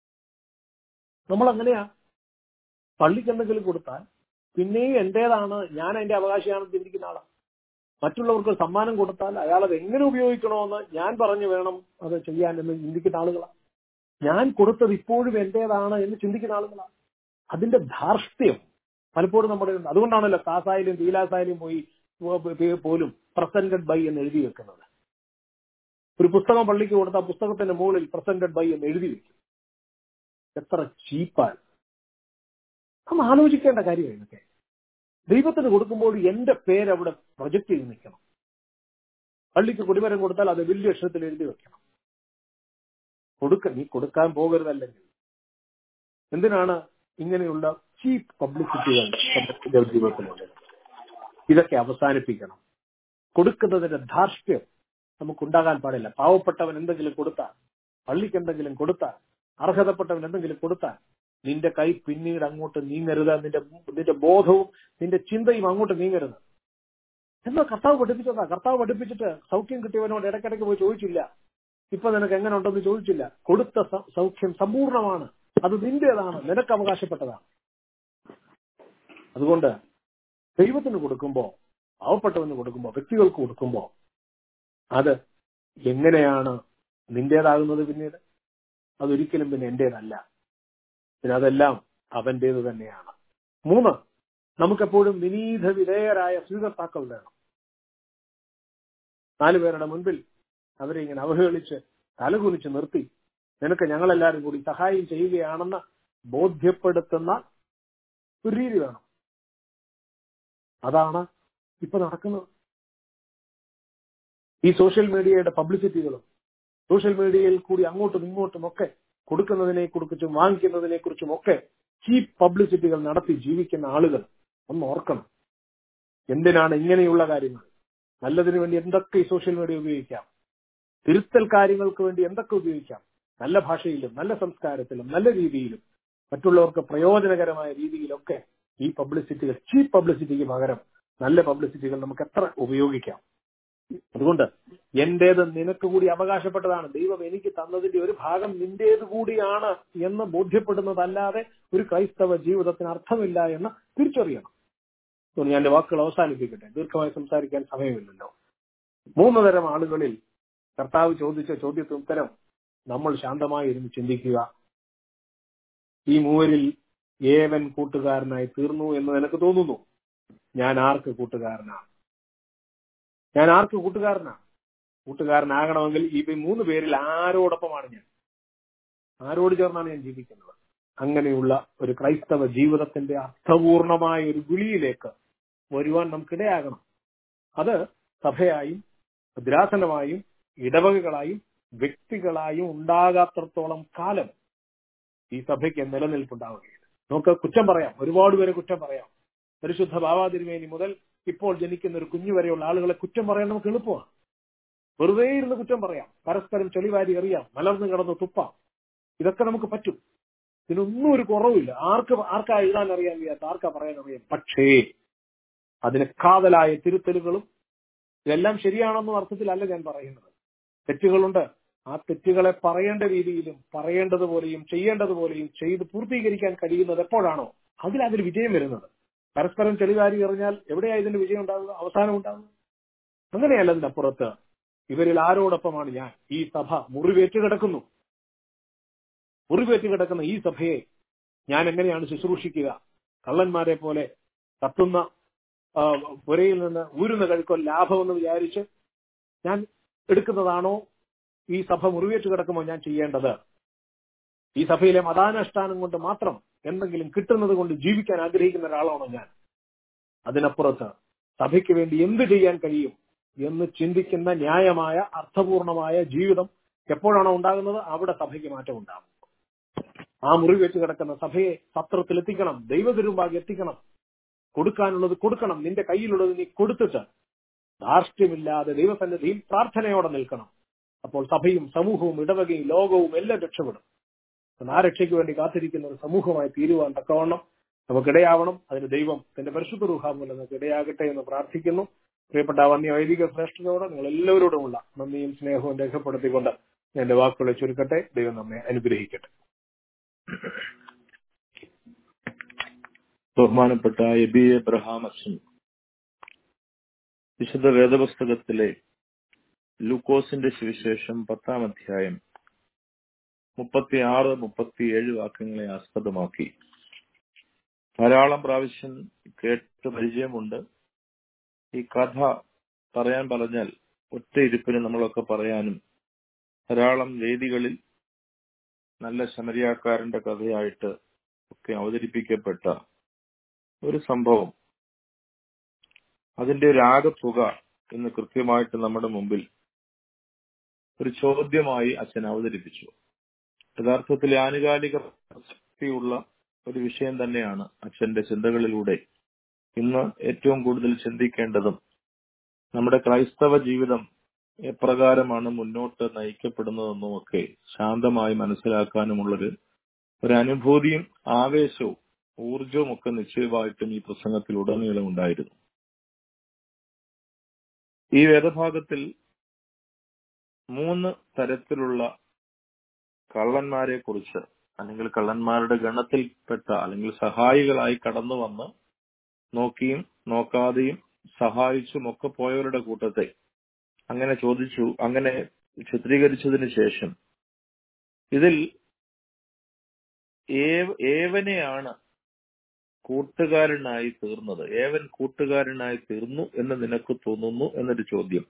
നമ്മൾ അങ്ങനെയാ പള്ളിക്ക് എന്തെങ്കിലും കൊടുത്താൽ പിന്നെയും എന്റേതാണ് ഞാൻ അതിന്റെ അവകാശിയാണെന്ന് ചിന്തിക്കുന്ന ആളാണ് മറ്റുള്ളവർക്ക് ഒരു സമ്മാനം കൊടുത്താൽ അയാൾ അത് എങ്ങനെ ഉപയോഗിക്കണമെന്ന് ഞാൻ പറഞ്ഞു വേണം അത് ചെയ്യാൻ എന്ന് ചിന്തിക്കുന്ന ആളുകളാണ് ഞാൻ കൊടുത്തത് ഇപ്പോഴും എന്റേതാണ് എന്ന് ചിന്തിക്കുന്ന ആളുകളാണ് അതിന്റെ ധാർഷ്ട്യം പലപ്പോഴും നമ്മുടെ അതുകൊണ്ടാണല്ലോ കാസായാലും തീലാസായാലും പോയി പോലും പ്രസന്റഡ് ബൈ എന്ന് എഴുതി വെക്കുന്നത് ഒരു പുസ്തകം പള്ളിക്ക് കൊടുത്ത പുസ്തകത്തിന്റെ മുകളിൽ പ്രസന്റഡ് ബൈ എന്ന് എഴുതി വെക്കും എത്ര ചീപ്പാണ് നമ്മൾ ആലോചിക്കേണ്ട കാര്യം ഇതൊക്കെ ദൈവത്തിന് കൊടുക്കുമ്പോൾ എന്റെ പേര് അവിടെ പ്രൊജക്ട് ചെയ്ത് നിൽക്കണം പള്ളിക്ക് കുടിമരം കൊടുത്താൽ അത് വലിയ അക്ഷരത്തിൽ എഴുതി വെക്കണം കൊടുക്ക നീ കൊടുക്കാൻ പോകരുതല്ലെങ്കിൽ എന്തിനാണ് ഇങ്ങനെയുള്ള ചീപ്പ് പബ്ലിസിറ്റികൾ നമ്മുടെ ജീവിതത്തിലുണ്ട് ഇതൊക്കെ അവസാനിപ്പിക്കണം കൊടുക്കുന്നതിന്റെ ധാർഷ്ട്യം നമുക്കുണ്ടാകാൻ പാടില്ല പാവപ്പെട്ടവൻ എന്തെങ്കിലും കൊടുത്താൽ പള്ളിക്ക് എന്തെങ്കിലും കൊടുത്താൽ അർഹതപ്പെട്ടവൻ എന്തെങ്കിലും കൊടുത്താൽ നിന്റെ കൈ പിന്നീട് അങ്ങോട്ട് നീങ്ങരുത് നിന്റെ നിന്റെ ബോധവും നിന്റെ ചിന്തയും അങ്ങോട്ട് നീങ്ങരുത് എന്നാ കർത്താവ് പഠിപ്പിച്ചതാ കർത്താവ് പഠിപ്പിച്ചിട്ട് സൗഖ്യം കിട്ടിയവനോട് ഇടയ്ക്കിടയ്ക്ക് പോയി ചോദിച്ചില്ല ഇപ്പൊ നിനക്ക് എങ്ങനെ ഉണ്ടെന്ന് ചോദിച്ചില്ല കൊടുത്ത സ- സൗഖ്യം സമ്പൂർണ്ണമാണ് അത് നിന്റേതാണ് നിനക്ക് അവകാശപ്പെട്ടതാണ് അതുകൊണ്ട് ദൈവത്തിന് കൊടുക്കുമ്പോ പാവപ്പെട്ടവന് കൊടുക്കുമ്പോ വ്യക്തികൾക്ക് കൊടുക്കുമ്പോ അത് എങ്ങനെയാണ് നിന്റേതാകുന്നത് പിന്നീട് അതൊരിക്കലും പിന്നെ എന്റേതല്ല പിന്നെ അതെല്ലാം അവന്റേത് തന്നെയാണ് മൂന്ന് നമുക്കെപ്പോഴും വിനീത വിധേയരായ സ്വീകർത്താക്കൾ വേണം നാലു പേരുടെ മുൻപിൽ അവരെ ഇങ്ങനെ അവഹേളിച്ച് തലകുനിച്ച് നിർത്തി നിനക്ക് ഞങ്ങളെല്ലാവരും കൂടി സഹായം ചെയ്യുകയാണെന്ന് ബോധ്യപ്പെടുത്തുന്ന ഒരു രീതി വേണം അതാണ് ഇപ്പൊ നടക്കുന്നത് ഈ സോഷ്യൽ മീഡിയയുടെ പബ്ലിസിറ്റികളും സോഷ്യൽ മീഡിയയിൽ കൂടി അങ്ങോട്ടും ഇങ്ങോട്ടും ഒക്കെ കൊടുക്കുന്നതിനെ കുറിച്ചും വാങ്ങിക്കുന്നതിനെ കുറിച്ചും ഒക്കെ ചീപ്പ് പബ്ലിസിറ്റികൾ നടത്തി ജീവിക്കുന്ന ആളുകൾ ഒന്ന് ഓർക്കണം എന്തിനാണ് ഇങ്ങനെയുള്ള കാര്യങ്ങൾ നല്ലതിനു വേണ്ടി എന്തൊക്കെ ഈ സോഷ്യൽ മീഡിയ ഉപയോഗിക്കാം തിരുത്തൽ കാര്യങ്ങൾക്ക് വേണ്ടി എന്തൊക്കെ ഉപയോഗിക്കാം നല്ല ഭാഷയിലും നല്ല സംസ്കാരത്തിലും നല്ല രീതിയിലും മറ്റുള്ളവർക്ക് പ്രയോജനകരമായ രീതിയിലൊക്കെ ഈ പബ്ലിസിറ്റികൾ ചീപ്പ് പബ്ലിസിറ്റിക്ക് പകരം നല്ല പബ്ലിസിറ്റികൾ നമുക്ക് എത്ര ഉപയോഗിക്കാം അതുകൊണ്ട് എന്റേത് നിനക്ക് കൂടി അവകാശപ്പെട്ടതാണ് ദൈവം എനിക്ക് തന്നതിന്റെ ഒരു ഭാഗം നിന്റേത് കൂടിയാണ് എന്ന് ബോധ്യപ്പെടുന്നതല്ലാതെ ഒരു ക്രൈസ്തവ ജീവിതത്തിന് അർത്ഥമില്ല എന്ന് തിരിച്ചറിയണം അതുകൊണ്ട് ഞാൻ എന്റെ വാക്കുകൾ അവസാനിപ്പിക്കട്ടെ ദീർഘമായി സംസാരിക്കാൻ സമയമില്ലല്ലോ മൂന്ന് തരം ആളുകളിൽ കർത്താവ് ചോദിച്ച ചോദ്യത്തിന് ഉത്തരം നമ്മൾ ശാന്തമായി ഇരുന്ന് ചിന്തിക്കുക ഈ മൂവരിൽ ഏവൻ കൂട്ടുകാരനായി തീർന്നു എന്ന് നിനക്ക് തോന്നുന്നു ഞാൻ ആർക്ക് കൂട്ടുകാരനാണ് ഞാൻ ആർക്ക് കൂട്ടുകാരനാണ് കൂട്ടുകാരനാകണമെങ്കിൽ ഈ മൂന്ന് പേരിൽ ആരോടൊപ്പമാണ് ഞാൻ ആരോട് ചേർന്നാണ് ഞാൻ ജീവിക്കുന്നത് അങ്ങനെയുള്ള ഒരു ക്രൈസ്തവ ജീവിതത്തിന്റെ അർത്ഥപൂർണമായ ഒരു വിളിയിലേക്ക് വരുവാൻ നമുക്കിടയാകണം അത് സഭയായും ഭദ്രാസനമായും ഇടവകകളായും വ്യക്തികളായും ഉണ്ടാകാത്രത്തോളം കാലം ഈ സഭയ്ക്ക് നിലനിൽപ്പുണ്ടാവുകയില്ല നമുക്ക് കുറ്റം പറയാം ഒരുപാട് പേരെ കുറ്റം പറയാം പരിശുദ്ധ ബാബാതിരുമേനി മുതൽ ഇപ്പോൾ ജനിക്കുന്ന ഒരു കുഞ്ഞു വരെയുള്ള ആളുകളെ കുറ്റം പറയാൻ നമുക്ക് എളുപ്പമാണ് വെറുതെ ഇരുന്ന് കുറ്റം പറയാം പരസ്പരം ചെളിവാരി എറിയാം മലർന്നു കിടന്ന് തുപ്പാം ഇതൊക്കെ നമുക്ക് പറ്റും ഇതിനൊന്നും ഒരു കുറവില്ല ആർക്ക് ആർക്കാ എഴുതാൻ അറിയാൻ വയ്യാത്ത ആർക്കാ പറയാൻ അറിയാം പക്ഷേ അതിന് കാതലായ തിരുത്തലുകളും ഇതെല്ലാം ശരിയാണെന്ന അർത്ഥത്തിലല്ല ഞാൻ പറയുന്നത് തെറ്റുകളുണ്ട് ആ തെറ്റുകളെ പറയേണ്ട രീതിയിലും പറയേണ്ടതുപോലെയും ചെയ്യേണ്ടതുപോലെയും ചെയ്ത് പൂർത്തീകരിക്കാൻ കഴിയുന്നത് എപ്പോഴാണോ അതിൽ അതിൽ വിജയം വരുന്നത് പരസ്പരം ചെളിവാരി എറിഞ്ഞാൽ എവിടെയാ ഇതിന്റെ വിജയം ഉണ്ടാവുക അവസാനം ഉണ്ടാവുക അങ്ങനെയല്ല അതിന്റെ അപ്പുറത്ത് ഇവരിൽ ആരോടൊപ്പമാണ് ഞാൻ ഈ സഭ മുറിവേറ്റ് കിടക്കുന്നു മുറിവേറ്റ് കിടക്കുന്ന ഈ സഭയെ ഞാൻ എങ്ങനെയാണ് ശുശ്രൂഷിക്കുക കള്ളന്മാരെ പോലെ കത്തുന്ന പുരയിൽ നിന്ന് ഊരുന്ന കഴിക്കോ ലാഭമെന്ന് വിചാരിച്ച് ഞാൻ എടുക്കുന്നതാണോ ഈ സഭ മുറിവേറ്റ് കിടക്കുമ്പോൾ ഞാൻ ചെയ്യേണ്ടത് ഈ സഭയിലെ മതാനുഷ്ഠാനം കൊണ്ട് മാത്രം എന്തെങ്കിലും കിട്ടുന്നത് കൊണ്ട് ജീവിക്കാൻ ആഗ്രഹിക്കുന്ന ഒരാളാണോ ഞാൻ അതിനപ്പുറത്ത് സഭയ്ക്ക് വേണ്ടി എന്ത് ചെയ്യാൻ കഴിയും എന്ന് ചിന്തിക്കുന്ന ന്യായമായ അർത്ഥപൂർണമായ ജീവിതം എപ്പോഴാണോ ഉണ്ടാകുന്നത് അവിടെ സഭയ്ക്ക് മാറ്റം ഉണ്ടാകും ആ മുറി വെച്ച് കിടക്കുന്ന സഭയെ സത്രത്തിൽ എത്തിക്കണം ദൈവതിരുമ്പാകെ എത്തിക്കണം കൊടുക്കാനുള്ളത് കൊടുക്കണം നിന്റെ കയ്യിലുള്ളത് നീ കൊടുത്തിട്ട് ധാർഷ്ട്യമില്ലാതെ ദൈവസന്നിധിയിൽ പ്രാർത്ഥനയോടെ നിൽക്കണം അപ്പോൾ സഭയും സമൂഹവും ഇടവകയും ലോകവും എല്ലാം രക്ഷപ്പെടും ആ രക്ഷയ്ക്ക് വേണ്ടി കാത്തിരിക്കുന്ന ഒരു സമൂഹമായി തീരുവാൻ തക്കവണ്ണം നമുക്കിടയാവണം അതിന് ദൈവം തന്റെ പരിശുദ്ധ റൂഹാമൂലം നമുക്ക് ഇടയാകട്ടെ എന്ന് പ്രാർത്ഥിക്കുന്നു പ്രിയപ്പെട്ട വന്യ വൈദിക ശ്രേഷ്ഠതയോടെ നിങ്ങൾ എല്ലാവരോടുമുള്ള നന്ദിയും സ്നേഹവും രേഖപ്പെടുത്തിക്കൊണ്ട് ഞാൻ എന്റെ വാക്കുകളെ ചുരുക്കട്ടെ ദൈവം നമ്മെ അനുഗ്രഹിക്കട്ടെ ബഹുമാനപ്പെട്ട എബി എബ്രഹാം അച്ഛൻ വിശുദ്ധ വേദപുസ്തകത്തിലെ ലൂക്കോസിന്റെ സുവിശേഷം പത്താം അധ്യായം മുപ്പത്തിയാറ് മുപ്പത്തിയേഴ് വാക്യങ്ങളെ ആസ്പദമാക്കി ധാരാളം പ്രാവശ്യം കേട്ട് പരിചയമുണ്ട് ഈ കഥ പറയാൻ പറഞ്ഞാൽ ഒറ്റ ഇരിപ്പിന് നമ്മളൊക്കെ പറയാനും ധാരാളം വേദികളിൽ നല്ല ശമരിയാക്കാരന്റെ കഥയായിട്ട് ഒക്കെ അവതരിപ്പിക്കപ്പെട്ട ഒരു സംഭവം അതിന്റെ ഒരു ആകത്തുക ഇന്ന് കൃത്യമായിട്ട് നമ്മുടെ മുമ്പിൽ ഒരു ചോദ്യമായി അച്ഛൻ അവതരിപ്പിച്ചു യഥാർത്ഥത്തിൽ ആനുകാലിക പ്രസക്തിയുള്ള ഒരു വിഷയം തന്നെയാണ് അച്ഛന്റെ ചിന്തകളിലൂടെ ഇന്ന് ഏറ്റവും കൂടുതൽ ചിന്തിക്കേണ്ടതും നമ്മുടെ ക്രൈസ്തവ ജീവിതം എപ്രകാരമാണ് മുന്നോട്ട് നയിക്കപ്പെടുന്നതെന്നും ഒക്കെ ശാന്തമായി മനസ്സിലാക്കാനുമുള്ളൊരു ഒരു അനുഭൂതിയും ആവേശവും ഊർജവും ഒക്കെ നിശ്ചയമായിട്ടും ഈ പ്രസംഗത്തിൽ ഉടനീളം ഉണ്ടായിരുന്നു ഈ വേദഭാഗത്തിൽ മൂന്ന് തരത്തിലുള്ള കള്ളന്മാരെ കുറിച്ച് അല്ലെങ്കിൽ കള്ളന്മാരുടെ ഗണത്തിൽപ്പെട്ട അല്ലെങ്കിൽ സഹായികളായി കടന്നു വന്ന് നോക്കിയും നോക്കാതെയും സഹായിച്ചും ഒക്കെ പോയവരുടെ കൂട്ടത്തെ അങ്ങനെ ചോദിച്ചു അങ്ങനെ ചിത്രീകരിച്ചതിന് ശേഷം ഇതിൽ ഏവ ഏവനെയാണ് കൂട്ടുകാരനായി തീർന്നത് ഏവൻ കൂട്ടുകാരനായി തീർന്നു എന്ന് നിനക്ക് തോന്നുന്നു എന്നൊരു ചോദ്യം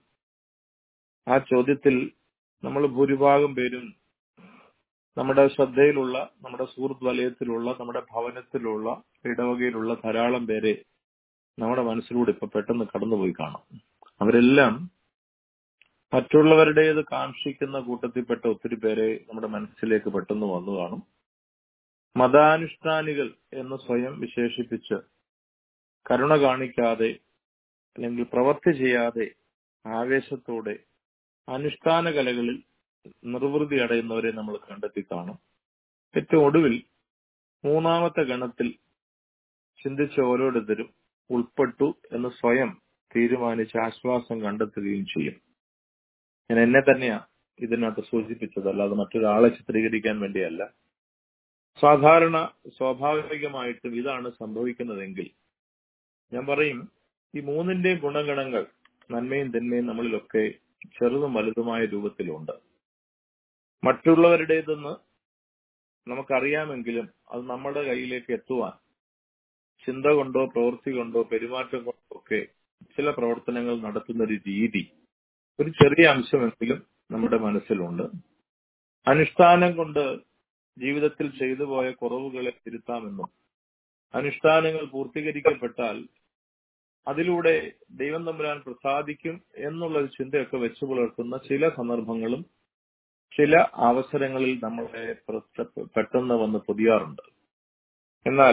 ആ ചോദ്യത്തിൽ നമ്മൾ ഭൂരിഭാഗം പേരും നമ്മുടെ ശ്രദ്ധയിലുള്ള നമ്മുടെ സുഹൃത്ത് വലയത്തിലുള്ള നമ്മുടെ ഭവനത്തിലുള്ള ഇടവകയിലുള്ള ധാരാളം പേരെ നമ്മുടെ മനസ്സിലൂടെ ഇപ്പൊ പെട്ടെന്ന് കടന്നുപോയി കാണാം അവരെല്ലാം മറ്റുള്ളവരുടേത് കാക്ഷിക്കുന്ന കൂട്ടത്തിൽപ്പെട്ട ഒത്തിരി പേരെ നമ്മുടെ മനസ്സിലേക്ക് പെട്ടെന്ന് വന്നു കാണും മതാനുഷ്ഠാനികൾ എന്ന് സ്വയം വിശേഷിപ്പിച്ച് കരുണ കാണിക്കാതെ അല്ലെങ്കിൽ പ്രവർത്തി ചെയ്യാതെ ആവേശത്തോടെ അനുഷ്ഠാന കലകളിൽ നിർവൃതി അടയുന്നവരെ നമ്മൾ കണ്ടെത്തി കാണും ഏറ്റവും ഒടുവിൽ മൂന്നാമത്തെ ഗണത്തിൽ ചിന്തിച്ച ഓരോരുത്തരും ഉൾപ്പെട്ടു എന്ന് സ്വയം തീരുമാനിച്ച് ആശ്വാസം കണ്ടെത്തുകയും ചെയ്യും ഞാൻ എന്നെ തന്നെയാ ഇതിനകത്ത് സൂചിപ്പിച്ചത് അല്ലാതെ മറ്റൊരാളെ ചിത്രീകരിക്കാൻ വേണ്ടിയല്ല സാധാരണ സ്വാഭാവികമായിട്ടും ഇതാണ് സംഭവിക്കുന്നതെങ്കിൽ ഞാൻ പറയും ഈ മൂന്നിന്റെ ഗുണഗണങ്ങൾ നന്മയും തിന്മയും നമ്മളിലൊക്കെ ചെറുതും വലുതുമായ രൂപത്തിലുണ്ട് മറ്റുള്ളവരുടേതെന്ന് നമുക്കറിയാമെങ്കിലും അത് നമ്മുടെ കയ്യിലേക്ക് എത്തുവാൻ ചിന്ത കൊണ്ടോ പ്രവൃത്തി കൊണ്ടോ പെരുമാറ്റം കൊണ്ടോ ഒക്കെ ചില പ്രവർത്തനങ്ങൾ നടത്തുന്ന ഒരു രീതി ഒരു ചെറിയ അംശമെങ്കിലും നമ്മുടെ മനസ്സിലുണ്ട് അനുഷ്ഠാനം കൊണ്ട് ജീവിതത്തിൽ ചെയ്തു പോയ കുറവുകളെ തിരുത്താമെന്നും അനുഷ്ഠാനങ്ങൾ പൂർത്തീകരിക്കപ്പെട്ടാൽ അതിലൂടെ ദൈവം തമ്പുരാൻ പ്രസാദിക്കും എന്നുള്ള ഒരു ചിന്തയൊക്കെ വെച്ചു പുലർത്തുന്ന ചില സന്ദർഭങ്ങളും ചില അവസരങ്ങളിൽ നമ്മളെ പെട്ടെന്ന് വന്ന് പൊതിയാറുണ്ട് എന്നാൽ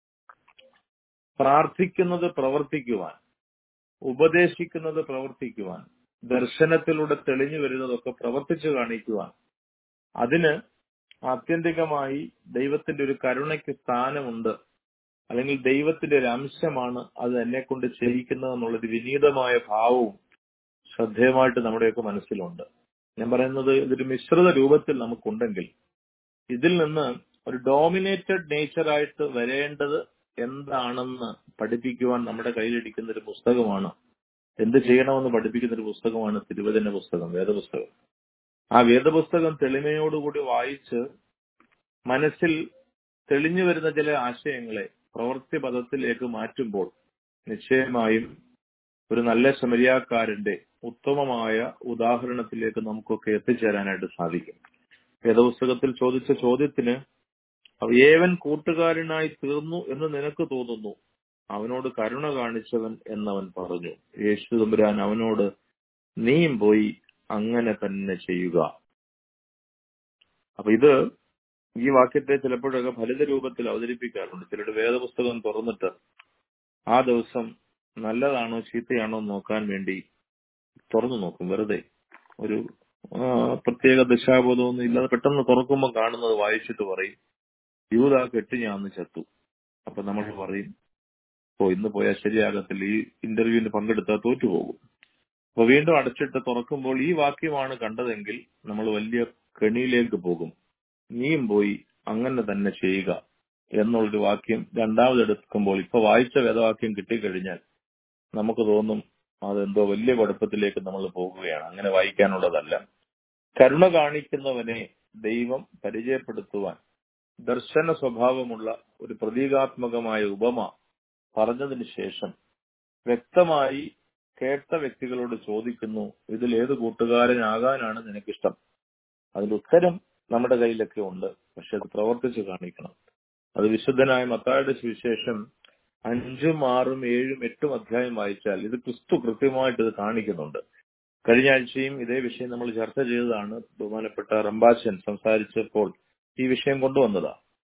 പ്രാർത്ഥിക്കുന്നത് പ്രവർത്തിക്കുവാൻ ഉപദേശിക്കുന്നത് പ്രവർത്തിക്കുവാൻ ദർശനത്തിലൂടെ തെളിഞ്ഞു വരുന്നതൊക്കെ പ്രവർത്തിച്ചു കാണിക്കുവാൻ അതിന് ആത്യന്തികമായി ദൈവത്തിന്റെ ഒരു കരുണയ്ക്ക് സ്ഥാനമുണ്ട് അല്ലെങ്കിൽ ദൈവത്തിന്റെ ഒരു അംശമാണ് അത് എന്നെ കൊണ്ട് ചെയ്യിക്കുന്നത് എന്നുള്ളൊരു വിനീതമായ ഭാവവും ശ്രദ്ധേയമായിട്ട് നമ്മുടെയൊക്കെ മനസ്സിലുണ്ട് ഞാൻ പറയുന്നത് ഇതൊരു മിശ്രിത രൂപത്തിൽ നമുക്കുണ്ടെങ്കിൽ ഇതിൽ നിന്ന് ഒരു ഡോമിനേറ്റഡ് നേച്ചറായിട്ട് വരേണ്ടത് എന്താണെന്ന് പഠിപ്പിക്കുവാൻ നമ്മുടെ കയ്യിലിരിക്കുന്ന ഒരു പുസ്തകമാണ് എന്ത് ചെയ്യണമെന്ന് പഠിപ്പിക്കുന്ന ഒരു പുസ്തകമാണ് തിരുവചന പുസ്തകം വേദപുസ്തകം ആ വേദപുസ്തകം തെളിമയോടുകൂടി വായിച്ച് മനസ്സിൽ തെളിഞ്ഞു വരുന്ന ചില ആശയങ്ങളെ പ്രവൃത്തി പദത്തിലേക്ക് മാറ്റുമ്പോൾ നിശ്ചയമായും ഒരു നല്ല ശമരിയാക്കാരന്റെ ഉത്തമമായ ഉദാഹരണത്തിലേക്ക് നമുക്കൊക്കെ എത്തിച്ചേരാനായിട്ട് സാധിക്കും വേദപുസ്തകത്തിൽ ചോദിച്ച ചോദ്യത്തിന് ഏവൻ കൂട്ടുകാരനായി തീർന്നു എന്ന് നിനക്ക് തോന്നുന്നു അവനോട് കരുണ കാണിച്ചവൻ എന്നവൻ പറഞ്ഞു യേശു തമ്പുരാൻ അവനോട് നീയും പോയി അങ്ങനെ തന്നെ ചെയ്യുക അപ്പൊ ഇത് ഈ വാക്യത്തെ ചിലപ്പോഴൊക്കെ ഫലിത രൂപത്തിൽ അവതരിപ്പിക്കാറുണ്ട് ചിലരുടെ വേദപുസ്തകം തുറന്നിട്ട് ആ ദിവസം നല്ലതാണോ ചീത്തയാണോ നോക്കാൻ വേണ്ടി തുറന്നു നോക്കും വെറുതെ ഒരു പ്രത്യേക ദിശാബോധമൊന്നും ഇല്ലാതെ പെട്ടെന്ന് തുറക്കുമ്പോൾ കാണുന്നത് വായിച്ചിട്ട് പറയും യൂത കെട്ടി ഞാൻ അന്ന് ചത്തു അപ്പൊ നമ്മൾ പറയും ഓ ഇന്ന് പോയാൽ ശരിയാകത്തില്ല ഈ ഇന്റർവ്യൂവിന് പങ്കെടുത്താൽ തോറ്റുപോകും അപ്പൊ വീണ്ടും അടച്ചിട്ട് തുറക്കുമ്പോൾ ഈ വാക്യമാണ് കണ്ടതെങ്കിൽ നമ്മൾ വലിയ കെണിയിലേക്ക് പോകും നീയും പോയി അങ്ങനെ തന്നെ ചെയ്യുക എന്നുള്ളൊരു വാക്യം രണ്ടാമത് എടുക്കുമ്പോൾ ഇപ്പൊ വായിച്ച വേദവാക്യം കിട്ടിക്കഴിഞ്ഞാൽ നമുക്ക് തോന്നും അതെന്തോ വലിയ കുഴപ്പത്തിലേക്ക് നമ്മൾ പോകുകയാണ് അങ്ങനെ വായിക്കാനുള്ളതല്ല കരുണ കാണിക്കുന്നവനെ ദൈവം പരിചയപ്പെടുത്തുവാൻ ദർശന സ്വഭാവമുള്ള ഒരു പ്രതീകാത്മകമായ ഉപമ പറഞ്ഞതിന് ശേഷം വ്യക്തമായി കേട്ട വ്യക്തികളോട് ചോദിക്കുന്നു ഇതിൽ ഏത് കൂട്ടുകാരനാകാനാണ് നിനക്കിഷ്ടം അതിന്റെ ഉത്തരം നമ്മുടെ കയ്യിലൊക്കെ ഉണ്ട് പക്ഷെ അത് പ്രവർത്തിച്ച് കാണിക്കണം അത് വിശുദ്ധനായ മത്തായുടെ സുവിശേഷം അഞ്ചും ആറും ഏഴും എട്ടും അധ്യായം വായിച്ചാൽ ഇത് ക്രിസ്തു കൃത്യമായിട്ട് ഇത് കാണിക്കുന്നുണ്ട് കഴിഞ്ഞ ആഴ്ചയും ഇതേ വിഷയം നമ്മൾ ചർച്ച ചെയ്തതാണ് ബഹുമാനപ്പെട്ട റംബാച്ചൻ സംസാരിച്ചപ്പോൾ ഈ വിഷയം കൊണ്ടുവന്നതാ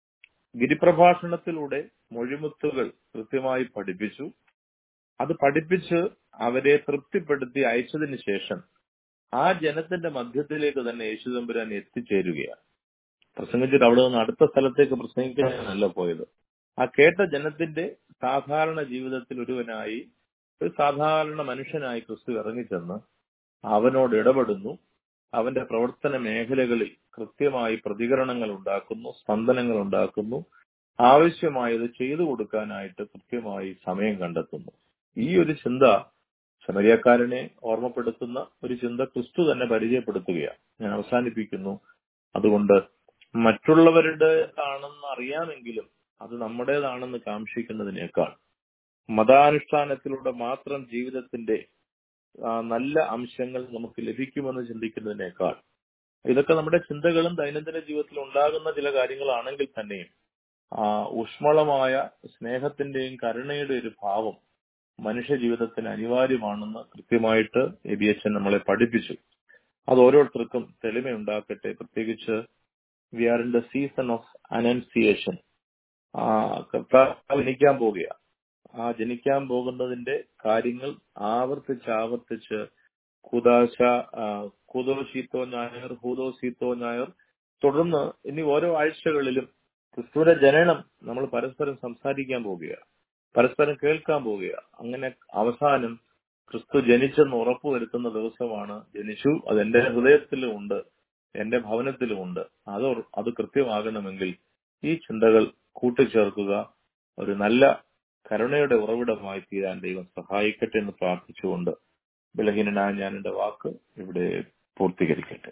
ഗിരിപ്രഭാഷണത്തിലൂടെ മൊഴിമുത്തുകൾ കൃത്യമായി പഠിപ്പിച്ചു അത് പഠിപ്പിച്ച് അവരെ തൃപ്തിപ്പെടുത്തി അയച്ചതിന് ശേഷം ആ ജനത്തിന്റെ മധ്യത്തിലേക്ക് തന്നെ യേശുദമ്പുരാൻ എത്തിച്ചേരുകയാണ് പ്രസംഗിച്ചിട്ട് അവിടെ നിന്ന് അടുത്ത സ്ഥലത്തേക്ക് പ്രസംഗിക്കാനല്ല പോയത് ആ കേട്ട ജനത്തിന്റെ സാധാരണ ജീവിതത്തിൽ ഒരുവനായി ഒരു സാധാരണ മനുഷ്യനായി ക്രിസ്തു ഇറങ്ങിച്ചെന്ന് അവനോട് ഇടപെടുന്നു അവന്റെ പ്രവർത്തന മേഖലകളിൽ കൃത്യമായി പ്രതികരണങ്ങൾ ഉണ്ടാക്കുന്നു സ്പന്ദനങ്ങൾ ഉണ്ടാക്കുന്നു ആവശ്യമായത് ചെയ്തു കൊടുക്കാനായിട്ട് കൃത്യമായി സമയം കണ്ടെത്തുന്നു ഈ ഒരു ചിന്ത ശമരിയക്കാരനെ ഓർമ്മപ്പെടുത്തുന്ന ഒരു ചിന്ത ക്രിസ്തു തന്നെ പരിചയപ്പെടുത്തുകയാണ് ഞാൻ അവസാനിപ്പിക്കുന്നു അതുകൊണ്ട് മറ്റുള്ളവരുടേതാണെന്ന് അറിയാമെങ്കിലും അത് നമ്മുടേതാണെന്ന് കാക്ഷിക്കുന്നതിനേക്കാൾ മതാനുഷ്ഠാനത്തിലൂടെ മാത്രം ജീവിതത്തിന്റെ ആ, നല്ല അംശങ്ങൾ നമുക്ക് ലഭിക്കുമെന്ന് ചിന്തിക്കുന്നതിനേക്കാൾ ഇതൊക്കെ നമ്മുടെ ചിന്തകളും ദൈനംദിന ജീവിതത്തിൽ ഉണ്ടാകുന്ന ചില കാര്യങ്ങളാണെങ്കിൽ തന്നെയും ആ ഊഷ്മളമായ സ്നേഹത്തിന്റെയും കരുണയുടെ ഒരു ഭാവം മനുഷ്യ ജീവിതത്തിന് അനിവാര്യമാണെന്ന് കൃത്യമായിട്ട് എബിയച്ചൻ നമ്മളെ പഠിപ്പിച്ചു അത് ഓരോരുത്തർക്കും തെളിമയുണ്ടാക്കട്ടെ പ്രത്യേകിച്ച് we are in the season of annunciation കർത്താവ് ജനിക്കാൻ പോകുക ആ ജനിക്കാൻ പോകുന്നതിന്റെ കാര്യങ്ങൾ ആവർത്തിച്ച് ആവർത്തിച്ച് കുദാശ കുതോ ശീത്തോ ഞായർ ഹൂതോ ശീത്തോ ഞായർ തുടർന്ന് ഇനി ഓരോ ആഴ്ചകളിലും ക്രിസ്തുവിന്റെ ജനനം നമ്മൾ പരസ്പരം സംസാരിക്കാൻ പോവുക പരസ്പരം കേൾക്കാൻ പോവുക അങ്ങനെ അവസാനം ക്രിസ്തു ജനിച്ചെന്ന് ഉറപ്പുവരുത്തുന്ന ദിവസമാണ് ജനിച്ചു അത് എന്റെ ഹൃദയത്തിലും ഉണ്ട് എന്റെ ഭവനത്തിലും ഉണ്ട് അത് ഉറ- അത് കൃത്യമാകണമെങ്കിൽ ഈ ചിന്തകൾ കൂട്ടിച്ചേർക്കുക ഒരു നല്ല കരുണയുടെ ഉറവിടമായി തീരാൻ ദൈവം സഹായിക്കട്ടെ എന്ന് പ്രാർത്ഥിച്ചുകൊണ്ട് ബലഹീനനായ ഞാൻ എന്റെ വാക്ക് ഇവിടെ പൂർത്തീകരിക്കട്ടെ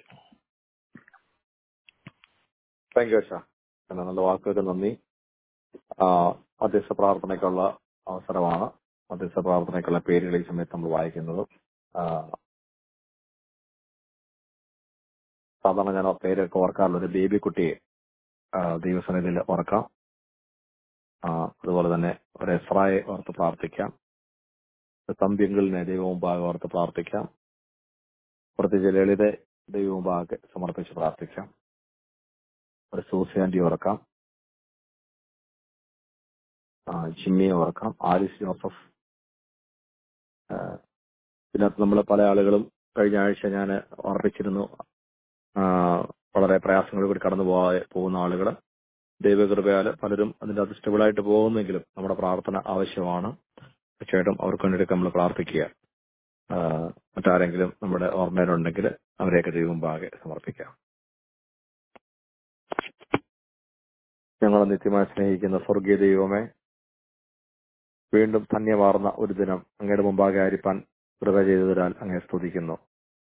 താങ്ക് യു അച്ഛാ എന്നാ നല്ല വാക്കുകൾക്ക് നന്ദി ആ, മധ്യസ്ഥ പ്രാർത്ഥനയ്ക്കുള്ള അവസരമാണ് മധ്യസ്ഥ പ്രാർത്ഥനയ്ക്കുള്ള പേരുകൾ ഈ സമയത്ത് നമ്മൾ വായിക്കുന്നത് ആ, സാധാരണ ഞാൻ ആ പേരൊക്കെ ഓർക്കാറുള്ള ഒരു ബേബി കുട്ടിയെ ആ, ദൈവസന്നിധിയിൽ ഓർക്കാം ആ, അതുപോലെ തന്നെ ഒരു എസ്രായെ ഓർത്ത് പ്രാർത്ഥിക്കാം ഒരു തമ്പിയങ്കിളിനെ ദൈവമുമ്പാകെ ഓർത്ത് പ്രാർത്ഥിക്കാം പ്രത്യേകിച്ച് ലളിത ദൈവമുമ്പാകെ സമർപ്പിച്ച് പ്രാർത്ഥിക്കാം ഒരു സൂസിയാൻറ്റി ഓർക്കാം ആ, ജിമ്മിയെ ഓർക്കാം ആലിസ് ജോസഫ് ആ, ഇതിനകത്ത് നമ്മൾ പല ആളുകളും കഴിഞ്ഞ ആഴ്ച ഞാൻ ഓർപ്പിച്ചിരുന്നു ആ, വളരെ പ്രയാസങ്ങൾ കൂടി കടന്നു പോയ പോകുന്ന ആളുകൾ ദൈവകൃപയാൽ പലരും അതിന്റെ അത് സ്റ്റബിളായിട്ട് പോകുന്നെങ്കിലും നമ്മുടെ പ്രാർത്ഥന ആവശ്യമാണ് തീർച്ചയായിട്ടും അവർക്ക് വേണ്ടിയിട്ട് നമ്മൾ പ്രാർത്ഥിക്കുക ആ, മറ്റാരെങ്കിലും നമ്മുടെ ഓർമ്മയിലുണ്ടെങ്കിൽ അവരെയൊക്കെ ദൈവം പാകെ സമർപ്പിക്കാം ഞങ്ങൾ നിത്യമായി സ്നേഹിക്കുന്ന സ്വർഗീയ ദൈവമേ വീണ്ടും ധന്യമാർന്ന ഒരു ദിനം അങ്ങയുടെ മുമ്പാകെ ആയിരിക്കാൻ കൃപ ചെയ്തു തരാൻ അങ്ങേ സ്തുതിക്കുന്നു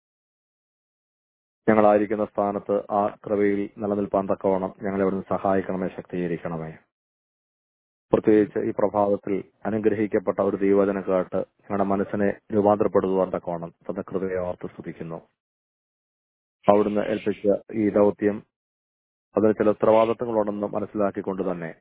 ഞങ്ങളായിരിക്കുന്ന സ്ഥാനത്ത് ആ കൃപയിൽ നിലനിൽപ്പാൻ തക്കവണ്ണം ഞങ്ങളെ അവിടുന്ന് സഹായിക്കണമേ ശക്തീകരിക്കണമേ പ്രത്യേകിച്ച് ഈ പ്രഭാതത്തിൽ അനുഗ്രഹിക്കപ്പെട്ട ഒരു ദൈവവചനം കേട്ട് ഞങ്ങളുടെ മനസ്സിനെ രൂപാന്തരപ്പെടുത്തുവാൻ തക്കവണ്ണം തന്റെ കൃപയെ ഓർത്ത് സ്തുതിക്കുന്നു അവിടുന്ന് ഏൽപ്പിച്ച ഈ ദൗത്യം അതിന് ചില ഉത്തരവാദിത്തങ്ങളുണ്ടെന്ന് മനസ്സിലാക്കിക്കൊണ്ട് തന്നെ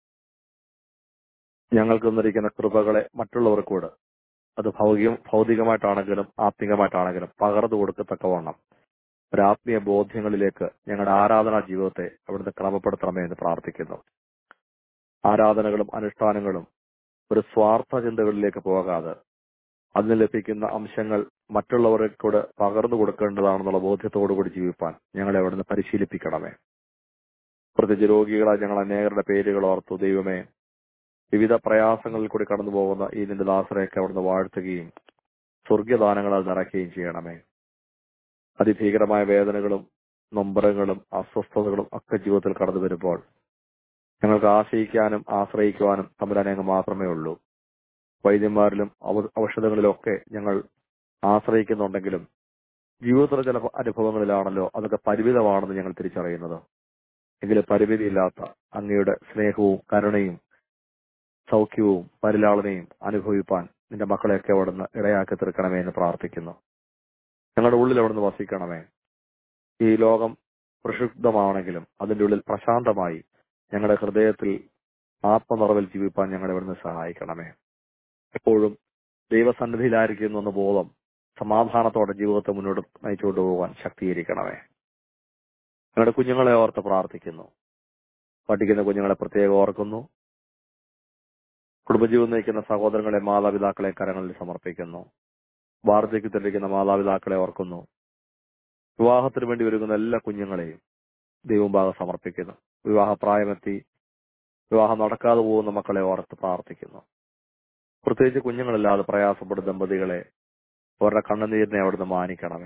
ഞങ്ങൾക്ക് തന്നിരിക്കുന്ന കൃപകളെ മറ്റുള്ളവർക്കൂടെ അത് ഭൗതികം ഭൗതികമായിട്ടാണെങ്കിലും ആത്മികമായിട്ടാണെങ്കിലും പകർന്നു കൊടുക്കത്തക്കവണ്ണം ഒരാത്മീയ ബോധ്യങ്ങളിലേക്ക് ഞങ്ങളുടെ ആരാധനാ ജീവിതത്തെ അവിടുന്ന് ക്രമപ്പെടുത്തണമേ എന്ന് പ്രാർത്ഥിക്കുന്നു ആരാധനകളും അനുഷ്ഠാനങ്ങളും ഒരു സ്വാർത്ഥ ചിന്തകളിലേക്ക് പോകാതെ അതിന് ലഭിക്കുന്ന അംശങ്ങൾ മറ്റുള്ളവർക്ക് കൂടെ പകർന്നു കൊടുക്കേണ്ടതാണെന്നുള്ള ബോധ്യത്തോടു കൂടി ജീവിപ്പാൻ ഞങ്ങളെ അവിടുന്ന് പരിശീലിപ്പിക്കണമേ പ്രത്യേകിച്ച് രോഗികളായി ഞങ്ങൾ അനേകരുടെ പേരുകൾ ഓർത്തു ദൈവമേ വിവിധ പ്രയാസങ്ങളിൽ കൂടി കടന്നു പോകുന്ന ഈ നിന്റെ ദാസരെയൊക്കെ അവിടുന്ന് വാഴ്ത്തുകയും സ്വർഗീയദാനങ്ങളാൽ നിറയ്ക്കുകയും ചെയ്യണമേ അതിഭീകരമായ വേദനകളും നൊമ്പരങ്ങളും അസ്വസ്ഥതകളും ഒക്കെ ജീവിതത്തിൽ കടന്നു വരുമ്പോൾ ഞങ്ങൾക്ക് ആശയിക്കാനും ആശ്രയിക്കുവാനും തമ്പുരാനങ്ങ് മാത്രമേ ഉള്ളൂ വൈദ്യന്മാരിലും ഔ- ഔഷധങ്ങളിലും ഒക്കെ ഞങ്ങൾ ആശ്രയിക്കുന്നുണ്ടെങ്കിലും ജീവിതത്തിലെ ചില അനുഭവങ്ങളിലാണല്ലോ അതൊക്കെ പരിമിതമാണെന്ന് ഞങ്ങൾ തിരിച്ചറിയുന്നത് എങ്കിലും പരിമിതിയില്ലാത്ത അങ്ങയുടെ സ്നേഹവും കരുണയും സൗഖ്യവും പരിലാളനയും അനുഭവിപ്പാൻ നിന്റെ മക്കളെയൊക്കെ അവിടുന്ന് ഇടയാക്കി തീർക്കണമേ എന്ന് പ്രാർത്ഥിക്കുന്നു ഞങ്ങളുടെ ഉള്ളിൽ അവിടുന്ന് വസിക്കണമേ ഈ ലോകം പ്രക്ഷുബ്ധമാണെങ്കിലും അതിന്റെ ഉള്ളിൽ പ്രശാന്തമായി ഞങ്ങളുടെ ഹൃദയത്തിൽ ആത്മനിറവിൽ ജീവിപ്പാൻ ഞങ്ങളെ ഇവിടുന്ന് സഹായിക്കണമേ എപ്പോഴും ദൈവസന്നിധിയിലായിരിക്കുന്നു എന്ന ബോധം സമാധാനത്തോടെ ജീവിതത്തെ മുന്നോട്ട് നയിച്ചുകൊണ്ട് പോകാൻ ശക്തീകരിക്കണമേ ഞങ്ങളുടെ കുഞ്ഞുങ്ങളെ ഓർത്ത് പ്രാർത്ഥിക്കുന്നു പഠിക്കുന്ന കുഞ്ഞുങ്ങളെ പ്രത്യേകം ഓർക്കുന്നു കുടുംബജീവിതം നയിക്കുന്ന സഹോദരങ്ങളെ മാതാപിതാക്കളെ കരങ്ങളിൽ സമർപ്പിക്കുന്നു വാർദ്ധക്യത്തിലിരിക്കുന്ന മാതാപിതാക്കളെ ഓർക്കുന്നു വിവാഹത്തിന് വേണ്ടി ഒരുങ്ങുന്ന എല്ലാ കുഞ്ഞുങ്ങളെയും ദൈവഭാഗം സമർപ്പിക്കുന്നു വിവാഹപ്രായമെത്തി വിവാഹം നടക്കാതെ പോകുന്ന മക്കളെ ഓർത്ത് പ്രാർത്ഥിക്കുന്നു പ്രത്യേകിച്ച് കുഞ്ഞുങ്ങളില്ലാതെ പ്രയാസപ്പെടുന്ന ദമ്പതികളെ അവരുടെ കണ്ണുനീരിനെ അവിടുന്ന് മാനിക്കണമേ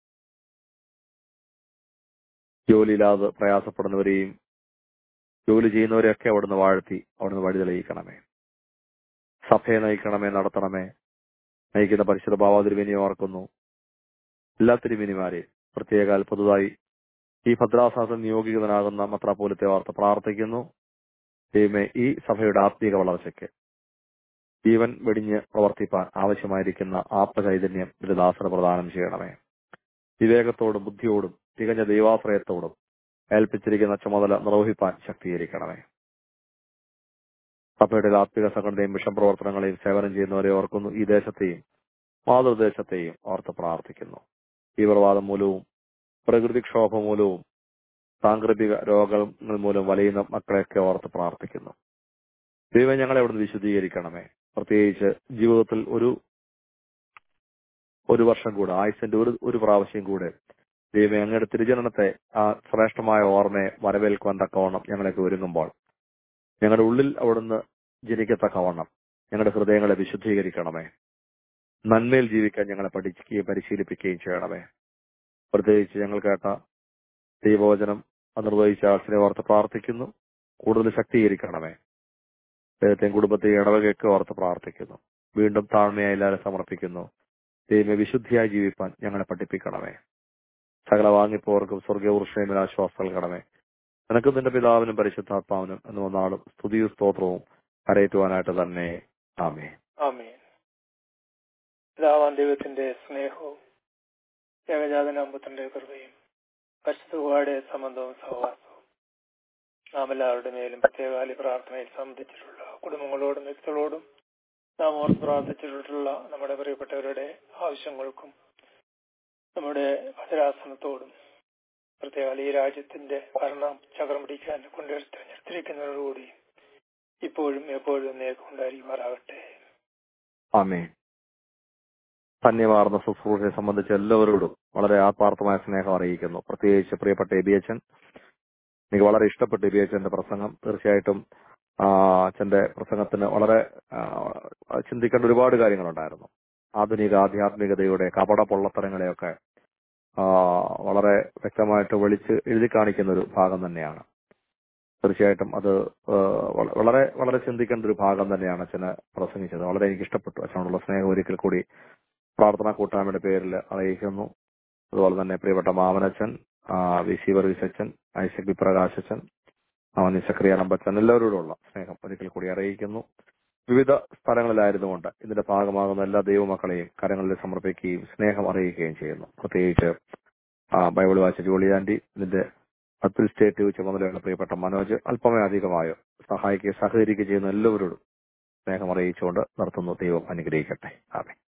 ജോലിയില്ലാതെ പ്രയാസപ്പെടുന്നവരെയും ജോലി ചെയ്യുന്നവരെയൊക്കെ അവിടുന്ന് വാഴ്ത്തി അവിടുന്ന് വഴി തെളിയിക്കണമേ സഭയെ നയിക്കണമേ നടത്തണമേ നയിക്കുന്ന പരിശുദ്ധ ഭാവാതിരുവിനെ ഓർക്കുന്നു എല്ലാ തിരുമിനിമാരെയും പ്രത്യേക പുതുതായി ഈ ഭദ്രാസനത്തിൽ നിയോഗിതനാകുന്ന മത്രാപോലത്തെ വാർത്ത പ്രാർത്ഥിക്കുന്നു ദൈവമേ ഈ സഭയുടെ ആത്മീക വളർച്ചയ്ക്ക് ജീവൻ വെടിഞ്ഞ് പ്രവർത്തിപ്പാൻ ആവശ്യമായിരിക്കുന്ന ആത്മചൈതന്യം ഒരു ദാസന പ്രദാനം ചെയ്യണമേ വിവേകത്തോടും ബുദ്ധിയോടും തികഞ്ഞ ദൈവാശ്രയത്തോടും ഏൽപ്പിച്ചിരിക്കുന്ന ചുമതല നിർവഹിപ്പാൻ ശക്തീകരിക്കണമേ സഭയുടെ ആത്മിക സംഘടനയും മിഷൻ പ്രവർത്തനങ്ങളെയും സേവനം ചെയ്യുന്നവരെ ഓർക്കുന്നു ഈ ദേശത്തെയും മാതൃദേശത്തെയും ഓർത്ത് പ്രാർത്ഥിക്കുന്നു തീവ്രവാദം മൂലവും പ്രകൃതിക്ഷോഭം മൂലവും സാങ്കല്പിക രോഗങ്ങൾ മൂലം വലയുന്ന മക്കളെയൊക്കെ ഓർത്ത് പ്രാർത്ഥിക്കുന്നു ദൈവം ഞങ്ങളെ അവിടുന്ന് വിശദീകരിക്കണമേ പ്രത്യേകിച്ച് ജീവിതത്തിൽ ഒരു ഒരു വർഷം കൂടെ ആയുസിന്റെ ഒരു ഒരു പ്രാവശ്യം കൂടെ ദൈവം അങ്ങയുടെ തിരുജനനത്തെ ആ ശ്രേഷ്ഠമായ ഓർമ്മയെ വരവേൽക്കുവാൻ തക്കവണ്ണം ഞങ്ങളൊക്കെ ഒരുങ്ങുമ്പോൾ ഞങ്ങളുടെ ഉള്ളിൽ അവിടുന്ന് ജനിക്കത്തക്കവണ്ണം ഞങ്ങളുടെ ഹൃദയങ്ങളെ വിശുദ്ധീകരിക്കണമേ നന്മയിൽ ജീവിക്കാൻ ഞങ്ങളെ പഠിക്കുകയും പരിശീലിപ്പിക്കുകയും ചെയ്യണമേ പ്രത്യേകിച്ച് ഞങ്ങൾ കേട്ട ദൈവവചനം അത് നിർവഹിച്ച ആൾസിനെ ഓർത്ത് പ്രാർത്ഥിക്കുന്നു കൂടുതൽ ശക്തീകരിക്കണമേ ദൈവത്തെയും കുടുംബത്തെയും ഇടവകയൊക്കെ ഓർത്ത് പ്രാർത്ഥിക്കുന്നു വീണ്ടും താഴ്മയായി എല്ലാവരും സമർപ്പിക്കുന്നു ദൈവമെ വിശുദ്ധിയായി ജീവിപ്പാൻ ഞങ്ങളെ പഠിപ്പിക്കണമേ സകല വാങ്ങിപ്പോർക്കും സ്വർഗീയ ഉർഷേമിൽ ആശ്വാസം നൽകണമേ നിനക്കും നിന്റെ പിതാവിനും പരിശുദ്ധാത്മാവിനും എന്ന് വന്നാളും സ്തുതിയും സ്തോത്രവും കരയറ്റുവാനായിട്ട് തന്നെ ആമേ ആമേൻ പിതാവാൻ ദൈവത്തിന്റെ സ്നേഹവും ഏകജാതനാമ്പത്തിന്റെ കൃപയും പരിശുദ്ധയുടെ സംബന്ധവും സഹവാസവും നാം എല്ലാവരുടെ മേലും പ്രത്യേകാലി പ്രാർത്ഥനയിൽ സംബന്ധിച്ചിട്ടുള്ള കുടുംബങ്ങളോടും വ്യക്തികളോടും നാം ഓർത്ത് പ്രാർത്ഥിച്ചിട്ടുള്ള നമ്മുടെ പ്രിയപ്പെട്ടവരുടെ ആവശ്യങ്ങൾക്കും നമ്മുടെ ഭദ്രാസനത്തോടും പ്രത്യേക ഈ രാജ്യത്തിന്റെ ഭരണം ചക്രം പിടിക്കാൻ കൊണ്ടുവരുത്തിരിക്കുന്നതോടുകൂടി ഇപ്പോഴും എപ്പോഴും നേക്ക് ഉണ്ടായിരിക്കുമാറാകട്ടെ ആമേ ധന്യമാർന്ന ശുശ്രൂഷയെ സംബന്ധിച്ച് എല്ലാവരോടും വളരെ ആത്മാർത്ഥമായ സ്നേഹം അറിയിക്കുന്നു പ്രത്യേകിച്ച് പ്രിയപ്പെട്ട എബിയച്ചൻ എനിക്ക് വളരെ ഇഷ്ടപ്പെട്ട എബിയച്ചന്റെ പ്രസംഗം തീർച്ചയായിട്ടും ആ, അച്ഛന്റെ പ്രസംഗത്തിന് വളരെ ആ, ചിന്തിക്കേണ്ട ഒരുപാട് കാര്യങ്ങളുണ്ടായിരുന്നു ആധുനിക ആധ്യാത്മികതയുടെ കപട പൊള്ളത്തരങ്ങളെയൊക്കെ ആ, വളരെ വ്യക്തമായിട്ട് വിളിച്ച് എഴുതി കാണിക്കുന്ന ഒരു ഭാഗം തന്നെയാണ് തീർച്ചയായിട്ടും അത് ആ, വള- വളരെ വളരെ ചിന്തിക്കേണ്ട ഒരു ഭാഗം തന്നെയാണ് അച്ഛന് പ്രസംഗിച്ചത് വളരെ എനിക്ക് ഇഷ്ടപ്പെട്ടു അച്ഛനോടുള്ള സ്നേഹം ഒരിക്കൽ കൂടി പ്രാർത്ഥനാ കൂട്ടായ്മയുടെ പേരിൽ അറിയിക്കുന്നു അതുപോലെ തന്നെ പ്രിയപ്പെട്ട മാമനച്ഛൻ ആ, വി സി വർഗീസ് അച്ഛൻ ഐസക് ബി പ്രകാശ് അച്ഛൻ അവനി സക്രിയ നമ്പച്ചൻ എല്ലാവരോടുമുള്ള സ്നേഹം ഒരിക്കൽ കൂടി അറിയിക്കുന്നു വിവിധ സ്ഥലങ്ങളിലായിരുന്നുകൊണ്ട് ഇതിന്റെ ഭാഗമാകുന്ന എല്ലാ ദൈവമക്കളെയും കരങ്ങളിൽ സമർപ്പിക്കുകയും സ്നേഹം അറിയിക്കുകയും ചെയ്യുന്നു പ്രത്യേകിച്ച് ആ, ബൈബിൾ വായിച്ച ജോളിയാൻഡി ഇതിന്റെ അഡ്മിനിസ്ട്രേറ്റീവ് ചുമതലയുള്ള പ്രിയപ്പെട്ട മനോജ് അല്പമേ അധികമായോ സഹായിക്കുകയും സഹകരിക്കുകയും ചെയ്യുന്ന എല്ലാവരോടും സ്നേഹം അറിയിച്ചുകൊണ്ട് നിർത്തുന്നു ദൈവം അനുഗ്രഹിക്കട്ടെ ആമേ